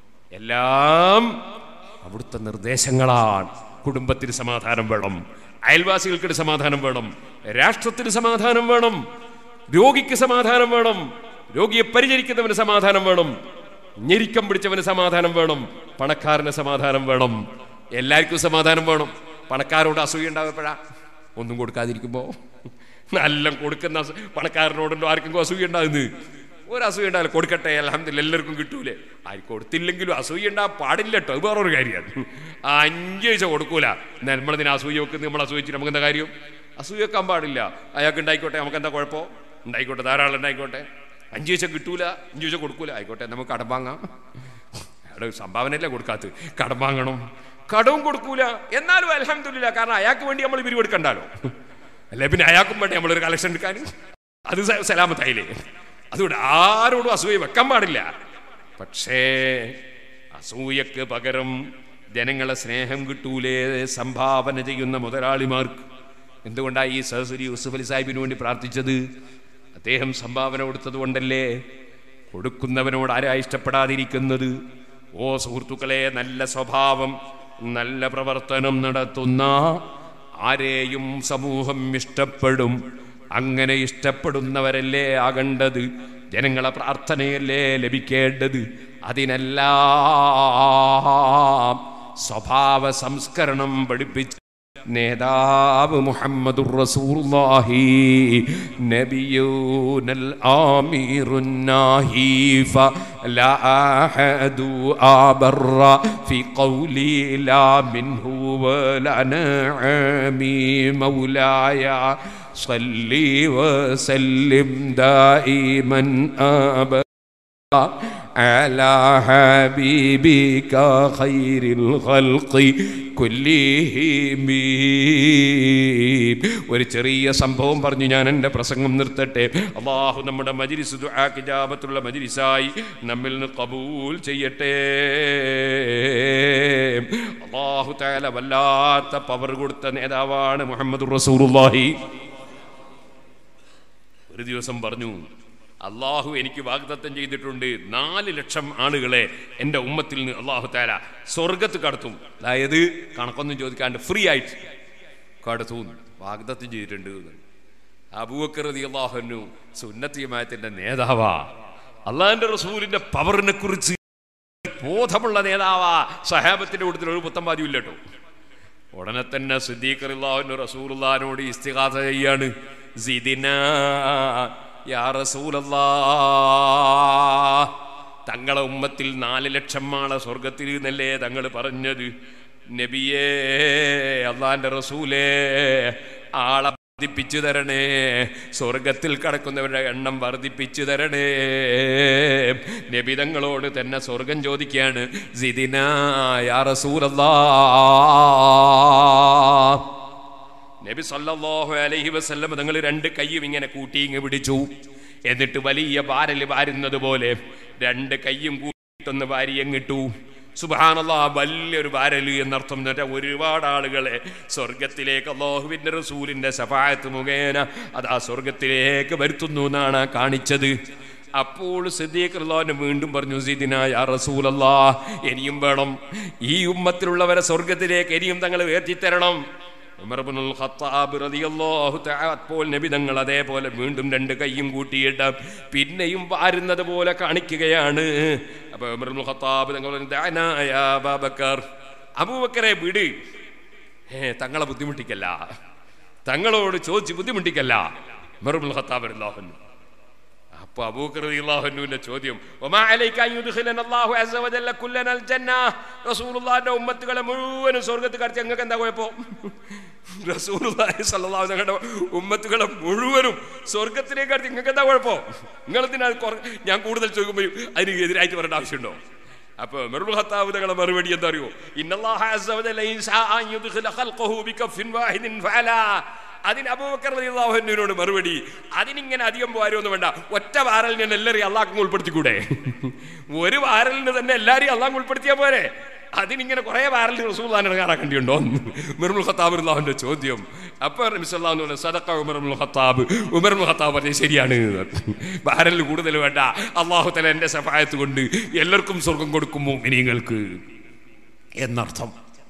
S2: എല്ലാം അവിടുത്തെ നിർദ്ദേശങ്ങളാണ് കുടുംബത്തിന് സമാധാനം വേണം അയൽവാസികൾക്ക് സമാധാനം വേണം രാഷ്ട്രത്തിന് സമാധാനം വേണം രോഗിക്ക് സമാധാനം വേണം രോഗിയെ പരിചരിക്കുന്നവന് സമാധാനം വേണം ഞെരിക്കം പിടിച്ചവന് സമാധാനം വേണം പണക്കാരന് സമാധാനം വേണം എല്ലാവർക്കും സമാധാനം വേണം പണക്കാരോട് അസൂയ ഉണ്ടാവപ്പോഴാ ഒന്നും കൊടുക്കാതിരിക്കുമ്പോ നല്ല കൊടുക്കുന്ന അസൂ- പണക്കാരനോടുണ്ടോ ആർക്കും അസൂയ ഉണ്ടാകുന്നത് ഒരു അസൂയ ഉണ്ടാവില്ല കൊടുക്കട്ടെ അലഹമില്ല എല്ലാവർക്കും കിട്ടൂലേ ആര് കൊടുത്തില്ലെങ്കിലും അസൂയ ഉണ്ടാകാൻ പാടില്ല കേട്ടോ അത് വേറൊരു കാര്യമാണ് ആ അഞ്ച് പൈസ കൊടുക്കൂല നമ്മളതിന് അസൂയ വെക്കുന്നത് നമ്മൾ അസൂയിച്ചിട്ട് നമുക്ക് എന്താ കാര്യം അസൂയ വെക്കാൻ പാടില്ല അയാൾക്ക് ഉണ്ടായിക്കോട്ടെ നമുക്ക് എന്താ കുഴപ്പം ഉണ്ടായിക്കോട്ടെ ധാരാളം ഉണ്ടായിക്കോട്ടെ അഞ്ച് പൈസ കിട്ടൂല അഞ്ച് പൈസ കൊടുക്കൂല ആയിക്കോട്ടെ നമുക്ക് കടം വാങ്ങാം അയാളുടെ സംഭാവനയല്ലേ കൊടുക്കാത്ത കടം വാങ്ങണം കടവും കൊടുക്കൂല എന്നാലും അലഹമില്ല കാരണം അയാൾക്ക് വേണ്ടി നമ്മൾ പിരിവ് എടുക്കണ്ടല്ലോ അല്ലെ പിന്നെ അയാൾക്കും വേണ്ടി നമ്മളൊരു കളക്ഷൻ എടുക്കാൻ അത് സ- സലാമത്തായില്ലേ അതുകൊണ്ട് ആരോടും അസൂയ വെക്കാൻ പാടില്ല പക്ഷേ അസൂയക്ക് പകരം ജനങ്ങളെ സ്നേഹം കിട്ടൂലേ സംഭാവന ചെയ്യുന്ന മുതലാളിമാർക്ക് എന്തുകൊണ്ടാണ് ഈ സഹസുരി യൂസുഫ് അലി സാഹിബിന് വേണ്ടി പ്രാർത്ഥിച്ചത് അദ്ദേഹം സംഭാവന കൊടുത്തത് കൊണ്ടല്ലേ കൊടുക്കുന്നവനോട് ആരാ ഇഷ്ടപ്പെടാതിരിക്കുന്നത് ഓ സുഹൃത്തുക്കളെ നല്ല സ്വഭാവം നല്ല പ്രവർത്തനം നടത്തുന്ന ആരെയും സമൂഹം ഇഷ്ടപ്പെടും അങ്ങനെ ഇഷ്ടപ്പെടുന്നവരല്ലേ ആകേണ്ടത് ജനങ്ങളെ പ്രാർത്ഥനയല്ലേ ലഭിക്കേണ്ടത് അതിനെല്ലാം സ്വഭാവ സംസ്കരണം പഠിപ്പിച്ച നേതാവ് മുഹമ്മദുർ റസൂലുള്ളാഹി നബിയൂനൽ ആമീറുന്നാഹി ഫലാ അഹദു അബറ ഫി ഖൗലി ലാ മിൻഹു വലാ നഅമി മൗലായ صلي وسلم دائما أبدا على حبيبك خير الخلق كلهم ഒരു ചെറിയ സംഭവം പറഞ്ഞു ഞാൻ എൻ്റെ പ്രസംഗം നിർത്തട്ടെ അള്ളാഹു നമ്മുടെ മജിരിസ് കിജാബത്തുള്ള മജിരിസായി നമ്മിൽ നിന്ന് കബൂൽ ചെയ്യട്ടെ അള്ളാഹു താല വല്ലാത്ത പവർ കൊടുത്ത നേതാവാണ് മുഹമ്മദ് റസൂറുല്ലാഹി ഒരു ദിവസം പറഞ്ഞു അള്ളാഹു എനിക്ക് വാഗ്ദത്തം ചെയ്തിട്ടുണ്ട് നാല് ലക്ഷം ആളുകളെ എൻ്റെ ഉമ്മത്തിൽ നിന്ന് അള്ളാഹു താല സ്വർഗത്ത് കടത്തും അതായത് കണക്കൊന്നും ചോദിക്കാണ്ട് ഫ്രീ ആയിട്ട് കടത്തും വാഗ്ദത്തം ചെയ്തിട്ടുണ്ട് എന്ന്. അബൂബക്കർ റതി അള്ളാഹുനു സുന്നത്തിയമായത്തിന്റെ നേതാവാ അള്ളാഹിന്റെ റസൂലിന്റെ പവറിനെ കുറിച്ച് ബോധമുള്ള നേതാവാ സഹാബത്തിന്റെ കൂട്ടത്തിൽ ഒരു പുത്തമ്പാദ്യം ഇല്ല കേട്ടോ ഉടനെ തന്നെ സിദ്ദീഖ് അള്ളാഹുവിന്റെ റസൂലുള്ളാഹിനോട് ഇസ്തിഗാസ ചെയ്യാണ് സിദിനാ യാ റസൂലല്ലാ തങ്ങളെ ഉമ്മത്തിൽ നാല് ലക്ഷം ആളെ സ്വർഗത്തിൽ എന്നല്ലേ തങ്ങൾ പറഞ്ഞത് നബിയേ അള്ളാന്റെ റസൂലേ ആളെ വർദ്ധിപ്പിച്ചു തരണേ സ്വർഗത്തിൽ കടക്കുന്നവരുടെ എണ്ണം വർദ്ധിപ്പിച്ചു തരണേ നബിതങ്ങളോട് തന്നെ സ്വർഗം ചോദിക്കുകയാണ് സിദിനാ യാ റസൂലല്ലാ നബി സല്ലല്ലാഹു അലൈഹി വസല്ലം തങ്ങൾ രണ്ട് കൈയും ഇങ്ങനെ കൂട്ടി ഇങ്ങ് പിടിച്ചു എന്നിട്ട് വലിയ വാരല് വാരുന്നത് പോലെ രണ്ട് കൈയും കൂട്ടിട്ടൊന്ന് വാരിയങ്ങിട്ടു സുബാനല്ലാ വലിയൊരു വാരല് എന്നർത്ഥം എന്ന് വെച്ചാൽ ഒരുപാട് ആളുകളെ സ്വർഗത്തിലേക്ക് അള്ളാഹുവിന്റെ റസൂലിന്റെ സഫായത്ത് മുഖേന അതാ സ്വർഗത്തിലേക്ക് വരുത്തുന്നു എന്നാണ് കാണിച്ചത് അപ്പോൾ സിദ്ദീഖ് അള്ളാഹിന് വീണ്ടും പറഞ്ഞു സിദിന യാ റസൂലല്ലാ ഇനിയും വേണം ഈ ഉമ്മത്തിലുള്ളവരെ സ്വർഗത്തിലേക്ക് ഇനിയും തങ്ങൾ ഉയർത്തിത്തരണം ഉമർ ഇബ്നുൽ ഖത്താബ് റളിയല്ലാഹു തആല അപ്പോൾ നബി തങ്ങൾ അതേപോലെ വീണ്ടും രണ്ട് കൈയും കൂട്ടിയിട്ട് പിന്നെയും വാരുന്നത് പോലെ കാണിക്കുകയാണ് അപ്പോൾ ഉമർ ഇബ്നുൽ ഖത്താബ് തങ്ങൾ പറഞ്ഞു, "ദഅനാ യാ അബൂബക്കർ അബൂബക്കറെ വിട് ഏ തങ്ങളെ ബുദ്ധിമുട്ടിക്കല്ല തങ്ങളോട് ചോദിച്ച് ബുദ്ധിമുട്ടിക്കല്ല ഉമർ ഇബ്നുൽ ഖത്താബ് റളിയല്ലാഹു അൻഹു അപ്പൊ അബൂബക്കർ റളിയല്ലാഹുവിന്റെ ചോദ്യം ഒമാ അലൈക അൻ യുദ്ഖിലന അല്ലാഹു അസ്സ വജല്ല കുല്ലനൽ ജന്ന റസൂലുള്ളാഹിന്റെ ഉമ്മത്തുകളെ മുഴുവനും സ്വർഗ്ഗത്തിൽ കടത്തി നിങ്ങൾക്ക് എന്താ കുഴപ്പം റസൂലുള്ളാഹി സ്വല്ലല്ലാഹു അലൈഹി വസല്ലം ഉമ്മത്തുകളെ മുഴുവനും സ്വർഗ്ഗത്തിലേക്ക് കടത്തി നിങ്ങൾക്ക് എന്താ കുഴപ്പം നിങ്ങൾ എന്തിനാ കുറ- ഞാൻ കൂടുതൽ ചോദിക്കുമ്പോൾ അതിന് എതിരായിട്ട് പറയേണ്ട ആവശ്യമുണ്ടോ അപ്പൊ മെറുൽ ഖത്താബ് തങ്ങളെ മറുപടി എന്താ അറിയോ ഇന്നല്ലാഹ അസ്സ വജല്ല ഇൻ ശാഅ അൻ യുദ്ഖില ഖൽഖഹു ബികഫിൻ വാഹിദിൻ ഫഅലാ അതിന് അബൂബക്കർ റളിയല്ലാഹു അൻഹുവിനോട് മറുപടി അതിനിങ്ങനെ അധികം പോരൊന്നും വേണ്ട ഒറ്റ വാരലിന് തന്നെ എല്ലാവരെയും അള്ളാഹ് ഉൾപ്പെടുത്തിക്കൂടെ ഒരു വാരലിന് തന്നെ എല്ലാവരെയും അള്ളാഹ് ഉൾപ്പെടുത്തിയാ പോരെ അതിനിങ്ങനെ കുറെ വാരലിന് റസൂല്ലാൻ ഇറങ്ങാറാക്കേണ്ടിയുണ്ടോ മിർമുൽ ഖത്താബ് അള്ളാഹുവിന്റെ ചോദ്യം അപ്പൊ നബിസ്വല്ലാഹു പറഞ്ഞു സദക്ക ഉമർമുൽ ഖത്താബ് ഉമർമുൽ ഖത്താബ് പറഞ്ഞത് ശരിയാണ് വാരലിൽ കൂടുതൽ വേണ്ട അള്ളാഹു തല എന്റെ സഹായത്ത് കൊണ്ട് എല്ലാവർക്കും സ്വർഗം കൊടുക്കുമോ ഇനിങ്ങൾക്ക് എന്നർത്ഥം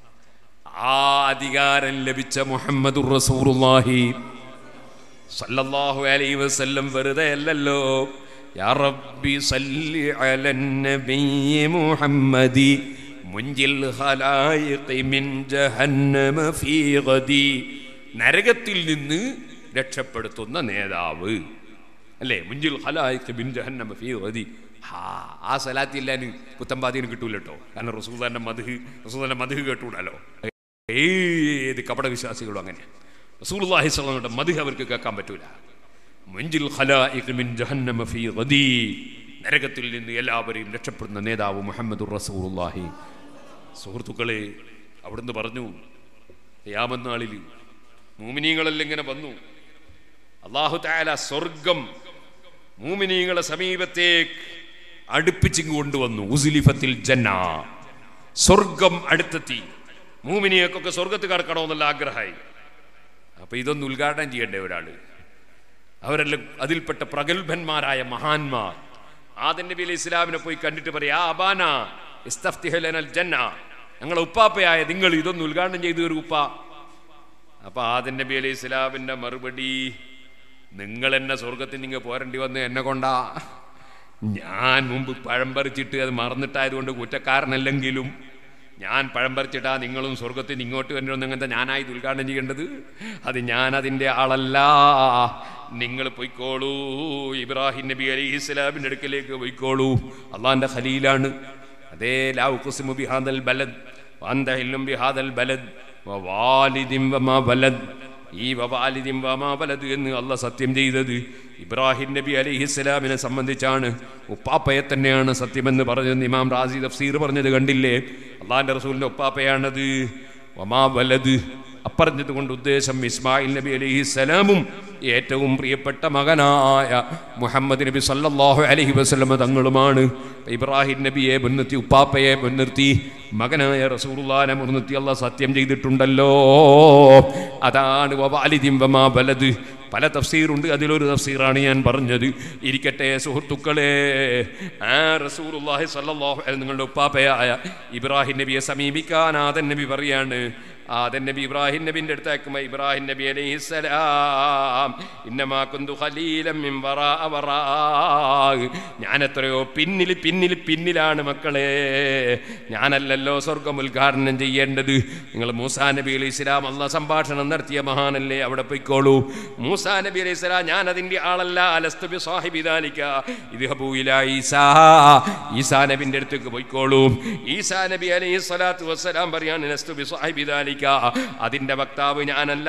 S2: ആ അധികാരം ലഭിച്ച മുഹമ്മദുർ റസൂലുള്ളാഹി സല്ലല്ലാഹു അലൈഹി വസല്ലം വെറുതെ അല്ലല്ലോ യാ റബ്ബി സല്ലി അലൻ നബിയ്യി മുഹമ്മദി മുൻജിൽ ഖലായിഖി മിൻ ജഹന്നമ ഫീ ഗദി നരകത്തിൽ നിന്ന് രക്ഷപ്പെടുത്തുന്ന നേതാവ് അല്ലേ മുൻജിൽ ഖലായിഖി മിൻ ജഹന്നമ ഫീ ഗദി ഹാ ആ സലാത്തില്ലാന് പുത്തമ്പാതിന് കിട്ടൂല കേട്ടോ കാരണം റസൂദാന്റെ മധു റസൂദാന്റെ മധു കേട്ടൂടാലോ ഏത് കപട വിശ്വാസികളും അങ്ങനെ റസൂലുള്ളാഹി സ്വല്ലല്ലാഹു മധു അവർക്ക് കേൾക്കാൻ പറ്റൂല മുൻജിൽ ഖലായിഖ് മിൻ ജഹന്നമ ഫീ ഗദി നരകത്തിൽ നിന്ന് എല്ലാവരെയും രക്ഷപ്പെടുന്ന നേതാവ് മുഹമ്മദുർ റസൂലുള്ളാഹി സുഹൃത്തുക്കളെ അവിടുന്ന് പറഞ്ഞു യാമന്നാളിൽ മൂമിനീങ്ങളെല്ലാം ഇങ്ങനെ വന്നു അള്ളാഹു താല സ്വർഗം മൂമിനീങ്ങളെ സമീപത്തേക്ക് അടുപ്പിച്ചു കൊണ്ടുവന്നു ഉസുലിഫത്തിൽ ജന്ന സ്വർഗം അടുത്തെത്തി മൂമിനിയൊക്കെ സ്വർഗത്ത് കടക്കണമെന്നുള്ള ആഗ്രഹമായി അപ്പൊ ഇതൊന്ന് ഉദ്ഘാടനം ചെയ്യണ്ടേ ഒരാള് അവരെല്ലാം അതിൽപ്പെട്ട പ്രഗത്ഭന്മാരായ മഹാന്മാർ ആദൻ നബി അലൈഹി ഇസ്ലാമിനെ പോയി കണ്ടിട്ട് പറയാ "ആ അബാന ഇസ്തഫ്തിഹലനൽ ജന്ന ഞങ്ങളെ ഉപ്പാപ്പയായ നിങ്ങൾ ഇതൊന്ന് ഉദ്ഘാടനം ചെയ്തു ഒരു ഉപ്പ അപ്പൊ ആദൻ നബി അലൈഹി ഇസ്ലാമിന്റെ മറുപടി നിങ്ങൾ എന്നെ സ്വർഗത്തിൽ നിങ്ങൾ പോരേണ്ടി വന്ന് എന്നെ കൊണ്ടാ ഞാൻ മുമ്പ് പഴം പറിച്ചിട്ട് അത് മറന്നിട്ടായതുകൊണ്ട് കുറ്റക്കാരനല്ലെങ്കിലും ഞാൻ പഴം പറിച്ചിട്ടാ നിങ്ങളും സ്വർഗത്തിൽ നിന്ന് ഇങ്ങോട്ട് വരണമെന്ന് അങ്ങനത്തെ ഞാനായി ഇത് ഉദ്ഘാടനം ചെയ്യേണ്ടത് അത് ഞാൻ അതിൻ്റെ ആളല്ല നിങ്ങൾ പൊയ്ക്കോളൂ ഇബ്രാഹിം നബി അലൈഹി ഇസ്ലാമിൻ്റെ അടുക്കലേക്ക് പൊയ്ക്കോളൂ അള്ളാന്റെ ഖലീലാണ് അതേ ലാ ഉഖ്സിമു ബിഹാദൽ ബലദ് വഅന്ത ബിഹാദൽ ബലദ് വവാലിദിൻ വമാ വലദ് ഈ വവാലിദിൻ വമാ വലദ് എന്ന് അല്ല സത്യം ചെയ്തത് ഇബ്രാഹിം നബി അലൈഹിസ്സലാമിനെ സംബന്ധിച്ചാണ് ഉപ്പാപ്പയെ തന്നെയാണ് സത്യമെന്ന് പറഞ്ഞത് ഇമാം റാസി തഫ്സീർ പറഞ്ഞത് കണ്ടില്ലേ അള്ളാഹിന്റെ റസൂലിന്റെ ഉപ്പാപ്പയാണത് വമാ വലദ് അപ്പറഞ്ഞത് കൊണ്ട് ഉദ്ദേശം ഇസ്മായിൽ നബി അലൈഹിസ്സലാമും ഏറ്റവും പ്രിയപ്പെട്ട മകനായ മുഹമ്മദ് നബി സല്ലല്ലാഹു അലൈഹി വസല്ലമ തങ്ങളുമാണ് ഇബ്രാഹിം നബിയെ മുൻനിർത്തി ഉപ്പാപ്പയെ മുൻനിർത്തി മകനായ റസൂലുള്ളാനെ മുൻനിർത്തി അല്ല സത്യം ചെയ്തിട്ടുണ്ടല്ലോ അതാണ് വവാലിദിം വമാ ബലദ് പല തഫ്സീറുണ്ട് അതിലൊരു തഫ്സീറാണ് ഞാൻ പറഞ്ഞത് ഇരിക്കട്ടെ സുഹൃത്തുക്കളെ ആ റസൂലുള്ളാഹി സ്വല്ലല്ലാഹു അലൈഹി നിങ്ങളുടെ ഉപ്പാപ്പയായ ഇബ്രാഹിം നബിയെ സമീപിക്കാൻ ആദൻ നബി പറയാണ് ആദൻ നബി ഇബ്രാഹിം നബിന്റെ അടുത്തേക്കുമ്പോ ഇബ്രാഹിം നബി അലൈഹിസ്സലാം ഇന്നമാ കുന്തു ഖലീലം മിൻ വറാ വറാ ഞാൻ എത്രയോ പിന്നിൽ പിന്നിൽ പിന്നിലാണ് മക്കളെ ഞാനല്ലല്ലോ സ്വർഗം ഉദ്ഘാടനം ചെയ്യേണ്ടത് നിങ്ങൾ മൂസാ നബി അലൈഹി ഇസ്ലാം അല്ല സംഭാഷണം നടത്തിയ മഹാനല്ലേ അവിടെ പൊയ്ക്കോളൂ മൂസ മൂസാ നബി അലൈഹി സ്വലാം ഞാൻ അതിന്റെ ആളല്ല അലസ്തു ബി സാഹിബി ദാലിക ഇദ്ഹബൂ ഇലാ ഈസാ ഈസാ നബിന്റെ അടുത്തേക്ക് പോയിക്കോളൂ ഈസാ നബി അലൈഹി സ്വലാത്തു വസ്സലാം പറയാൻ അലസ്തു ബി സാഹിബി ദാലിക അതിന്റെ വക്താവ് ഞാനല്ല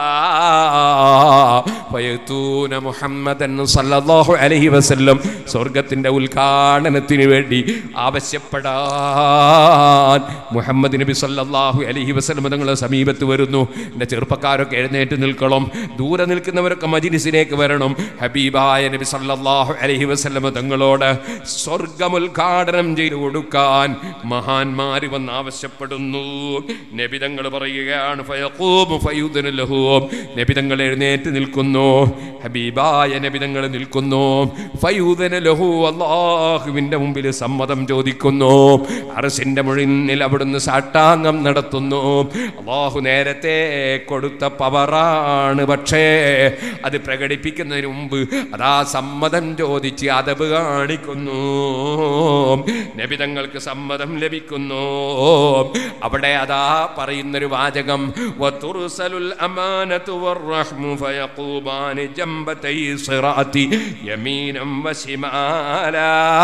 S2: ഫയത്തൂന മുഹമ്മദൻ സല്ലല്ലാഹു അലൈഹി വസല്ലം സ്വർഗത്തിന്റെ ഉദ്ഘാടനത്തിന് വേണ്ടി ആവശ്യപ്പെടാൻ മുഹമ്മദ് നബി സല്ലല്ലാഹു അലൈഹി വസല്ലം തങ്ങളുടെ സമീപത്ത് വരുന്നു എൻ്റെ ചെറുപ്പക്കാരൊക്കെ എഴുന്നേറ്റ് നിൽക്കണം ദൂരെ നിൽക്കുന്നവരൊക്കെ മജിലിസിലേക്ക് വരണം ഹബീബായ നബി സല്ലല്ലാഹു അലൈഹി വസല്ലം തങ്ങളോട് സ്വർഗം ഉദ്ഘാടനം ചെയ്തു കൊടുക്കാൻ മഹാന്മാര് വന്ന് ആവശ്യപ്പെടുന്നു നബി തങ്ങൾ പറയുകയാണ് ഫയഖൂമു ഫയുദ്നു ലഹു നബി തങ്ങൾ എഴുന്നേറ്റ് നിൽക്കുന്നു ഹബീബായ നബി തങ്ങൾ നിൽക്കുന്നു ഫയൂദന ലഹു അള്ളാഹുവിന്റെ മുമ്പിൽ സമ്മതം ചോദിക്കുന്നു അറസിന്റെ മുഴിന്നിൽ അവിടുന്ന് സാഷ്ടാംഗം നടത്തുന്നു അള്ളാഹു നേരത്തെ കൊടുത്ത പവറാണ് പക്ഷേ അത് പ്രകടിപ്പിക്കുന്നതിന് മുമ്പ് അതാ സമ്മതം ചോദിച്ച് അതവ് കാണിക്കുന്നു നബിതങ്ങൾക്ക് സമ്മതം ലഭിക്കുന്നു അവിടെ അതാ പറയുന്നൊരു വാചകം വതുർസലുൽ അമാനതു വറഹ്മു ഫയഖൂബാനി ജംബതൈ സിറാത്തി യമീനം വശിമാല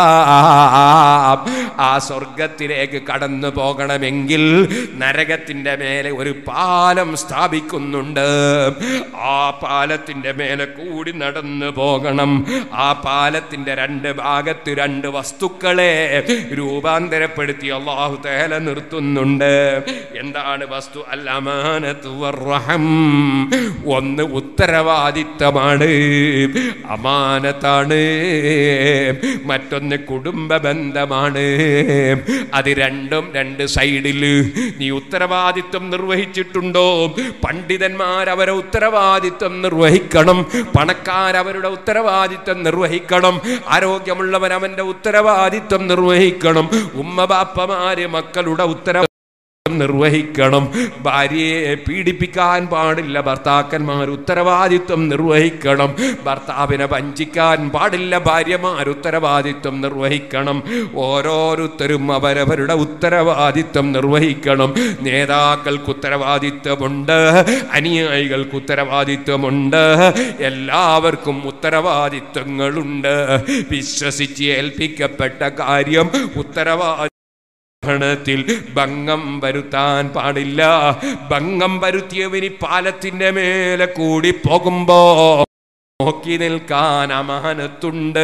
S2: ആ സ്വർഗത്തിലേക്ക് കടന്നു പോകണമെങ്കിൽ നരകത്തിന്റെ മേലെ ഒരു പാലം സ്ഥാപിക്കുന്നുണ്ട് ആ പാലത്തിന്റെ മേലെ കൂടി നടന്നു പോകണം ആ പാലത്തിന്റെ രണ്ട് ഭാഗത്ത് രണ്ട് വസ്തുക്കളെ രൂപാന്തരപ്പെടുത്തി അള്ളാഹു തേല നിർത്തുന്നുണ്ട് എന്താണ് വസ്തു അല്ലമാനത്തു വറഹം ഒന്ന് ഉത്തരവാദിത്തമാണ് അമാനത്താണ് മറ്റൊന്ന് കുടുംബ ബന്ധമാണ് അത് രണ്ടും രണ്ട് സൈഡിൽ നീ ഉത്തരവാദിത്വം നിർവഹിച്ചിട്ടുണ്ടോ പണ്ഡിതന്മാർ അവരെ ഉത്തരവാദിത്വം നിർവഹിക്കണം പണക്കാർ അവരുടെ ഉത്തരവാദിത്വം നിർവഹിക്കണം ആരോഗ്യമുള്ളവൻ അവന്റെ ഉത്തരവാദിത്വം നിർവഹിക്കണം ഉമ്മ ബാപ്പമാര് മക്കളുടെ ഉത്തരവാദിത്വം നിർവഹിക്കണം ഭാര്യയെ പീഡിപ്പിക്കാൻ പാടില്ല ഭർത്താക്കന്മാർ ഉത്തരവാദിത്വം നിർവഹിക്കണം ഭർത്താവിനെ വഞ്ചിക്കാൻ പാടില്ല ഭാര്യമാർ ഉത്തരവാദിത്വം നിർവഹിക്കണം ഓരോരുത്തരും അവരവരുടെ ഉത്തരവാദിത്വം നിർവഹിക്കണം നേതാക്കൾക്ക് ഉത്തരവാദിത്വമുണ്ട് അനുയായികൾക്ക് ഉത്തരവാദിത്വമുണ്ട് എല്ലാവർക്കും ഉത്തരവാദിത്വങ്ങളുണ്ട് വിശ്വസിച്ച് ഏൽപ്പിക്കപ്പെട്ട കാര്യം ഉത്തരവാദി ത്തിൽ ഭംഗം വരുത്താൻ പാടില്ല ഭംഗം വരുത്തിയവന് പാലത്തിന്റെ മേലെ കൂടി പോകുമ്പോ നോക്കി നിൽക്കാൻ അമാനത്തുണ്ട്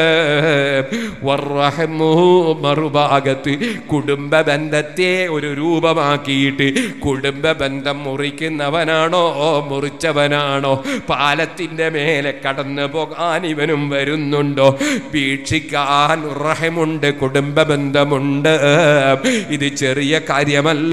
S2: വറഹമു മറുഭാഗത്ത് കുടുംബ ബന്ധത്തെ ഒരു രൂപമാക്കിയിട്ട് കുടുംബ ബന്ധം മുറിക്കുന്നവനാണോ മുറിച്ചവനാണോ പാലത്തിന്റെ മേലെ കടന്നു പോകാൻ ഇവനും വരുന്നുണ്ടോ വീക്ഷിക്കാൻ റഹമുണ്ട് കുടുംബ ബന്ധമുണ്ട് ഇത് ചെറിയ കാര്യമല്ല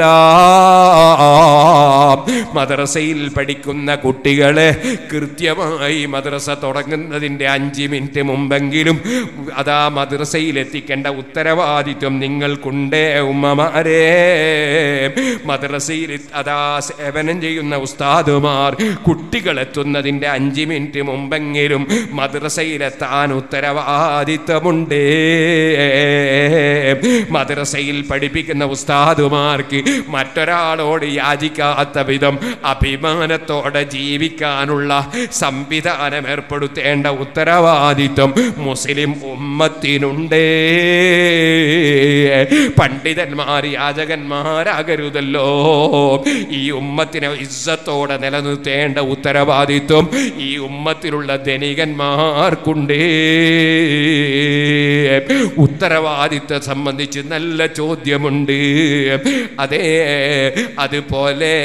S2: മദ്രസയിൽ പഠിക്കുന്ന കുട്ടികളെ കൃത്യമായി മദ്രസ തുടങ്ങുന്നതിൻ്റെ അഞ്ച് മിനിറ്റ് മുമ്പെങ്കിലും അതാ മദ്രസയിൽ എത്തിക്കേണ്ട ഉത്തരവാദിത്വം നിങ്ങൾക്കുണ്ടേ ഉമ്മമാരെ മദ്രസയിൽ അതാ സേവനം ചെയ്യുന്ന ഉസ്താദുമാർ കുട്ടികൾ എത്തുന്നതിൻ്റെ അഞ്ച് മിനിറ്റ് മുമ്പെങ്കിലും മദ്രസയിലെത്താൻ ഉത്തരവാദിത്വമുണ്ടേ മദ്രസയിൽ പഠിപ്പിക്കുന്ന ഉസ്താദുമാർക്ക് മറ്റൊരാളോട് യാചിക്കാത്ത വിധം അഭിമാനത്തോടെ ജീവിക്കാനുള്ള സംവിധാനം ഏർപ്പെടുത്തേണ്ട ഉത്തരവാദിത്വം മുസ്ലിം ഉമ്മത്തിനുണ്ടേ പണ്ഡിതന്മാർ യാചകന്മാരാകരുതല്ലോ ഈ ഉമ്മത്തിനെ ഇസ്സത്തോടെ നിലനിർത്തേണ്ട ഉത്തരവാദിത്വം ഈ ഉമ്മത്തിലുള്ള ധനികന്മാർക്കുണ്ടേ ഉത്തരവാദിത്വം സംബന്ധിച്ച് നല്ല ചോദ്യമുണ്ട് അതേ അതുപോലെ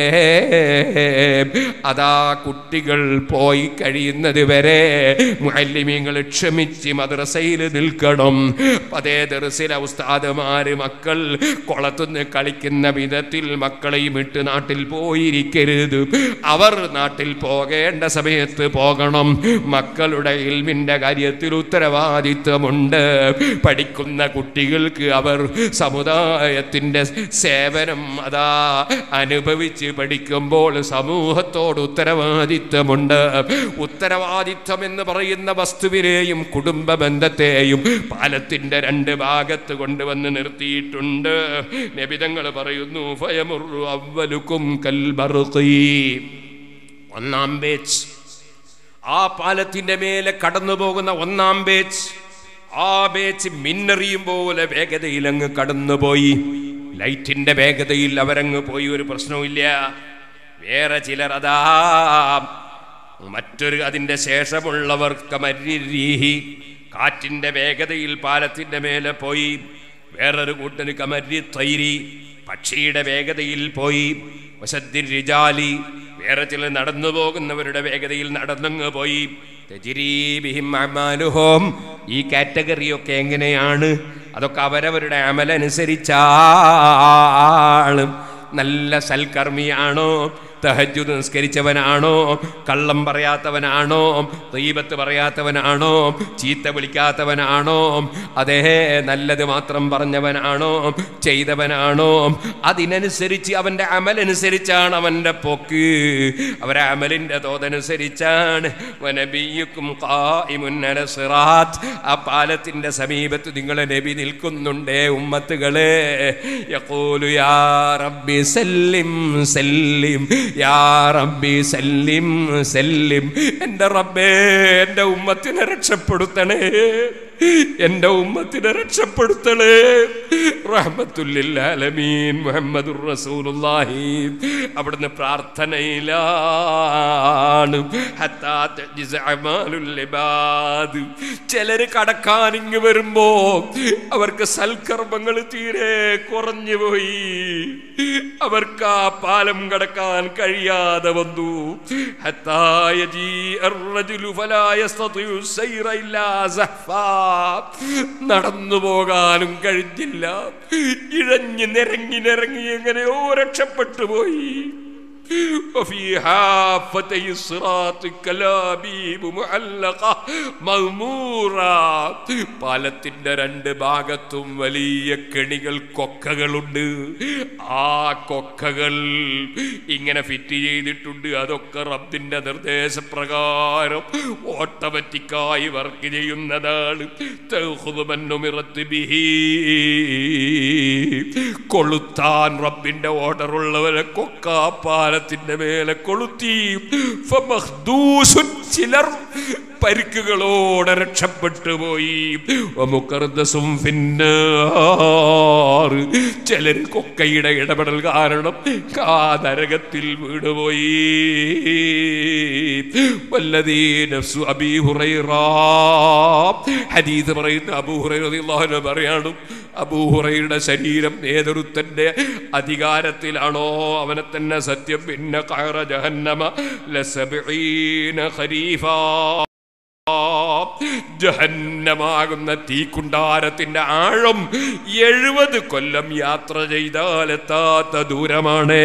S2: അതാ കുട്ടികൾ പോയി കഴിയുന്നത് വരെ മുഹല്ലിമീങ്ങൾ ക്ഷമിച്ച് മദ്രസയിൽ നിൽക്കണം അതേ ദർസിലെ ഉസ്താദുമാര് മക്കൾ കുളത്തുനിന്ന് കളിക്കുന്ന വിധത്തിൽ മക്കളെയും ഇട്ട് നാട്ടിൽ പോയിരിക്കരുത് അവർ നാട്ടിൽ പോകേണ്ട സമയത്ത് പോകണം മക്കളുടെ ഇൽമിന്റെ കാര്യത്തിൽ ഉത്തരവാദിത്വമുണ്ട് പഠിക്കുന്ന കുട്ടികൾക്ക് അവർ സമുദായത്തിന്റെ സേവനം അതാ അനുഭവിച്ച് പഠിക്കുമ്പോൾ സമൂഹത്തോട് ഉത്തരവാദിത്വമുണ്ട് ഉത്തരവാദിത്വം എന്ന് പറയുന്ന വസ്തുവിനെയും കുടുംബ ബന്ധത്തെയും പാലത്തിന്റെ രണ്ട് ഭാഗത്ത് കൊണ്ടുവന്ന് നിർത്തിയിട്ടുണ്ട് നബിതങ്ങൾ പറയുന്നു ഫയമുറു അവലുക്കും കൽബറുഖീ ഒന്നാം ബേച്ച് ആ പാലത്തിന്റെ മേലെ കടന്നു പോകുന്ന ഒന്നാം ബേച്ച് ആ ബേച്ച് മിന്നറിയും പോലെ വേഗതയിൽ അങ്ങ് കടന്നുപോയി ലൈറ്റിന്റെ വേഗതയിൽ അവരങ്ങ് പോയി ഒരു പ്രശ്നവുമില്ല വേറെ ചിലർ അതാ മറ്റൊരു അതിന്റെ ശേഷമുള്ളവർക്ക് മരീഹി കാറ്റിന്റെ വേഗതയിൽ പാലത്തിന്റെ മേലെ പോയി വേറൊരു കൂട്ടന് കമരി തൈരി പക്ഷിയുടെ വേഗതയിൽ പോയി വശദ്ദിൻ റിജാലി വേറെ ചില നടന്നു പോകുന്നവരുടെ വേഗതയിൽ നടന്നങ്ങ് പോയി തജിരീബിഹിം അഅ്മാലുഹും. ഈ കാറ്റഗറിയൊക്കെ എങ്ങനെയാണ് അതൊക്കെ അവരവരുടെ അമലനുസരിച്ചാണ് നല്ല സൽക്കർമ്മിയാണോ തഹജുദ് നിസ്കരിച്ചവനാണോ കള്ളം പറയാത്തവനാണോ ദീപത്ത് പറയാത്തവനാണോ ചീത്ത വിളിക്കാത്തവനാണോ അതേ നല്ലത് മാത്രം പറഞ്ഞവനാണോ ചെയ്തവനാണോ അതിനനുസരിച്ച് അവൻ്റെ അമലനുസരിച്ചാണ് അവൻ്റെ പോക്ക് അവരെ അമലിൻ്റെ തോതനുസരിച്ചാണ് വനബിയുക്കും ഖായിമുൻ അല സിറാത്ത് ആ പാലത്തിൻ്റെ സമീപത്ത് നിങ്ങളെ നബി നിൽക്കുന്നുണ്ടേ ഉമ്മത്തുകളെ യഖൂലു യാ റബ്ബി സല്ലിം സല്ലിം യാ റബ്ബി സല്ലിം സല്ലിം എൻ്റെ റബ്ബേ എൻ്റെ ഉമ്മത്തിനെ രക്ഷപ്പെടുത്തണേ എൻ്റെ ഉമ്മത്തിനെ രക്ഷപ്പെടുത്തണേ റഹ്മത്തുല്ലാലമീൻ മുഹമ്മദുർ റസൂലുള്ളാഹി അവിടുന്ന് പ്രാർത്ഥനയിലാണ് ഹത്താ തജ്സ അമാലുൽ ഇബാദ് ചിലര് കടക്കാനിങ് വരുമ്പോ അവർക്ക് സൽക്കർമ്മങ്ങൾ തീരെ കുറഞ്ഞു പോയി അവർക്ക് ആ പാലം കടക്കാൻ കഴിയാതെ വന്നു ഹത്താ യജീ അർറജുലു ഫലാ യസ്തതിഉ സൈറ ഇല്ലാ സഹ്ഫാ നടന്നു പോകാനും കഴിഞ്ഞില്ല ഇഴഞ്ഞ് നിരങ്ങി നിരങ്ങി എങ്ങനെയോ രക്ഷപ്പെട്ടു പോയി وفي حافتي الصراط كلابيب معلقة مغمورة പാലത്തിന്റെ രണ്ട് ഭാഗത്തും വലിയ കെണികൾ കൊക്കകളുണ്ട് ആ കൊക്കകൾ ഇങ്ങനെ ഫിറ്റ് ചെയ്തിട്ടുണ്ട് അതൊക്കെ റബ്ബിന്റെ നിർദ്ദേശപ്രകാരം ഓട്ടോമാറ്റിക്കായി വർക്ക് ചെയ്യുന്നതാണ് തൗഖുദു മൻ നുമിറത്ത് ബിഹി. കൊളുത്താൻ റബ്ബിന്റെ ഓർഡർ ഉള്ളവരെ കൊക്കാ പാലത്തിന്റെ മേലെ കൊളുത്തി ഫമഖ്ദൂസുൻ ചിലർ പരിക്കുകളോടെ രക്ഷപ്പെട്ടു പോയി വമുഖർദസും ഫിന്നാർ ചിലർ കൊക്കയുടെ ഇടപെടൽ കാരണം ആ നരകത്തിൽ വീണുപോയി വല്ലതീ നഫ്സു അബീ ഹുറൈറ ഹദീസ് പറയുന്ന അബൂ ഹുറൈറ റളിയല്ലാഹു അൻഹു പറയാണ് അബൂ ഹുറൈറയുടെ ശരീരം ഏതൊരുത്തന്റെ അധികാരത്തിലാണോ അവനെ തന്നെ സത്യം പിന്നെ കയറ ജഹന്നമ ലസബീന ഖരീഫാ ജഹന്നമാകുന്ന തീക്കുണ്ടാരത്തിന്റെ ആഴം എഴുപത് കൊല്ലം യാത്ര ചെയ്താൽ എത്താത്ത ദൂരമാണ്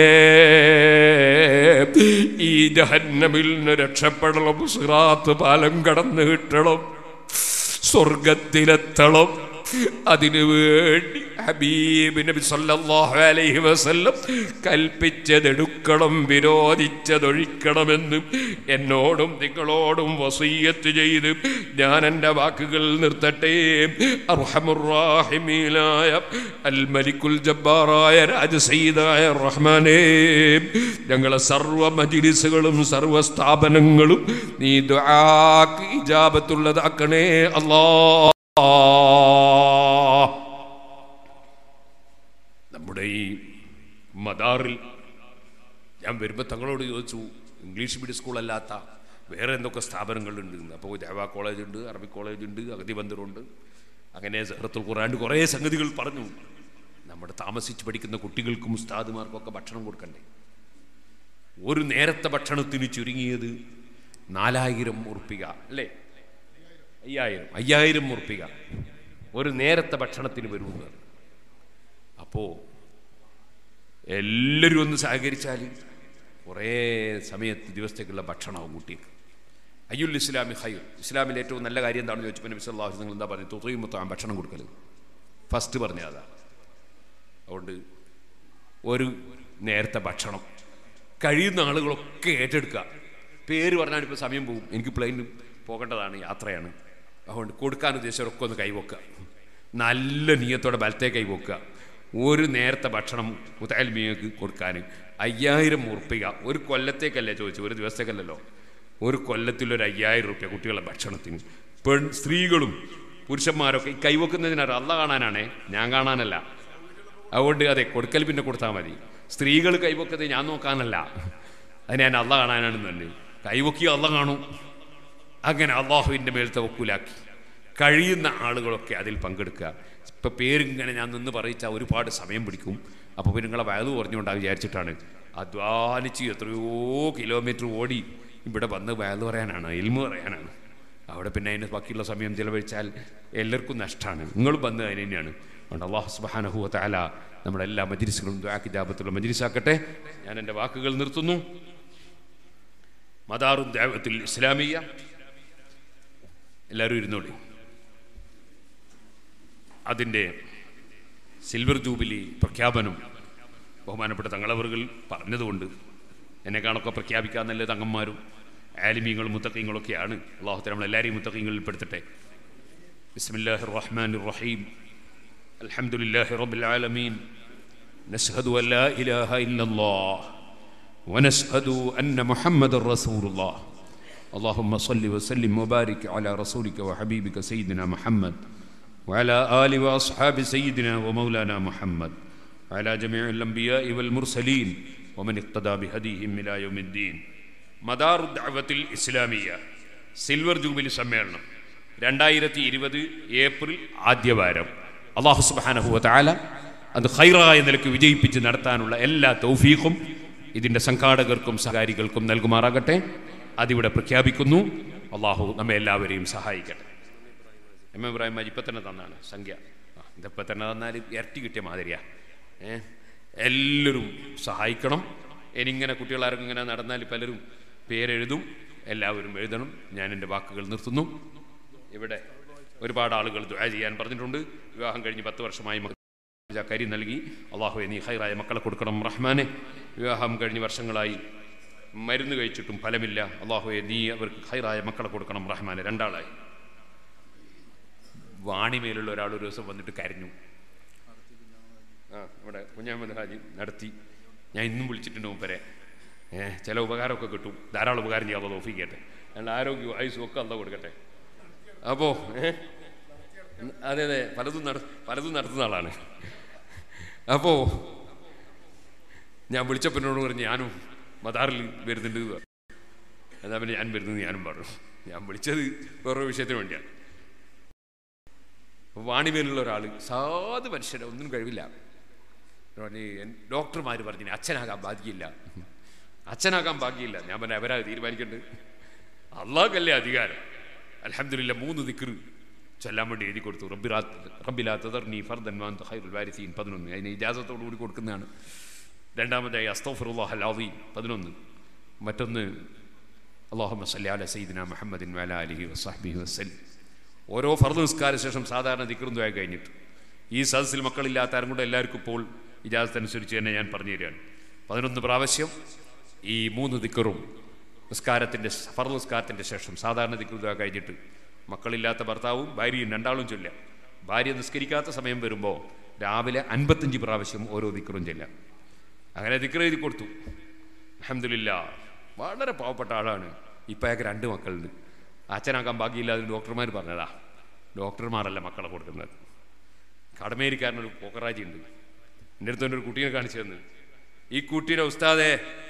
S2: ഈ ജഹന്നമിൽ നിന്ന് രക്ഷപ്പെടണം സിറാത്ത് പാലം കടന്നു കിട്ടണം സ്വർഗത്തിലെത്തണം അതിനു വേണ്ടി ഹബീബ് നബി സല്ലല്ലാഹു അലൈഹി വസല്ലം കൽപ്പിച്ചതെടുക്കണം വിരോധിച്ചതൊഴിക്കണമെന്ന് എന്നോടും നിങ്ങളോടും വസീയത്ത് ചെയ്ത് ഞാൻ എൻ്റെ വാക്കുകൾ നിർത്തട്ടെ അർഹമുറാഹിമീലായ അൽ മലിക്കുൽ ജബ്ബാറായ രാജസീദായ റഹ്മാനേ ഞങ്ങളെ സർവ മജിലിസുകളും സർവ സ്ഥാപനങ്ങളും നീ ദുആക്ക് ഇജാബത്തുള്ളതാക്കണേ അല്ലാ നമ്മുടെ ഈ മദാറിൽ ഞാൻ വരുമ്പോൾ തങ്ങളോട് ചോദിച്ചു ഇംഗ്ലീഷ് മീഡിയം സ്കൂളല്ലാത്ത വേറെ എന്തൊക്കെ സ്ഥാപനങ്ങളുണ്ട് അപ്പോൾ ജവ കോളേജ് ഉണ്ട് അറബി കോളേജ് ഉണ്ട് അഗതി ബന്ദറുണ്ട് അങ്ങനെ സെഹറത്തുൽ ഖുറാണ്ട് കുറേ സംഗതികൾ പറഞ്ഞു നമ്മുടെ താമസിച്ച് പഠിക്കുന്ന കുട്ടികൾക്കും ഉസ്താദുമാർക്കൊക്കെ ഭക്ഷണം കൊടുക്കണ്ടേ ഒരു നേരത്തെ ഭക്ഷണത്തിന് ചുരുങ്ങിയത് നാലായിരം ഉറുപ്പിക അല്ലേ അയ്യായിരം അയ്യായിരം ഉറുപ്പിക ഒരു നേരത്തെ ഭക്ഷണത്തിന് വരുമെന്ന് അപ്പോൾ എല്ലാവരും ഒന്ന് സഹകരിച്ചാൽ കുറേ സമയത്ത് ദിവസത്തേക്കുള്ള ഭക്ഷണമാവും കുട്ടിക്ക് അയ്യുൽ ഇസ്ലാമി ഹയ്യു ഇസ്ലാമിൽ ഏറ്റവും നല്ല കാര്യം എന്താണെന്ന് ചോദിച്ചപ്പോൾ നബി സല്ലല്ലാഹു അലൈഹി വസല്ലം നിങ്ങൾ എന്താ പറഞ്ഞു തുറയും മുത്താൻ ഭക്ഷണം കൊടുക്കൽ ഫസ്റ്റ് പറഞ്ഞ അതാ അതുകൊണ്ട് ഒരു നേരത്തെ ഭക്ഷണം കഴിയുന്ന ആളുകളൊക്കെ ഏറ്റെടുക്കുക പേര് പറഞ്ഞാൽ ഇപ്പോൾ സമയം പോകും എനിക്ക് പ്ലെയിനിൽ പോകേണ്ടതാണ് യാത്രയാണ് അതുകൊണ്ട് കൊടുക്കാൻ ഉദ്ദേശിച്ചവരൊക്കെ ഒന്ന് കൈവക്കുക നല്ല നീയത്തോടെ ബലത്തെ കൈവക്കുക ഒരു നേരത്തെ ഭക്ഷണം മുത്താൽമീയക്ക് കൊടുക്കാൻ അയ്യായിരം ഉറുപ്പിക ഒരു കൊല്ലത്തേക്കല്ലേ ചോദിച്ചു ഒരു ദിവസത്തേക്കല്ലല്ലോ ഒരു കൊല്ലത്തിൽ ഒരു അയ്യായിരം റുപ്യ കുട്ടികളുടെ ഭക്ഷണത്തിന് പെൺ സ്ത്രീകളും പുരുഷന്മാരൊക്കെ ഈ കൈവക്കുന്നതിനാണ് അല്ല കാണാനാണേ ഞാൻ കാണാനല്ല അതുകൊണ്ട് അതെ കൊടുക്കൽ പിന്നെ കൊടുത്താൽ മതി സ്ത്രീകൾ കൈവക്കുന്നത് ഞാൻ നോക്കാനല്ല അത് ഞാൻ അല്ല കാണാനാണെന്നുണ്ട് കൈവക്കി അല്ല കാണും അങ്ങനെ അള്ളാഹുവിൻ്റെ മേൽ തവക്കുലാക്കി കഴിയുന്ന ആളുകളൊക്കെ അതിൽ പങ്കെടുക്കുക ഇപ്പം പേരിങ്ങനെ ഞാൻ നിന്ന് പറയിച്ചാൽ ഒരുപാട് സമയം പിടിക്കും അപ്പോൾ പിന്നെ നിങ്ങളെ വയത് പറഞ്ഞുകൊണ്ടാണ് വിചാരിച്ചിട്ടാണ് അധ്വാനിച്ച് എത്രയോ കിലോമീറ്റർ ഓടി ഇവിടെ വന്ന് വയത് പറയാനാണ് ഇൽമ പറയാനാണ് അവിടെ പിന്നെ അതിന് ബാക്കിയുള്ള സമയം ചിലവഴിച്ചാൽ എല്ലാവർക്കും നഷ്ടമാണ് നിങ്ങൾ വന്ന് അതിന് തന്നെയാണ് അതുകൊണ്ട് അള്ളാഹു സുബാനഹുവ താല നമ്മുടെ എല്ലാ മജിരിസുകളും ദ്വാക്കി ജാപത്തുള്ള മജിരിസാക്കട്ടെ ഞാൻ എൻ്റെ വാക്കുകൾ നിർത്തുന്നു മദാറുദ്ദാവത്തിൽ ഇസ്ലാമിയ എല്ലാവരും ഇരുന്നോളി അതിൻ്റെ സിൽവർ ജൂബിലി പ്രഖ്യാപനം ബഹുമാനപ്പെട്ട തങ്ങളവറുകൾ പറഞ്ഞതുകൊണ്ട് എന്നെ കാണൊക്കെ പ്രഖ്യാപിക്കാൻ നല്ല തങ്ങന്മാരും ആലിമീങ്ങളും മുത്തക്കീങ്ങളൊക്കെയാണ് അള്ളാഹുത്തെ നമ്മളെല്ലാവരെയും മുത്തക്കീങ്ങളിൽ പെടുത്തട്ടെ ബിസ്മില്ലാഹി റഹ്മാൻ റഹീം അൽഹംദുലില്ലാഹി റബ്ബിൽ ആലമീൻ نشهد أن لا إله إلا الله ونشهد أن محمد رسول الله اللهم صل وسلم وبارك على رسولك وحبيبك سيدنا محمد وعلى آل وأصحاب سيدنا ومولانا محمد وعلى جميع الأنبياء والمرسلين ومن اقتدى بهديهم إلى يوم الدين مدار الدعوة الإسلامية സിൽവർ ജൂബിലി സമ്മേളനം രണ്ടായിരത്തി ഇരുപത് ഏപ്രിൽ ആദ്യവാരം അള്ളാഹു സുബാനഹുവ താല അത് ഹൈറായ നിലക്ക് വിജയിപ്പിച്ച് നടത്താനുള്ള എല്ലാ തൗഫീഖും ഇതിൻ്റെ സംഘാടകർക്കും സഹകാരികൾക്കും നൽകുമാറാകട്ടെ അതിവിടെ പ്രഖ്യാപിക്കുന്നു അള്ളാഹു നമ്മെ എല്ലാവരെയും സഹായിക്കട്ടെ എം ഇബ്രാഹിം മാജി ഇപ്പം തന്നെ തന്നാണ് സംഖ്യ ആ, ഇതിപ്പോൾ തന്നെ തന്നാൽ ഇരട്ടി കിട്ടിയ മാതിരിയാ ഏ എല്ലാവരും സഹായിക്കണം ഇനിങ്ങനെ കുട്ടികളാർക്കും ഇങ്ങനെ നടന്നാൽ പലരും പേരെഴുതും എല്ലാവരും എഴുതണം ഞാൻ എൻ്റെ വാക്കുകൾ നിർത്തുന്നു ഇവിടെ ഒരുപാട് ആളുകൾ ദുആ ചെയ്യാൻ പറഞ്ഞിട്ടുണ്ട് വിവാഹം കഴിഞ്ഞ് പത്ത് വർഷമായി മക്ക- കരി നൽകി അള്ളാഹു നീ ഹൈറായ മക്കളെ കൊടുക്കണം റഹ്മാനെ വിവാഹം കഴിഞ്ഞ് വർഷങ്ങളായി മരുന്ന് കഴിച്ചിട്ടും ഫലമില്ല അള്ളാഹുവെ നീ അവർക്ക് ഹൈറായ മക്കളെ കൊടുക്കണം റഹ്മാനെ രണ്ടാളായി വാണിമേലുള്ള ഒരാൾ ഒരു ദിവസം വന്നിട്ട് കരഞ്ഞു ആ ഇവിടെ കുഞ്ഞാമത് ഹാജി നടത്തി ഞാൻ ഇന്നും വിളിച്ചിട്ടുണ്ട് മൂപ്പരെ ഏ ചില ഉപകാരമൊക്കെ കിട്ടും ധാരാളം ഉപകാരം ചെയ്യാൻ തോഫിക്കട്ടെ അല്ല ആരോഗ്യവും ആയുസും ഒക്കെ അല്ല കൊടുക്കട്ടെ അപ്പോൾ ഏ അതെ അതെ പലതും നട പലതും നടത്തുന്ന ആളാണ് അപ്പോൾ ഞാൻ വിളിച്ചപ്പനോട് പറഞ്ഞു ഞാനും മദാറിൽ വരുന്നുണ്ട് എന്ന് പറഞ്ഞു. എന്നാ പിന്നെ ഞാൻ വരുന്നത് ഞാനും പറഞ്ഞു ഞാൻ വിളിച്ചത് വേറൊരു വിഷയത്തിന് വേണ്ടിയാണ് വാണിമേലുള്ള ഒരാൾ സാധു മനുഷ്യരെ ഒന്നും കഴിവില്ല ഡോക്ടർമാർ പറഞ്ഞു അച്ഛനാകാൻ ഭാഗ്യമില്ല അച്ഛനാകാൻ ഭാഗ്യമില്ല ഞാൻ പറഞ്ഞ അവരാ തീരുമാനിക്കേണ്ടത് അള്ളാഹ്ക്കല്ലേ അധികാരം അലഹമില്ല മൂന്ന് ദിക്ർ ചൊല്ലാൻ വേണ്ടി എഴുതി കൊടുത്തു റബ്ബിറാ റബ്ബിലാ തദർനി ഫർദൻ വാൻ ഖൈറുൽ വാരിസീൻ പതിനൊന്ന് അതിന് ഇജാസത്തോടു കൂടി കൊടുക്കുന്നതാണ് രണ്ടാമതായി അസ്തഫറുല്ലാഹ് അലാദീം പതിനൊന്ന് മറ്റൊന്ന് അള്ളാഹുമ്മ സല്ലി അല സയ്യിദിന മുഹമ്മദിൻ വല അലിഹി വസ്ഹബിഹി വസ്സലിം ഓരോ ഫർദ് നിസ്കാര ശേഷം സാധാരണ ദിക്റുന്തുമായി കഴിഞ്ഞിട്ട് ഈ സദസ്സിൽ മക്കളില്ലാത്ത ആരും കൂടെ എല്ലാവർക്കും ഇപ്പോൾ ഇജാസത്തനുസരിച്ച് തന്നെ ഞാൻ പറഞ്ഞു തരികയാണ് പതിനൊന്ന് പ്രാവശ്യം ഈ മൂന്ന് ദിക്കറും നിസ്കാരത്തിൻ്റെ ഫർദ് നിസ്കാരത്തിൻ്റെ ശേഷം സാധാരണ ദിക്റുന്തുമായി കഴിഞ്ഞിട്ട് മക്കളില്ലാത്ത ഭർത്താവും ഭാര്യയും രണ്ടാളും ചൊല്ലാം ഭാര്യ നിസ്കരിക്കാത്ത സമയം വരുമ്പോൾ രാവിലെ അൻപത്തഞ്ച് പ്രാവശ്യം ഓരോ ദിക്കറും ചെല്ലാം അങ്ങനെ ദിക്ർ എഴുതി കൊടുത്തു അഹമ്മദില്ല വളരെ പാവപ്പെട്ട ആളാണ് ഇപ്പം അയാൾക്ക് രണ്ട് മക്കളുണ്ട് അച്ഛനാക്കാൻ ഭാഗ്യമില്ലാതെ ഡോക്ടർമാർ പറഞ്ഞതാ ഡോക്ടർമാരല്ല മക്കളെ കൊടുക്കുന്നത് കടമേരിക്കാരനൊരു പോക്കറാജി ഉണ്ട് എൻ്റെ അടുത്ത് ഒരു കുട്ടീനെ കാണിച്ചു തന്നു ഈ കുട്ടീനെ ഉസ്താദെ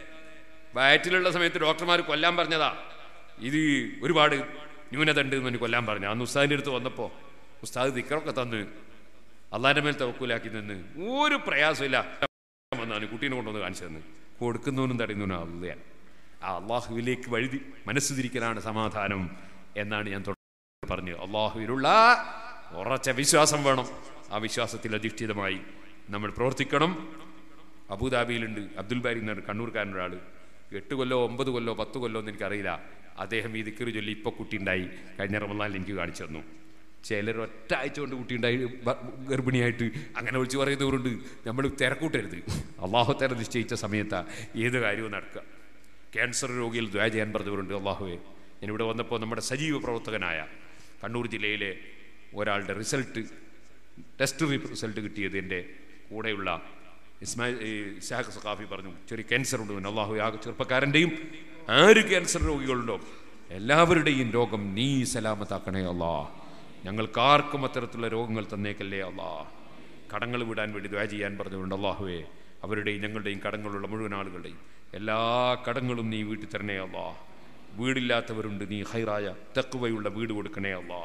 S2: വയറ്റിലുള്ള സമയത്ത് ഡോക്ടർമാർ കൊല്ലാൻ പറഞ്ഞതാ ഇത് ഒരുപാട് ന്യൂനത ഉണ്ട് എന്ന് കൊല്ലാൻ പറഞ്ഞു അന്ന് ഉസ്താദിൻ്റെ അടുത്ത് വന്നപ്പോൾ ഉസ്താദ് ദിക്കറൊക്കെ തന്ന് അള്ളാൻ്റെ മേൽ തവക്കൂലാക്കി നിന്ന് ഒരു പ്രയാസമില്ല വന്നാണ് കുട്ടീനെ കൊണ്ടുവന്ന് കാണിച്ചു തന്ന് കൊടുക്കുന്നവനും തടയുന്നവനും അള്ളയാണ് ആ അള്ളാഹുവിലേക്ക് വഴുതി മനസ്സ് തിരിക്കലാണ് സമാധാനം എന്നാണ് ഞാൻ തുടർന്ന് പറഞ്ഞത് അള്ളാഹുവിലുള്ള ഉറച്ച വിശ്വാസം വേണം ആ വിശ്വാസത്തിൽ അധിഷ്ഠിതമായി നമ്മൾ പ്രവർത്തിക്കണം അബുദാബിയിലുണ്ട് അബ്ദുൽ ബാരി എന്നാണ് കണ്ണൂർക്കാരനൊരാൾ എട്ട് കൊല്ലോ ഒമ്പത് കൊല്ലോ പത്ത് കൊല്ലോ എന്ന് എനിക്കറിയില്ല അദ്ദേഹം ഈ ദിക്കറ് ചൊല്ലി ഇപ്പോൾ കുട്ടി ഉണ്ടായി കഴിഞ്ഞ റമദാനിൽ എനിക്ക് കാണിച്ചു തന്നു ചിലർ ഒറ്റ ആഴ്ച കൊണ്ട് കുട്ടി ഉണ്ടായി ബ- ഗർഭിണിയായിട്ട് അങ്ങനെ വിളിച്ച് പറയുന്നവരുണ്ട് നമ്മൾ തിരക്കൂട്ടരുത് അള്ളാഹു തര നിശ്ചയിച്ച സമയത്താണ് ഏത് കാര്യവും നടക്കുക ക്യാൻസർ രോഗിയിൽ ദ്വാ ചെയ്യാൻ പറഞ്ഞവരുണ്ട് അള്ളാഹുവെ ഞാനിവിടെ വന്നപ്പോൾ നമ്മുടെ സജീവ പ്രവർത്തകനായ കണ്ണൂർ ജില്ലയിലെ ഒരാളുടെ റിസൾട്ട് ടെസ്റ്റ് റിസൾട്ട് കിട്ടിയത് എൻ്റെ കൂടെയുള്ള ഇസ്മായിൽ ഈ ഇസാഖ് സഖാഫി പറഞ്ഞു ചെറിയ ക്യാൻസർ ഉണ്ട് അള്ളാഹു ആ ചെറുപ്പക്കാരൻ്റെയും ആര് ക്യാൻസർ രോഗികളുണ്ടോ എല്ലാവരുടെയും രോഗം നീ സലാമത്താക്കണേ അല്ലാ ഞങ്ങൾക്കാർക്കും അത്തരത്തിലുള്ള രോഗങ്ങൾ തന്നേക്കല്ലേ അല്ലാ കടങ്ങൾ വിടാൻ വേണ്ടി ദ്വാ ചെയ്യാൻ പറഞ്ഞുകൊണ്ട് അള്ളാഹുവേ അവരുടെയും ഞങ്ങളുടെയും കടങ്ങളുള്ള മുഴുവൻ ആളുകളുടെയും എല്ലാ കടങ്ങളും നീ വീട്ടിൽ തരണേ അല്ലാ വീടില്ലാത്തവരുണ്ട് നീ ഹൈറായ തെക്കുവയുള്ള വീട് കൊടുക്കണേ അല്ലാ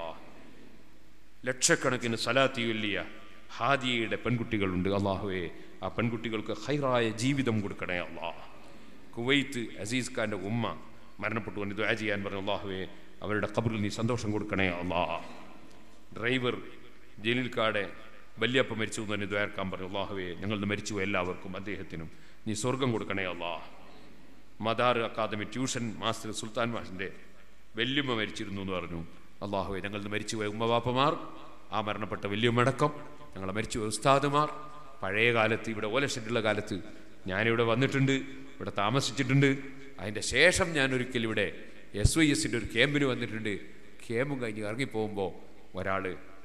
S2: ലക്ഷക്കണക്കിന് സലാത്തി ചൊല്ലിയ ഹാദിയയുടെ പെൺകുട്ടികളുണ്ട് അള്ളാഹുവേ ആ പെൺകുട്ടികൾക്ക് ഹൈറായ ജീവിതം കൊടുക്കണേ അള്ളാ കുവൈത്ത് അസീസ് ഖാന്റെ ഉമ്മ മരണപ്പെട്ടു എന്ന് ദ്വാ ചെയ്യാൻ പറഞ്ഞു അള്ളാഹുവേ അവരുടെ കബറിൽ നീ സന്തോഷം കൊടുക്കണേ അള്ളാ ഡ്രൈവർ ജലീൽ കാടെ വല്യപ്പ മരിച്ചു എന്ന് തന്നെ ദ്വാരക്കാൻ പറഞ്ഞു അള്ളാഹുവേ ഞങ്ങൾ മരിച്ചു എല്ലാവർക്കും അദ്ദേഹത്തിനും നീ സ്വർഗം കൊടുക്കണേ അള്ളാ Madar academy tuition master Sultan മാഷിന്റെ വല്യമ്മ മരിച്ചിരുന്നു എന്ന് പറഞ്ഞു അള്ളാഹുവെ ഞങ്ങൾ മരിച്ചുപോയ ഉമ്മവാപ്പമാർ ആ മരണപ്പെട്ട വല്യമ്മടക്കം ഞങ്ങളെ മരിച്ചുപോയ ഉസ്താദുമാർ പഴയ കാലത്ത് ഇവിടെ ഓലഷെറ്റുള്ള കാലത്ത് ഞാനിവിടെ വന്നിട്ടുണ്ട് ഇവിടെ താമസിച്ചിട്ടുണ്ട് അതിൻ്റെ ശേഷം ഞാൻ ഒരിക്കൽ ഇവിടെ എസ് വൈ എസിൻ്റെ ഒരു ക്യാമ്പിന് വന്നിട്ടുണ്ട് ക്യാമ്പും കഴിഞ്ഞ് ഇറങ്ങിപ്പോകുമ്പോൾ ഒരാൾ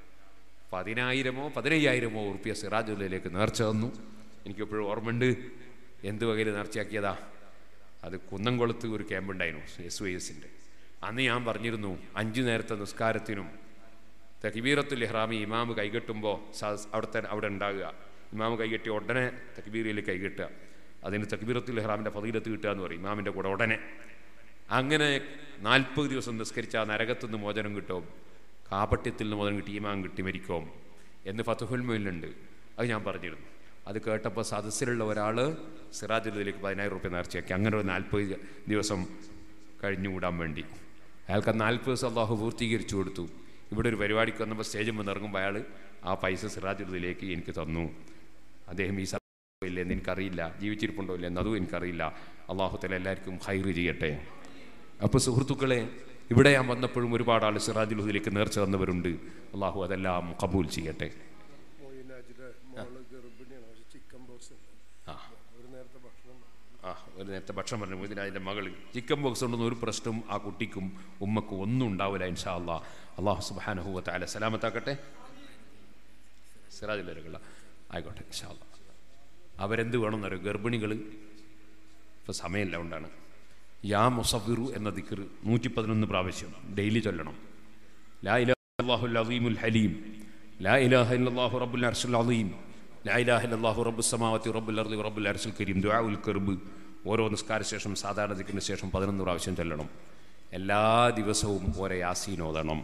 S2: പതിനായിരമോ പതിനയ്യായിരമോ ഉറുപ്പ്യ സിറാജുല്ലയിലേക്ക് നേർച്ച തന്നു എനിക്കെപ്പോഴും ഓർമ്മയുണ്ട് എന്ത് വകയിൽ നേർച്ചയാക്കിയതാ അത് കുന്നംകുളത്ത് ഒരു ക്യാമ്പ് ഉണ്ടായിരുന്നു എസ് വൈ എസിൻ്റെ അന്ന് ഞാൻ പറഞ്ഞിരുന്നു അഞ്ചു നേരത്തെ നിസ്കാരത്തിനും തക്ബീറത്തുൽ ഇഹ്റാമി ഇമാമ് കൈകെട്ടുമ്പോൾ അവിടുത്തെ അവിടെ ഉണ്ടാകുക ഇമാമ് കൈകെട്ടി ഉടനെ തക്ബീറിൽ കൈകെട്ടുക അതിന് തക്ബീറത്തുൽ ഇഹ്റാമിൻ്റെ ഫതീലത്ത് കിട്ടുക എന്ന് പറയും ഇമാമിൻ്റെ കൂടെ ഉടനെ അങ്ങനെ നാൽപ്പത് ദിവസം നിസ്കരിച്ച ആ നരകത്തുനിന്ന് മോചനം കിട്ടും കാപട്യത്തിൽ നിന്ന് മോചനം കിട്ടി ഇമാം കിട്ടി മരിക്കും എന്ന് ഫത്തുഹുൽമയിലുണ്ട് അത് ഞാൻ പറഞ്ഞിരുന്നു അത് കേട്ടപ്പോൾ സദസ്സിലുള്ള ഒരാൾ സിറാജുദ്ദീലേക്ക് പതിനായിരം റുപ്യ നേർച്ചയാക്കി അങ്ങനെ ഒരു നാൽപ്പത് ദിവസം കഴിഞ്ഞുകൂടാൻ വേണ്ടി അയാൾക്ക് നാൽപ്പത് ദിവസം അള്ളാഹു പൂർത്തീകരിച്ചു കൊടുത്തു ഇവിടെ ഒരു പരിപാടിക്ക് വന്നപ്പോൾ സ്റ്റേജിൽ വന്ന് ഇറങ്ങുമ്പോൾ അയാൾ ആ പൈസ സിറാജുദ്ദീലേക്ക് എനിക്ക് തന്നു അദ്ദേഹം ഈ ഇല്ലെന്ന് എനിക്കറിയില്ല ജീവിച്ചിരിപ്പുണ്ടോ ഇല്ലെന്ന് അതും എനിക്കറിയില്ല അള്ളാഹുത്തല എല്ലാവർക്കും ഹൈറ് ചെയ്യട്ടെ അപ്പോൾ സുഹൃത്തുക്കളെ ഇവിടെ ഞാൻ വന്നപ്പോഴും ഒരുപാട് ആൾ സിറാജുദ്ദീലേക്ക് നേർച്ച തന്നവരുണ്ട് അള്ളാഹു അതെല്ലാം കബൂൽ ചെയ്യട്ടെ
S3: മൊയിനാജിയുടെ മോള് ഗർഭിണിയാണ് പക്ഷെ ചിക്കൻ ബോക്സ് ഉണ്ട്
S2: ആ
S3: ഒരു നേരത്തെ ഭക്ഷണം
S2: ആ ഒരു നേരത്തെ ഭക്ഷണം പറഞ്ഞു ഇതിന് അതിൻ്റെ മകൾ ചിക്കൻ ബോക്സ് ഉണ്ടെന്ന് ഒരു പ്രശ്നവും ആ കുട്ടിക്കും ഉമ്മക്കും ഒന്നും ഉണ്ടാവില്ല ഇൻഷാ അള്ളാ അള്ളാഹു സുബാനഹുവത്ത അല സലാമത്താക്കട്ടെ സിറാജില്ല ആയിക്കോട്ടെ ഇൻഷാ അള്ളാ അവരെന്ത് വേണമെന്നറിയോ ഗർഭിണികൾ ഇപ്പോൾ സമയമില്ല കൊണ്ടാണ് യാ മുസഫിറു എന്ന ദിക്കർ നൂറ്റി പതിനൊന്ന് പ്രാവശ്യം ഡെയിലി ചൊല്ലണം ലാ ഇലാഹ ഇല്ലല്ലാഹുൽ അലീമുൽ ഹലീം ലാ ഇലാഹ ഇല്ലല്ലാഹു റബ്ബുൽ അർശുൽ അലീം ലാ ഇലാഹ ഇല്ലല്ലാഹു റബ്ബുസ് സമാവാതി റബ്ബുൽ അർദി റബ്ബുൽ അർശുൽ കരീം ദുആഉൽ കർബ് ഓരോ നിസ്കാര ശേഷം സാധാരണ ദിക്കിന് ശേഷം പതിനൊന്ന് പ്രാവശ്യം ചൊല്ലണം എല്ലാ ദിവസവും ഓരോ യാസീൻ ഓതണം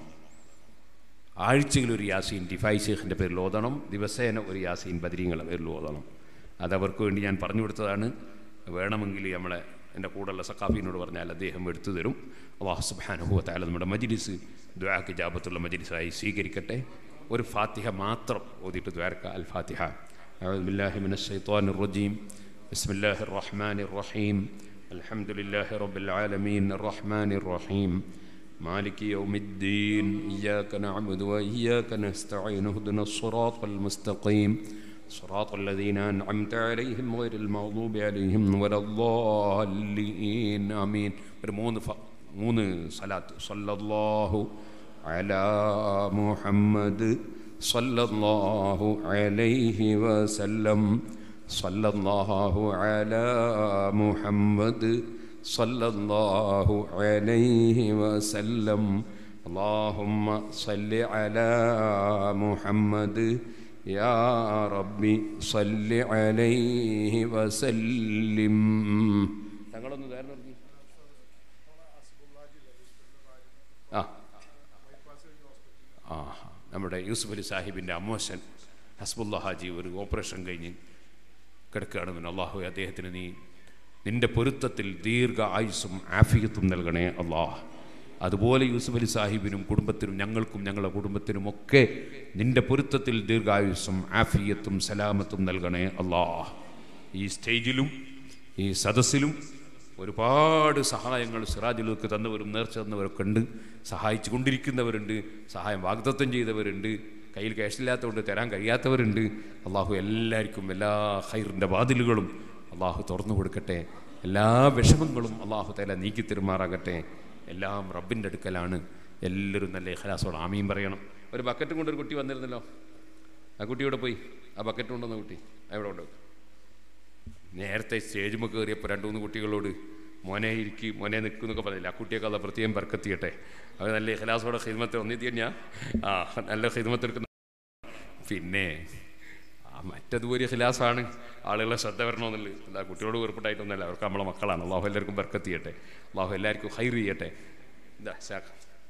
S2: ആഴ്ചയിൽ ഒരു യാസീൻ ഡിഫൈ ഷേഖിൻ്റെ പേരിൽ ഓതണം ദിവസേന ഒരു യാസീൻ ബദരീങ്ങളുടെ പേരിൽ ഓതണം അതവർക്ക് വേണ്ടി ഞാൻ പറഞ്ഞു കൊടുത്തതാണ് വേണമെങ്കിൽ നമ്മളെ എൻ്റെ കൂടെയുള്ള സക്കാഫീനോട് പറഞ്ഞാൽ അദ്ദേഹം എടുത്തു തരും അള്ളാഹു സുബാനുഭവത്തായാലും നമ്മുടെ മജിലിസ് ദ്വാക്ക് ജാപത്തുള്ള മജിലിസായി സ്വീകരിക്കട്ടെ ഒരു ഫാത്തിഹ മാത്രം ഓതിയിട്ട് ദ്വാരക്ക അൽ ഫാത്തിഹ أعوذ بالله من الشيطان الرجيم بسم الله الرحمن الرحيم الحمد لله رب العالمين الرحمن الرحيم مالك يوم الدين إياك نعبد وإياك نستعين اهدنا الصراط المستقيم صراط الذين أنعمت عليهم غير المغضوب عليهم ولا الضالين آمين ഒരു മൂന്ന് ഫ- മൂന്ന് സലാത്ത് സല്ലല്ലാഹു അലാ മുഹമ്മദ് സല്ലല്ലാഹു അലൈഹി വസല്ലം സല്ലല്ലാഹു അലാ മുഹമ്മദ് സല്ലല്ലാഹു അലൈഹി വസല്ലം اللهم صل على محمد يا ربي صل عليه وسلم തങ്ങളൊന്ന് ധാരണ ആ ആ നമ്മുടെ യൂസുഫ് അലി സാഹിബിൻ്റെ അമ്മോശൻ ഹസ്ബുല്ല ഹാജി ഒരു ഓപ്പറേഷൻ കഴിഞ്ഞ് കിടക്കുകയാണെന്ന് അള്ളാഹു അദ്ദേഹത്തിന് നീ നിന്റെ പൊരുത്തത്തിൽ ദീർഘ ആയുസ്സും ആഫിയത്തും നൽകണേ അള്ളാഹ് അതുപോലെ യൂസുഫ് അലി സാഹിബിനും കുടുംബത്തിനും ഞങ്ങൾക്കും ഞങ്ങളുടെ കുടുംബത്തിനും ഒക്കെ നിന്റെ പൊരുത്തത്തിൽ ദീർഘായുസ്സും ആഫിയത്തും സലാമത്തും നൽകണേ അള്ളാഹ് ഈ സ്റ്റേജിലും ഈ സദസ്സിലും ഒരുപാട് സഹായങ്ങൾ സിറാജുലേക്ക് തന്നവരും നേർച്ച തന്നവരൊക്കെ ഉണ്ട് സഹായിച്ചു കൊണ്ടിരിക്കുന്നവരുണ്ട് സഹായം വാഗ്ദത്വം ചെയ്തവരുണ്ട് കയ്യിൽ ക്യാഷില്ലാത്തതുകൊണ്ട് തരാൻ കഴിയാത്തവരുണ്ട് അള്ളാഹു എല്ലാവർക്കും എല്ലാ ഹൈറിൻ്റെ വാതിലുകളും അള്ളാഹു തുറന്നു കൊടുക്കട്ടെ എല്ലാ വിഷമങ്ങളും അള്ളാഹു തല നീക്കി തെരുമാറാകട്ടെ എല്ലാം റബ്ബിൻ്റെ അടുക്കലാണ് എല്ലാവരും നല്ല ഇഖലാസോട് ആമീൻ പറയണം ഒരു ബക്കറ്റും കൊണ്ട് ഒരു കുട്ടി വന്നിരുന്നല്ലോ ആ കുട്ടിയോടെ പോയി ആ ബക്കറ്റ് കൊണ്ടുവന്ന കുട്ടി എവിടെ ഉണ്ട് നേരത്തെ സ്റ്റേജിൽ കയറിയപ്പോൾ രണ്ട് മൂന്ന് കുട്ടികളോട് മോനെ ഇരിക്ക് മോനെ നിൽക്കും എന്നൊക്കെ പറഞ്ഞില്ല ആ കുട്ടിയൊക്കെ അത് പ്രത്യേകം ബർക്കത്തിയട്ടെ അത് നല്ല ഹിലാസോടെ ഹിദ്മത്ത് ഒന്നിത്തി ഞാൻ ആ നല്ല ഹിദ്മത്ത് എടുക്കുന്ന പിന്നെ ആ മറ്റത് ഒരു ഹിലാസാണ് ആളുകളെ ശ്രദ്ധ വരണമെന്നുള്ളത് എന്താ കുട്ടികളോട് വേർപ്പെട്ടായിട്ടൊന്നുമല്ല അവർക്ക് നമ്മളെ മക്കളാണ് അള്ളാഹു എല്ലാവർക്കും ബർക്കത്ത് ചെയ്യട്ടെ അള്ളാഹു എല്ലാവർക്കും ഹൈർ ചെയ്യട്ടെ എന്താ ശാഖ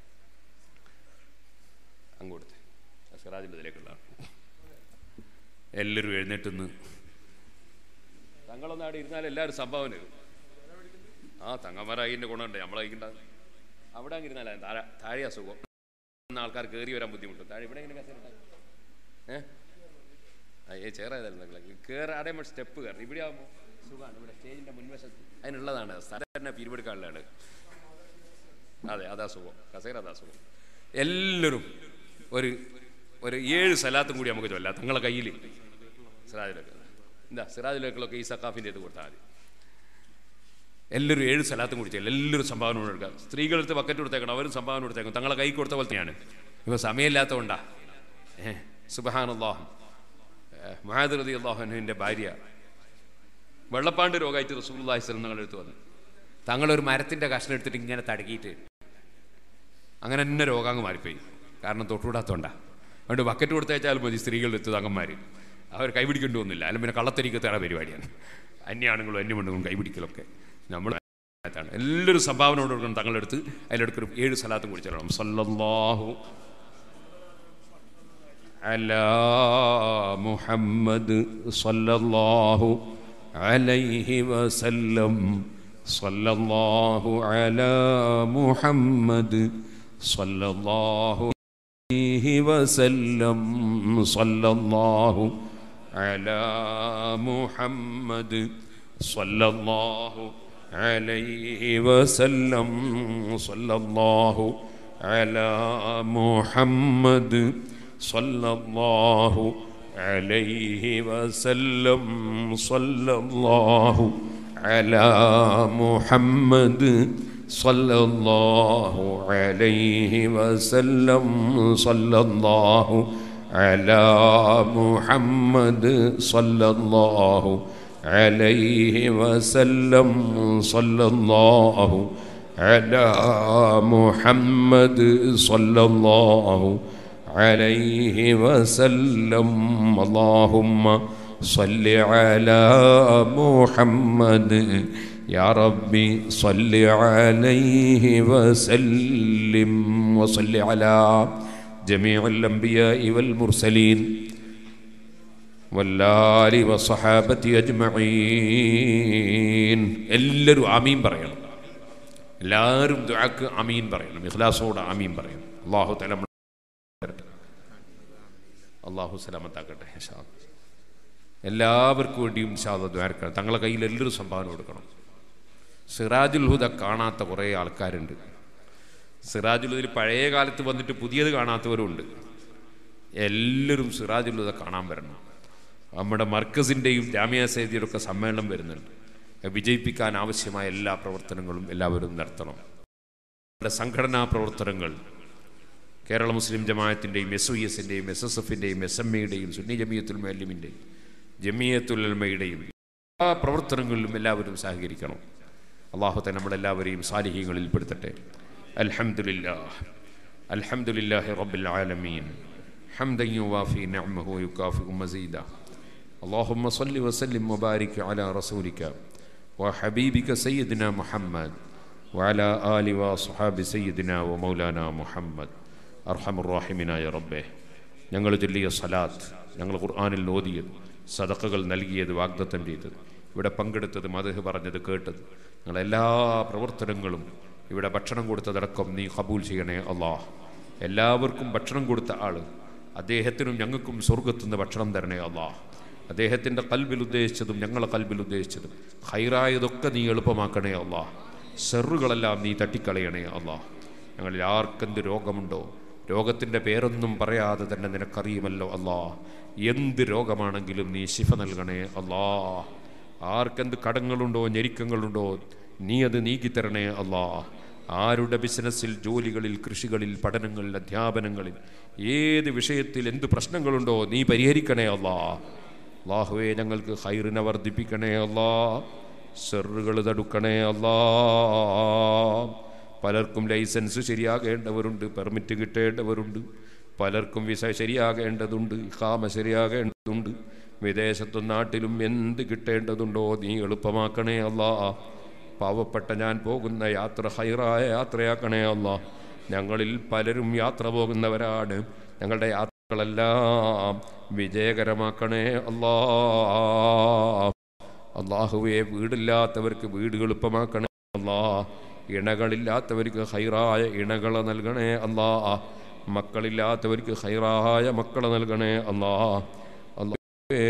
S2: അങ്ങോട്ട് സിറാജിൻ്റെ ഇതിലേക്കുള്ള എല്ലാവരും എഴുന്നേറ്റുന്ന് തങ്ങളൊന്നും അവിടെ ഇരുന്നാൽ എല്ലാവരും സംഭാവന തരും ആ തങ്ങന്മാരായിൻ്റെ ഗുണമുണ്ട് നമ്മളായിക്കണ്ട അവിടെ അങ്ങ് ഇരുന്നാലേ താഴെ താഴെ അസുഖം ആൾക്കാർ കയറി വരാൻ ബുദ്ധിമുട്ട് താഴെ ഇവിടെ എങ്ങനെ കസേര ഏഹ് ഏ ചേറായതല്ല കയറി അവിടെ സ്റ്റെപ്പ് കയറി ഇവിടെ ആകുമ്പോൾ സുഖമാണ് ഇവിടെ സ്റ്റേജിന്റെ മുൻവശത്ത് അതിനുള്ളതാണ് സ്ഥലം തന്നെ പിരിവെടുക്കാനുള്ളതാണ് അതെ അതാ സുഖം കസേര അതാ സുഖം എല്ലാവരും ഒരു ഒരു ഏഴ് സ്ഥലത്തും കൂടി നമുക്ക് ചൊല്ലാം തങ്ങളെ കയ്യിൽ സിറാജിലേക്ക് എന്താ സിറാജിലേക്കുള്ളൊക്കെ ഈ സക്കാഫിൻ്റെ ഇത് കൊടുത്താൽ മതി എല്ലാവരും ഏഴ് സ്ഥലത്തും കൂടി ചെയ്യില്ല എല്ലാവരും സംഭാവന കൊടുക്കുക സ്ത്രീകളെടുത്ത് ബക്കറ്റ് കൊടുത്തേക്കണം അവരും സംഭാവന കൊടുത്തേക്കും തങ്ങളെ കൈ കൊടുത്ത പോലെ തന്നെയാണ് ഇപ്പോൾ സമയമില്ലാത്തതുകൊണ്ടാ ഏഹ് സുബഹാനുല്ലാഹം മഹാദുറതി അള്ളാഹുവിൻ്റെ ഭാര്യ വെള്ളപ്പാണ്ട് രോഗമായിട്ട് റസൂല്ലാഹി സ്വലം ഞങ്ങളുടെ അടുത്ത് വന്നു തങ്ങളൊരു മരത്തിൻ്റെ കഷ്ണം എടുത്തിട്ട് ഇങ്ങനെ തടകിയിട്ട് അങ്ങനെ തന്നെ രോഗാങ്ങ് മാറിപ്പോയി കാരണം തൊട്ടുകൂടാത്തോണ്ടാ അതുകൊണ്ട് ബക്കറ്റ് കൊടുത്തയച്ചാലും മതി സ്ത്രീകളുടെ അടുത്ത് തങ്ങന്മാർ അവർ കൈപിടിക്കേണ്ടി ഒന്നുമില്ല അല്ലെങ്കിൽ പിന്നെ കള്ളത്തരിക്കത്തേറെ പരിപാടിയാണ് അന്യാണുങ്ങളും അന്യമുണ്ടുകളും കൈപിടിക്കലൊക്കെ നമ്മൾ എല്ലാവരും സംഭാവന കൊടുക്കണം തങ്ങളുടെ അടുത്ത് അതിലെടുക്കൊരു ഏഴ് സ്ഥലത്തും കൂടി ചെല്ലണം സല്ലല്ലാഹു على محمد صلى الله عليه وسلم صلى الله على محمد صلى الله عليه وسلم صلى الله على محمد صلى الله عليه وسلم صلى الله على محمد صلى الله عليه وسلم صلى الله على محمد صلى الله عليه وسلم صلى الله على محمد صلى الله عليه وسلم صلى الله على محمد صلى الله عليه وسلم اللهم صل على محمد يا ربي صل عليه وسلم وصل على جميع الأنبياء والمرسلين والآل والصحابة أجمعين എല്ലാവരും ആമീൻ പറയണം എല്ലാവരും ദുആക്ക് ആമീൻ പറയണം ഇഖ്ലാസോടെ ആമീൻ പറയണം അള്ളാഹു തല അള്ളാഹു സലാമത്താക്കട്ടെ ഇൻഷാ അല്ലാ. എല്ലാവർക്കും വേണ്ടിയും ഷാദ ദ്വാരക്കണം തങ്ങളെ കയ്യിൽ എല്ലാവരും സംഭാവന കൊടുക്കണം സിറാജുൽ ഹുദ കാണാത്ത കുറേ ആൾക്കാരുണ്ട് സിറാജുൽ ഹുദയിൽ പഴയ കാലത്ത് വന്നിട്ട് പുതിയത് കാണാത്തവരുണ്ട് എല്ലാവരും സിറാജുൽ ഹുദ കാണാൻ വരണം നമ്മുടെ മർക്കസിൻ്റെയും ജാമ്യ സേദിയുടെ ഒക്കെ സമ്മേളനം വരുന്നുണ്ട് അത് വിജയിപ്പിക്കാൻ ആവശ്യമായ എല്ലാ പ്രവർത്തനങ്ങളും എല്ലാവരും നടത്തണം നമ്മുടെ സംഘടനാ പ്രവർത്തനങ്ങൾ കേരള മുസ്ലിം ജമാഅത്തിൻ്റെയും എസ് ഒ എസിൻ്റെയും എസ് എസ് എഫിൻ്റെയും എസ് എം എയുടെയും സുന്നി ജമിയത്തുൽ മല്ലിമിൻ്റെയും ജമിയത്തുൽ അൽമയുടെയും എല്ലാ പ്രവർത്തനങ്ങളിലും എല്ലാവരും സഹകരിക്കണം അള്ളാഹുത്തെ നമ്മളെല്ലാവരെയും സാലിഹ്യങ്ങളിൽ പെടുത്തട്ടെ അൽഹംദുലില്ലാ അൽഹംദുലില്ലാഹി റബ്ബിൽ ആലമീൻ حمدا يوافي نعمه ويكافئ مزيدا اللهم صل وسلم وبارك على رسولك وحبيبك سيدنا محمد وعلى آل وصحاب سيدنا ومولانا محمد أرحم الراحمين يا ربه ഞങ്ങൾ ചൊല്ലിയ സലാത്ത് ഞങ്ങൾ ഖുർആാനിൽ ഓതിയത് സദക്കകൾ നൽകിയത് വാഗ്ദത്തം ചെയ്തത് ഇവിടെ പങ്കെടുത്തത് മതഹ് പറഞ്ഞത് കേട്ടത് ഞങ്ങളെല്ലാ പ്രവർത്തനങ്ങളും ഇവിടെ ഭക്ഷണം കൊടുത്തതടക്കം നീ കബൂൽ ചെയ്യണേ അള്ളാഹ് എല്ലാവർക്കും ഭക്ഷണം കൊടുത്ത ആള് അദ്ദേഹത്തിനും ഞങ്ങൾക്കും സ്വർഗത്തുനിന്ന് ഭക്ഷണം തരണേ അള്ളാഹ് അദ്ദേഹത്തിൻ്റെ കൽബിൽ ഉദ്ദേശിച്ചതും ഞങ്ങളെ കൽബിൽ ഉദ്ദേശിച്ചതും ഹൈറായതൊക്കെ നീ എളുപ്പമാക്കണേ അള്ളാഹ് സെറുകളെല്ലാം നീ തട്ടിക്കളയണേ അള്ളാഹ് ഞങ്ങളിൽ ആർക്കെന്ത് രോഗമുണ്ടോ രോഗത്തിൻ്റെ പേരൊന്നും പറയാതെ തന്നെ നിനക്കറിയുമല്ലോ അല്ലാ എന്ത് രോഗമാണെങ്കിലും നീ ശിഫ നൽകണേ അല്ലാ ആർക്കെന്ത് കടങ്ങളുണ്ടോ ഞെരുക്കങ്ങളുണ്ടോ നീ അത് നീക്കിത്തരണേ അല്ലാ ആരുടെ ബിസിനസ്സിൽ ജോലികളിൽ കൃഷികളിൽ പഠനങ്ങളിൽ അധ്യാപനങ്ങളിൽ ഏത് വിഷയത്തിൽ എന്ത് പ്രശ്നങ്ങളുണ്ടോ നീ പരിഹരിക്കണേ അല്ലാ അള്ളാഹുവെ ഞങ്ങൾക്ക് ഹൈറിനെ വർദ്ധിപ്പിക്കണേ അല്ലാ സെറുകൾ തടുക്കണേ അല്ലാ പലർക്കും ലൈസൻസ് ശരിയാകേണ്ടവരുണ്ട് പെർമിറ്റ് കിട്ടേണ്ടവരുണ്ട് പലർക്കും വിസ ശരിയാകേണ്ടതുണ്ട് ഇഖാമ ശരിയാകേണ്ടതുണ്ട് വിദേശത്തും നാട്ടിലും എന്ത് കിട്ടേണ്ടതുണ്ടോ നീ എളുപ്പമാക്കണേ അല്ലാ പാവപ്പെട്ട ഞാൻ പോകുന്ന യാത്ര ഹൈറായ യാത്രയാക്കണേ അല്ലാ ഞങ്ങളിൽ പലരും യാത്ര പോകുന്നവരാണ് ഞങ്ങളുടെ യാത്രകളെല്ലാം വിജയകരമാക്കണേ അല്ലാ അള്ളാഹുവെ വീടില്ലാത്തവർക്ക് വീട് എളുപ്പമാക്കണേ അല്ലാ ഇണകളില്ലാത്തവർക്ക് ഹൈറായ ഇണകളെ നൽകണേ അല്ലാ മക്കളില്ലാത്തവർക്ക് ഹൈറായ മക്കളെ നൽകണേ അല്ലാ അല്ലാഹുവേ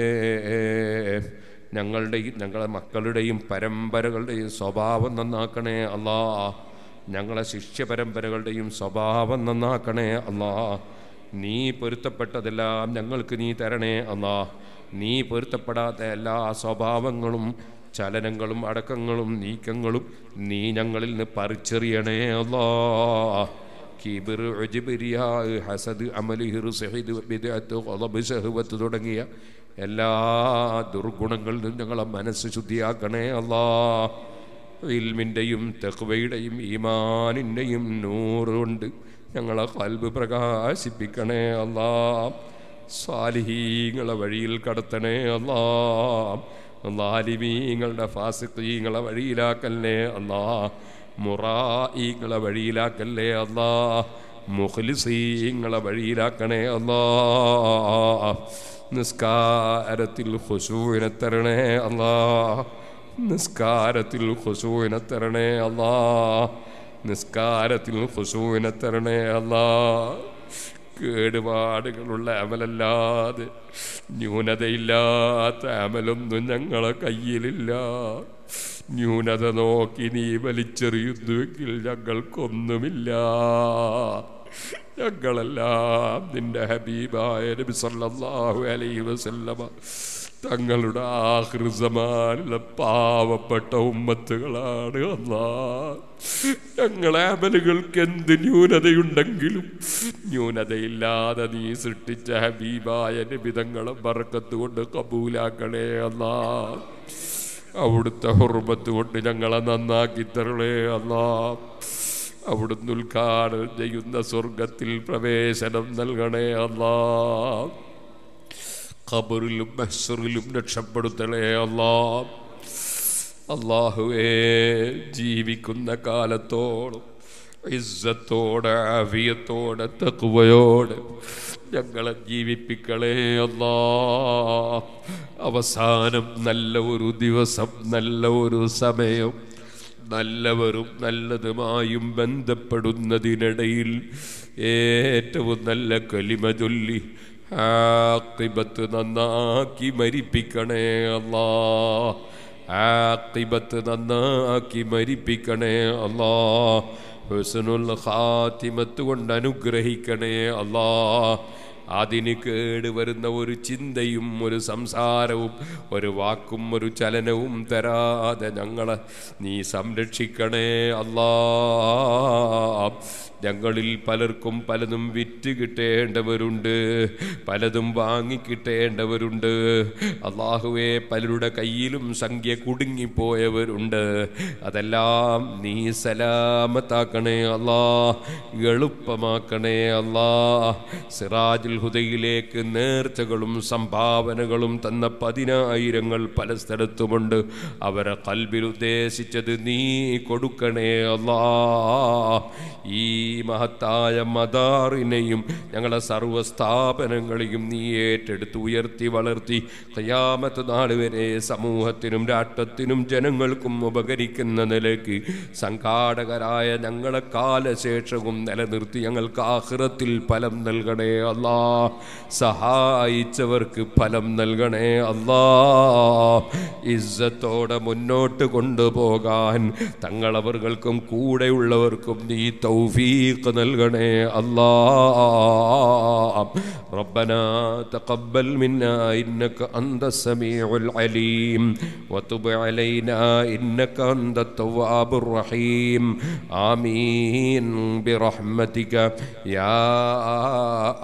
S2: ഞങ്ങളുടെയും ഞങ്ങളെ മക്കളുടെയും പരമ്പരകളുടെയും സ്വഭാവം നന്നാക്കണേ അല്ലാ ഞങ്ങളെ ശിഷ്യ പരമ്പരകളുടെയും സ്വഭാവം നന്നാക്കണേ അല്ലാ നീ പൊരുത്തപ്പെട്ടതെല്ലാം ഞങ്ങൾക്ക് നീ തരണേ അല്ലാ നീ പൊരുത്തപ്പെടാത്ത എല്ലാ സ്വഭാവങ്ങളും ചലനങ്ങളും അടക്കങ്ങളും നീക്കങ്ങളും നീ ഞങ്ങളിൽ നിന്ന് പറിച്ചെറിയണേ അല്ലാ കിബിർ ഉജ്ബിരിയാ, ഹസദ് അമല് ഹിർസിഹിദ് ബിദ്അത്ത് ഖളബ് ശഹ്വത്ത് തുടങ്ങിയ എല്ലാ ദുർഗുണങ്ങളിൽ നിന്നും ഞങ്ങളെ മനസ്സ് ശുദ്ധിയാക്കണേ അല്ലാ ഇൽമിൻ്റെയും തെഹ്വയുടെയും ഈമാനിൻ്റെയും നൂറുകൊണ്ട് ഞങ്ങളെ കൽബ് പ്രകാശിപ്പിക്കണേ അല്ലാ സ്വാലിഹീങ്ങളെ വഴിയിൽ കടത്തണേ അല്ലാ ലാലിമീങ്ങളുടെ ഫാസിഖീങ്ങളെ വഴിയിലാക്കല്ലേ അല്ലാ മുറായിങ്ങളെ വഴിയിലാക്കല്ലേ അല്ലാ മുഖ്ലിസീങ്ങളെ വഴിയിലാക്കണേ അല്ലാ നിസ്കാരത്തിൽ ഖുശൂവിനെ തരണേ അല്ലാ നിസ്കാരത്തിൽ ഖുശൂവിനെ തരണേ അല്ലാ നിസ്കാരത്തിൽ ഖുശൂവിനെ തരണേ അല്ലാ കേടുപാടുകളുള്ള അമലല്ലാതെ ന്യൂനതയില്ലാത്ത അമലൊന്നും ഞങ്ങളെ കയ്യിലില്ല ന്യൂനത നോക്കി നീ വലിച്ചെറിയുന്നുവെങ്കിൽ ഞങ്ങൾക്കൊന്നുമില്ല ഞങ്ങളെല്ലാം നിന്റെ ഹബീബായ നബി സല്ലല്ലാഹു അലൈഹി വസല്ലമ തങ്ങളുടെ ആഹൃസമാനുള്ള പാവപ്പെട്ട ഉമ്മത്തുകളാണ് അല്ലാ ഞങ്ങളെ അമലുകൾക്ക് എന്ത് ന്യൂനതയുണ്ടെങ്കിലും ന്യൂനതയില്ലാതെ നീ സൃഷ്ടിച്ച ഹബീബായ നിബിതങ്ങളെ ബർക്കത്ത് കൊണ്ട് കബൂലാക്കണേ അല്ലാ അവിടുത്തെ ഹുർമത്ത് കൊണ്ട് ഞങ്ങളെ നന്നാക്കി തരണേ അല്ലാ അവിടുന്ന് ഉദ്ഘാടനം ചെയ്യുന്ന സ്വർഗത്തിൽ പ്രവേശനം നൽകണേ അല്ലാ ഖബറിലും മഹ്സറിലും രക്ഷപ്പെടുത്തണേ അല്ലാ അള്ളാഹുവേ ജീവിക്കുന്ന കാലത്തോളം ഇസ്സത്തോടെ ആഫിയത്തോടെ തക്കുവയോടെ ഞങ്ങളെ ജീവിപ്പിക്കണേ അല്ലാ അവസാനം നല്ല ഒരു ദിവസം നല്ല ഒരു സമയം നല്ലവരും നല്ലതുമായും ബന്ധപ്പെടുന്നതിനിടയിൽ ഏറ്റവും നല്ല കലിമ ചൊല്ലി ആക്കിബത്ത് നന്നാക്കി മരിപ്പിക്കണേ അല്ലാ ആക്കിബത്ത് നന്നാക്കി മരിപ്പിക്കണേ അല്ലാ ഹുസനുൽ ഖാത്തിമത്ത് കൊണ്ട് അനുഗ്രഹിക്കണേ അല്ലാ അതിന് കേട് വരുന്ന ഒരു ചിന്തയും ഒരു സംസാരവും ഒരു വാക്കും ഒരു ചലനവും തരാതെ ഞങ്ങളെ നീ സംരക്ഷിക്കണേ അല്ലാ ഞങ്ങളിൽ പലർക്കും പലതും വിറ്റ് കിട്ടേണ്ടവരുണ്ട് പലതും വാങ്ങി കിട്ടേണ്ടവരുണ്ട് അള്ളാഹുവെ പലരുടെ കയ്യിലും സംഖ്യ കുടുങ്ങിപ്പോയവരുണ്ട് അതെല്ലാം നീ സലാമത്താക്കണേ അല്ലാ എളുപ്പമാക്കണേ അല്ലാ സിറാജുൽ ഹുദയിലേക്ക് നേർച്ചകളും സംഭാവനകളും തന്ന പതിനായിരങ്ങൾ പല സ്ഥലത്തുമുണ്ട് അവരെ കൽബിൽ ഉദ്ദേശിച്ചത് നീ കൊടുക്കണേ അല്ലാ ഈ മഹത്തായ മദാറിനെയും ഞങ്ങളെ സർവ്വ സ്ഥാപനങ്ങളെയും നീ ഏറ്റെടുത്ത് ഉയർത്തി വളർത്തി കയ്യാമത്ത് നാൾ വരെ സമൂഹത്തിനും രാഷ്ട്രത്തിനും ജനങ്ങൾക്കും ഉപകരിക്കുന്ന നിലയ്ക്ക് സംഘാടകരായ ഞങ്ങളെ കാലശേഷവും നിലനിർത്തി ഞങ്ങൾക്ക് ആഹ്റത്തിൽ ഫലം നൽകണേ അല്ലാ സഹായിച്ചവർക്ക് ഫലം നൽകണേ അല്ലാ ഇസ്സത്തോടെ മുന്നോട്ട് കൊണ്ടുപോകാൻ തങ്ങളവർകൾക്കും കൂടെയുള്ളവർക്കും നീ തൗഫീഖ് നൽകണേ അല്ലാ ربنا تقبل منا إنك أنت السميع العليم وتب علينا إنك أنت التواب الرحيم آمين برحمتك يا أرحم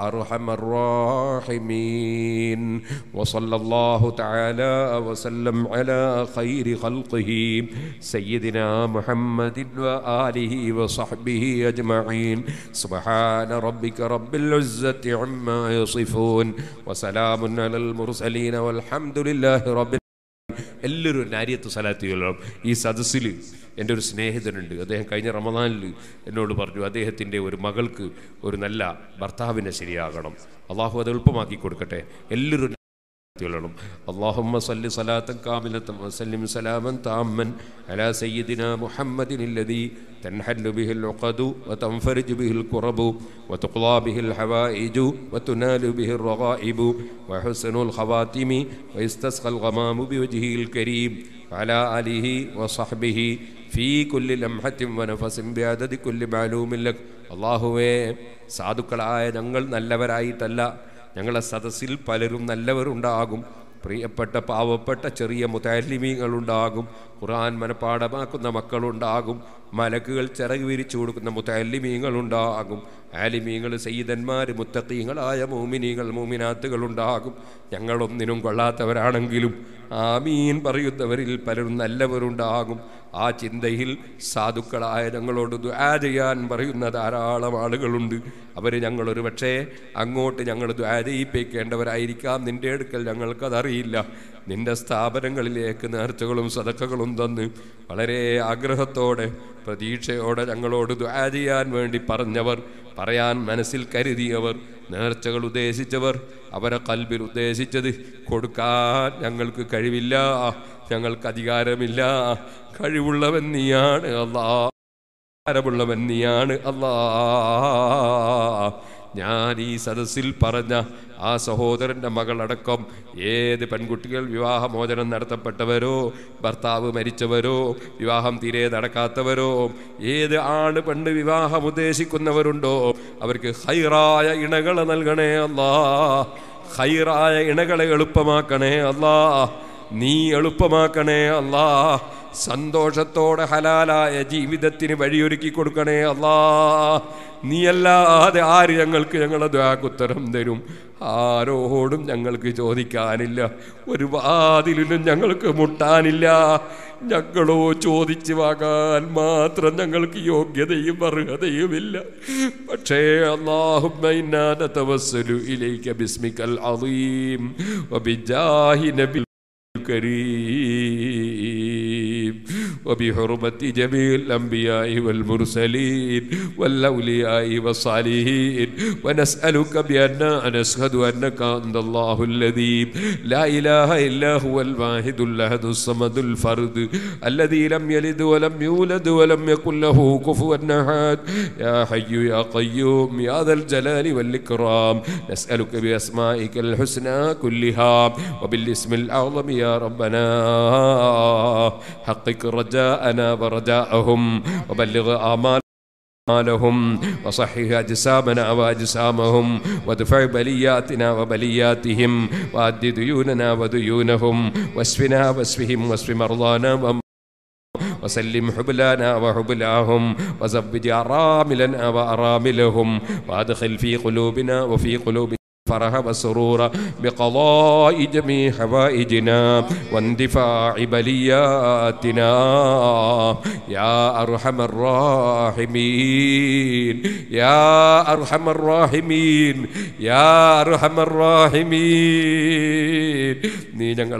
S2: الراحمين وصلى الله تعالى وسلم على خير خلقه سيدنا محمد وآله وصحبه أجمعين سبحان ربك رب العزة عما يصفون وسلام على المرسلين والحمد لله رب എല്ലാവരും നാരിയത്ത് സലാത്ത് ചൊല്ലണം ഈ സദസ്സിൽ എൻ്റെ ഒരു സ്നേഹിതനുണ്ട് അദ്ദേഹം കഴിഞ്ഞ റമദാനിൽ എന്നോട് പറഞ്ഞു അദ്ദേഹത്തിൻ്റെ ഒരു മകൾക്ക് ഒരു നല്ല ഭർത്താവിനെ ശരിയാകണം അള്ളാഹു അത് എളുപ്പമാക്കി കൊടുക്കട്ടെ എല്ലാവരും ചൊല്ലണം اللهم صل صلاة كاملة وسلم سلاما تاما على سيدنا محمد الذي تنحل به العقد وتنفرج به الكرب وتقضى به الحوائج وتنال به الرغائب وحسن الخواتم ويستسقى الغمام بوجهه الكريم وعلى آله وصحبه في كل لمحة ونفس بعدد كل معلوم لك അള്ളാഹുവേ സാധുക്കളായ ഞങ്ങൾ നല്ലവരായിട്ടല്ല ഞങ്ങളെ സദസ്സിൽ പലരും നല്ലവരുണ്ടാകും പ്രിയപ്പെട്ട പാവപ്പെട്ട ചെറിയ മുത്താലിമീങ്ങളുണ്ടാകും ഖുർആൻ മനപ്പാടമാക്കുന്ന മക്കളുണ്ടാകും മലക്കുകൾ ചിറക് വിരിച്ചു കൊടുക്കുന്ന മുത്താലിമീങ്ങളുണ്ടാകും ആലിമീങ്ങൾ സയ്യിദന്മാർ മുത്തക്കീങ്ങളായ മൂമിനീകൾ മൂമിനാത്തുകളുണ്ടാകും ഞങ്ങളൊന്നിനും കൊള്ളാത്തവരാണെങ്കിലും ആമീൻ പറയുന്നവരിൽ പലരും നല്ലവരുണ്ടാകും ആ ചിന്തയിൽ സാധുക്കളായ ഞങ്ങളോട് ദുആ ചെയ്യാൻ പറയുന്ന ധാരാളം ആളുകളുണ്ട് അവർ ഞങ്ങളൊരു പക്ഷേ അങ്ങോട്ട് ഞങ്ങൾ ദുആ ചെയ്യിപ്പിക്കേണ്ടവരായിരിക്കാം നിന്റെ അടുക്കൽ ഞങ്ങൾക്കതറിയില്ല നിന്റെ സ്ഥാപനങ്ങളിലേക്ക് നേർച്ചകളും സതക്കകളും തന്ന് വളരെ ആഗ്രഹത്തോടെ പ്രതീക്ഷയോടെ ഞങ്ങളോട് ദുആ ചെയ്യാൻ വേണ്ടി പറഞ്ഞവർ പറയാൻ മനസ്സിൽ കരുതിയവർ നേർച്ചകൾ ഉദ്ദേശിച്ചവർ അവരെ കൽബിൽ ഉദ്ദേശിച്ചത് കൊടുക്കാൻ ഞങ്ങൾക്ക് കഴിവില്ല ഞങ്ങൾക്ക് അധികാരമില്ല കഴിവുള്ളവൻ നീയാണ് അല്ലാ അധികാരമുള്ളവൻ നീയാണ് അല്ലാ ഞാൻ ഈ സദസ്സിൽ പറഞ്ഞ ആ സഹോദരൻ്റെ മകളടക്കം ഏത് പെൺകുട്ടികൾ വിവാഹമോചനം നടത്തപ്പെട്ടവരോ ഭർത്താവ് മരിച്ചവരോ വിവാഹം തീരെ നടക്കാത്തവരോ ഏത് ആണ് പെണ്ണ് വിവാഹം ഉദ്ദേശിക്കുന്നവരുണ്ടോ അവർക്ക് ഹൈറായ ഇണകളെ നൽകണേ അല്ലാ ഹൈറായ ഇണകളെ എളുപ്പമാക്കണേ അല്ലാ നീ എളുപ്പമാക്കണേ അല്ലാ സന്തോഷത്തോടെ ഹലാലായ ജീവിതത്തിന് വഴിയൊരുക്കി കൊടുക്കണേ അല്ലാ നീയല്ലാതെ ആര് ഞങ്ങൾക്ക് ഞങ്ങളെ ദ്വാക്കുത്തരം തരും ആരോടും ഞങ്ങൾക്ക് ചോദിക്കാനില്ല ഒരു വാതിലിനും ഞങ്ങൾക്ക് മുട്ടാനില്ല ഞങ്ങളോ ചോദിച്ചു വാങ്ങാൻ മാത്രം ഞങ്ങൾക്ക് യോഗ്യതയും അർഹതയുമില്ല പക്ഷേ അള്ളാഹുമ്മ തവസ്സലു ഇലൈക ബിസ്മിക്കൽ അളീം വബിജാഹി നബി الكريم وبحرمة جميع الأنبياء والمرسلين والأولياء والصالحين ونسألك بأننا نشهد أنك أنت الله الذي لا إله إلا هو الواحد الأحد الصمد الفرد الذي لم يلد ولم يولد ولم يكن له كفوا أحد يا حي يا قيوم يا ذا الجلال والإكرام نسألك بأسمائك الحسنى كلها وبالاسم الأعظم يا ربنا حقق رجاءنا ورجاءهم وبلغ آمال أعمالهم وصحح أجسامنا وأجسامهم وادفع بلياتنا وبلياتهم وأد ديوننا وديونهم واشفنا واشفهم واشف مرضانا وم- وسلم حبلانا وحبلاهم وزوج أراملنا وأراملهم وأدخل في قلوبنا وفي قلوب فرح وسرور بقضاء جميع حوائجنا واندفاع بلياتنا يا أرحم الراحمين يا أرحم الراحمين يا أرحم الراحمين നീ ഞങ്ങൾ